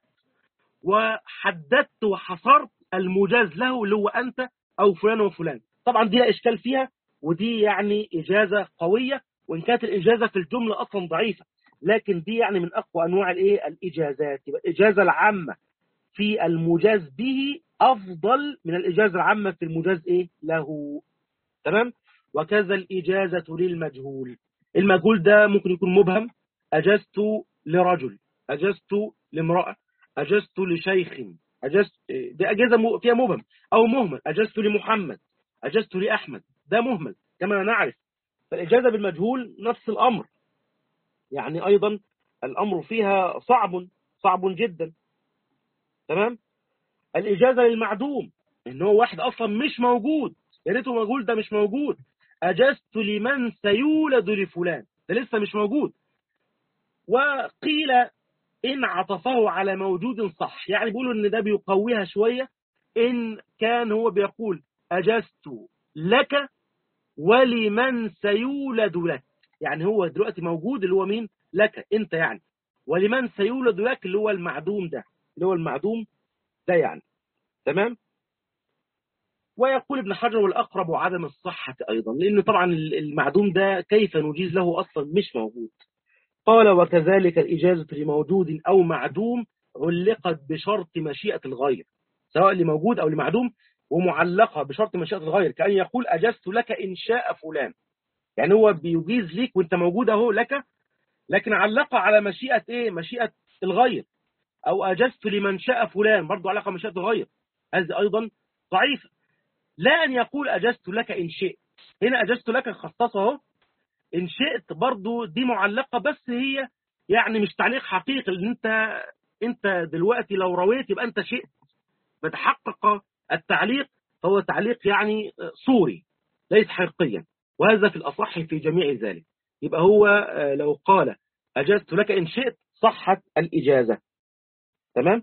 Speaker 1: وحددت وحصرت المجاز له اللي هو أنت أو فلان وفلان طبعا دي لا إشكال فيها ودي يعني إجازة قوية وإن كانت الإجازة في الجملة أصلا ضعيفة لكن دي يعني من أقوى أنواع الإيه الإجازات يبقى الإجازة العامة في المجاز به أفضل من الإجازة العامة في المجاز إيه له تمام وكذا الإجازة للمجهول المجهول ده ممكن يكون مبهم أجزت لرجل أجزت لامرأة أجزت لشيخ أجزت دي أجازة فيها مبهم أو مهمل أجزت لمحمد أجزت لأحمد ده مهمل كما نعرف فالإجازة بالمجهول نفس الأمر يعني أيضا الأمر فيها صعب صعب جدا تمام الإجازة للمعدوم إن هو واحد أصلا مش موجود يا ريته موجود ده مش موجود أجزت لمن سيولد لفلان ده لسه مش موجود وقيل إن عطفه على موجود صح يعني بيقولوا إن ده بيقويها شوية إن كان هو بيقول أجزت لك ولمن سيولد لك يعني هو دلوقتي موجود اللي هو مين لك انت يعني ولمن سيولد لك اللي هو المعدوم ده اللي هو المعدوم ده يعني تمام ويقول ابن حجر والأقرب عدم الصحة أيضا لأن طبعا المعدوم ده كيف نجيز له أصلا مش موجود قال وكذلك الإجازة لموجود أو معدوم علقت بشرط مشيئة الغير سواء لموجود أو لمعدوم ومعلقة بشرط مشيئة الغير كأن يقول أجزت لك إن شاء فلان يعني هو بيجيز ليك وانت موجود اهو لك لكن علقها على مشيئة ايه مشيئة الغير او اجزت لمن شاء فلان برضه علقها مشيئة الغير هذه ايضا ضعيفة لا ان يقول اجزت لك ان شئت هنا اجزت لك خصصه اهو ان شئت برضه دي معلقة بس هي يعني مش تعليق حقيقي لان انت انت دلوقتي لو رويت يبقى انت شئت بتحقق التعليق فهو تعليق يعني صوري ليس حقيقيا وهذا في الأصح في جميع ذلك يبقى هو لو قال أجزت لك إن شئت صحت الإجازة تمام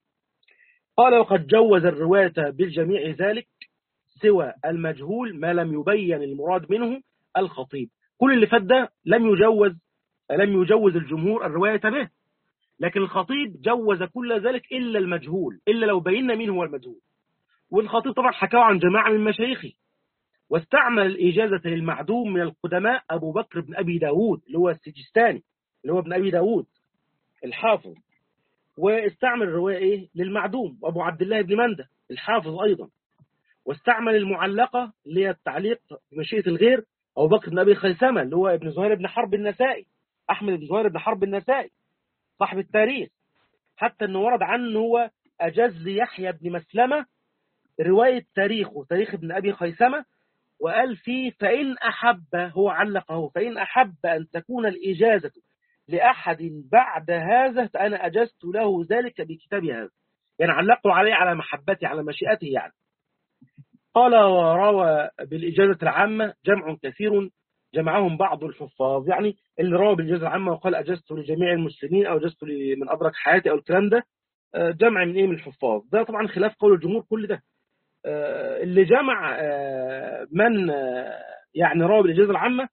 Speaker 1: قال وقد جوز الرواية بالجميع ذلك سوى المجهول ما لم يبين المراد منه الخطيب كل اللي فات ده لم يجوز لم يجوز الجمهور الرواية به لكن الخطيب جوز كل ذلك إلا المجهول إلا لو بينا مين هو المجهول والخطيب طبعا حكاه عن جماعة من مشايخه واستعمل الإجازة للمعدوم من القدماء أبو بكر بن أبي داود اللي هو السجستاني اللي هو ابن أبي داود الحافظ واستعمل الرواية إيه للمعدوم وأبو عبد الله بن مندة الحافظ أيضا واستعمل المعلقة اللي هي التعليق بمشيئة الغير أبو بكر بن أبي خيثمة اللي هو ابن زهير بن حرب النسائي أحمد بن زهير بن حرب النسائي صاحب التاريخ حتى أنه ورد عنه هو أجز يحيى بن مسلمة رواية تاريخه تاريخ ابن أبي خيثمة وقال فيه فإن أحب هو علقه فإن أحب أن تكون الإجازة لأحد بعد هذا فأنا أجزت له ذلك بكتاب هذا يعني علقوا عليه على محبته على مشيئته يعني قال وروى بالإجازة العامة جمع كثير جمعهم بعض الحفاظ يعني اللي روى بالإجازة العامة وقال أجزت لجميع المسلمين أو أجزت من أدرك حياتي أو الكلام ده جمع من إيه من الحفاظ ده طبعا خلاف قول الجمهور كل ده اللي جمع من يعني روى بالإجازة العامة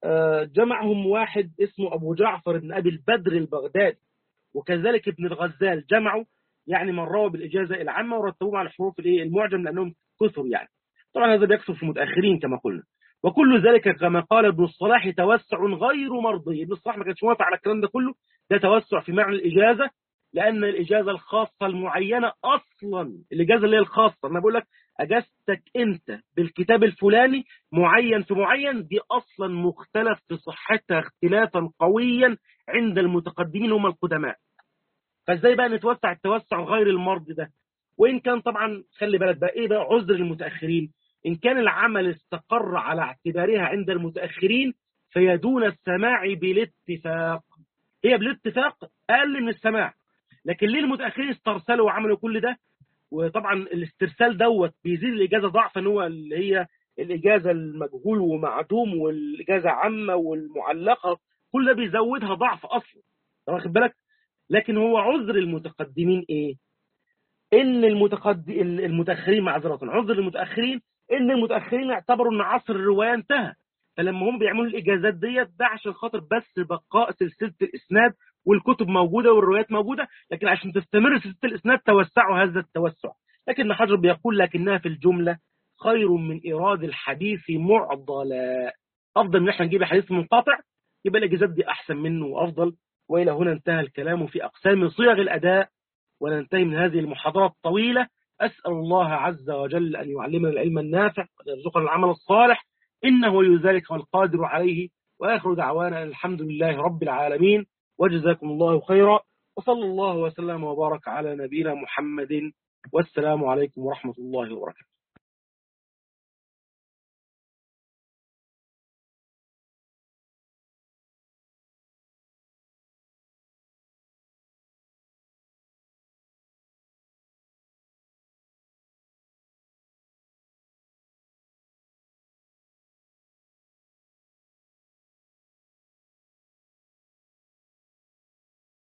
Speaker 1: جمعهم واحد اسمه أبو جعفر بن أبي البدر البغدادي وكذلك ابن الغزال جمعوا يعني من روى بالإجازة العامة ورتبوهم على حروف الايه المعجم لأنهم كثر يعني طبعا هذا بيكثر في المتأخرين كما قلنا وكل ذلك كما قال ابن الصلاح توسع غير مرضي ابن الصلاح ما كانش موافق على الكلام ده كله ده توسع في معنى الإجازة لأن الإجازة الخاصة المعينة أصلا الإجازة اللي هي الخاصة أنا بقول لك أجازتك أنت بالكتاب الفلاني معين في معين دي أصلا مختلف في صحتها اختلافا قويا عند المتقدمين هم القدماء فازاي بقى نتوسع التوسع غير المرض ده وإن كان طبعا خلي بالك بقى إيه بقى عذر المتأخرين إن كان العمل استقر على اعتبارها عند المتأخرين فهي دون السماع بالاتفاق هي بالاتفاق أقل من السماع لكن ليه المتأخرين استرسلوا وعملوا كل ده وطبعا الاسترسال دوت بيزيد الإجازة ضعفا ان هو اللي هي الإجازة المجهول ومعدوم والإجازة عامة والمعلقة كل ده بيزودها ضعف أصلا واخد بالك لكن هو عذر المتقدمين إيه إن المتقد... المتأخرين معذرة عذر المتأخرين إن المتأخرين اعتبروا إن عصر الرواية انتهى فلما هم بيعملوا الإجازات ديت ده عشان خاطر بس بقاء سلسلة الإسناد والكتب موجودة والروايات موجودة لكن عشان تستمر سلسلة الإسناد توسعوا هذا التوسع لكن حجر بيقول لكنها في الجملة خير من إيراد الحديث معضلا أفضل من احنا نجيب حديث منقطع يبقى الإجازات دي أحسن منه وأفضل وإلى هنا انتهى الكلام في أقسام صيغ الأداء وننتهي من هذه المحاضرة الطويلة أسأل الله عز وجل أن يعلمنا العلم النافع وأن يرزقنا العمل الصالح إنه ولي ذلك والقادر عليه وآخر دعوانا الحمد لله رب العالمين وجزاكم الله خيرا وصلى الله وسلم وبارك على نبينا محمد والسلام عليكم ورحمة الله وبركاته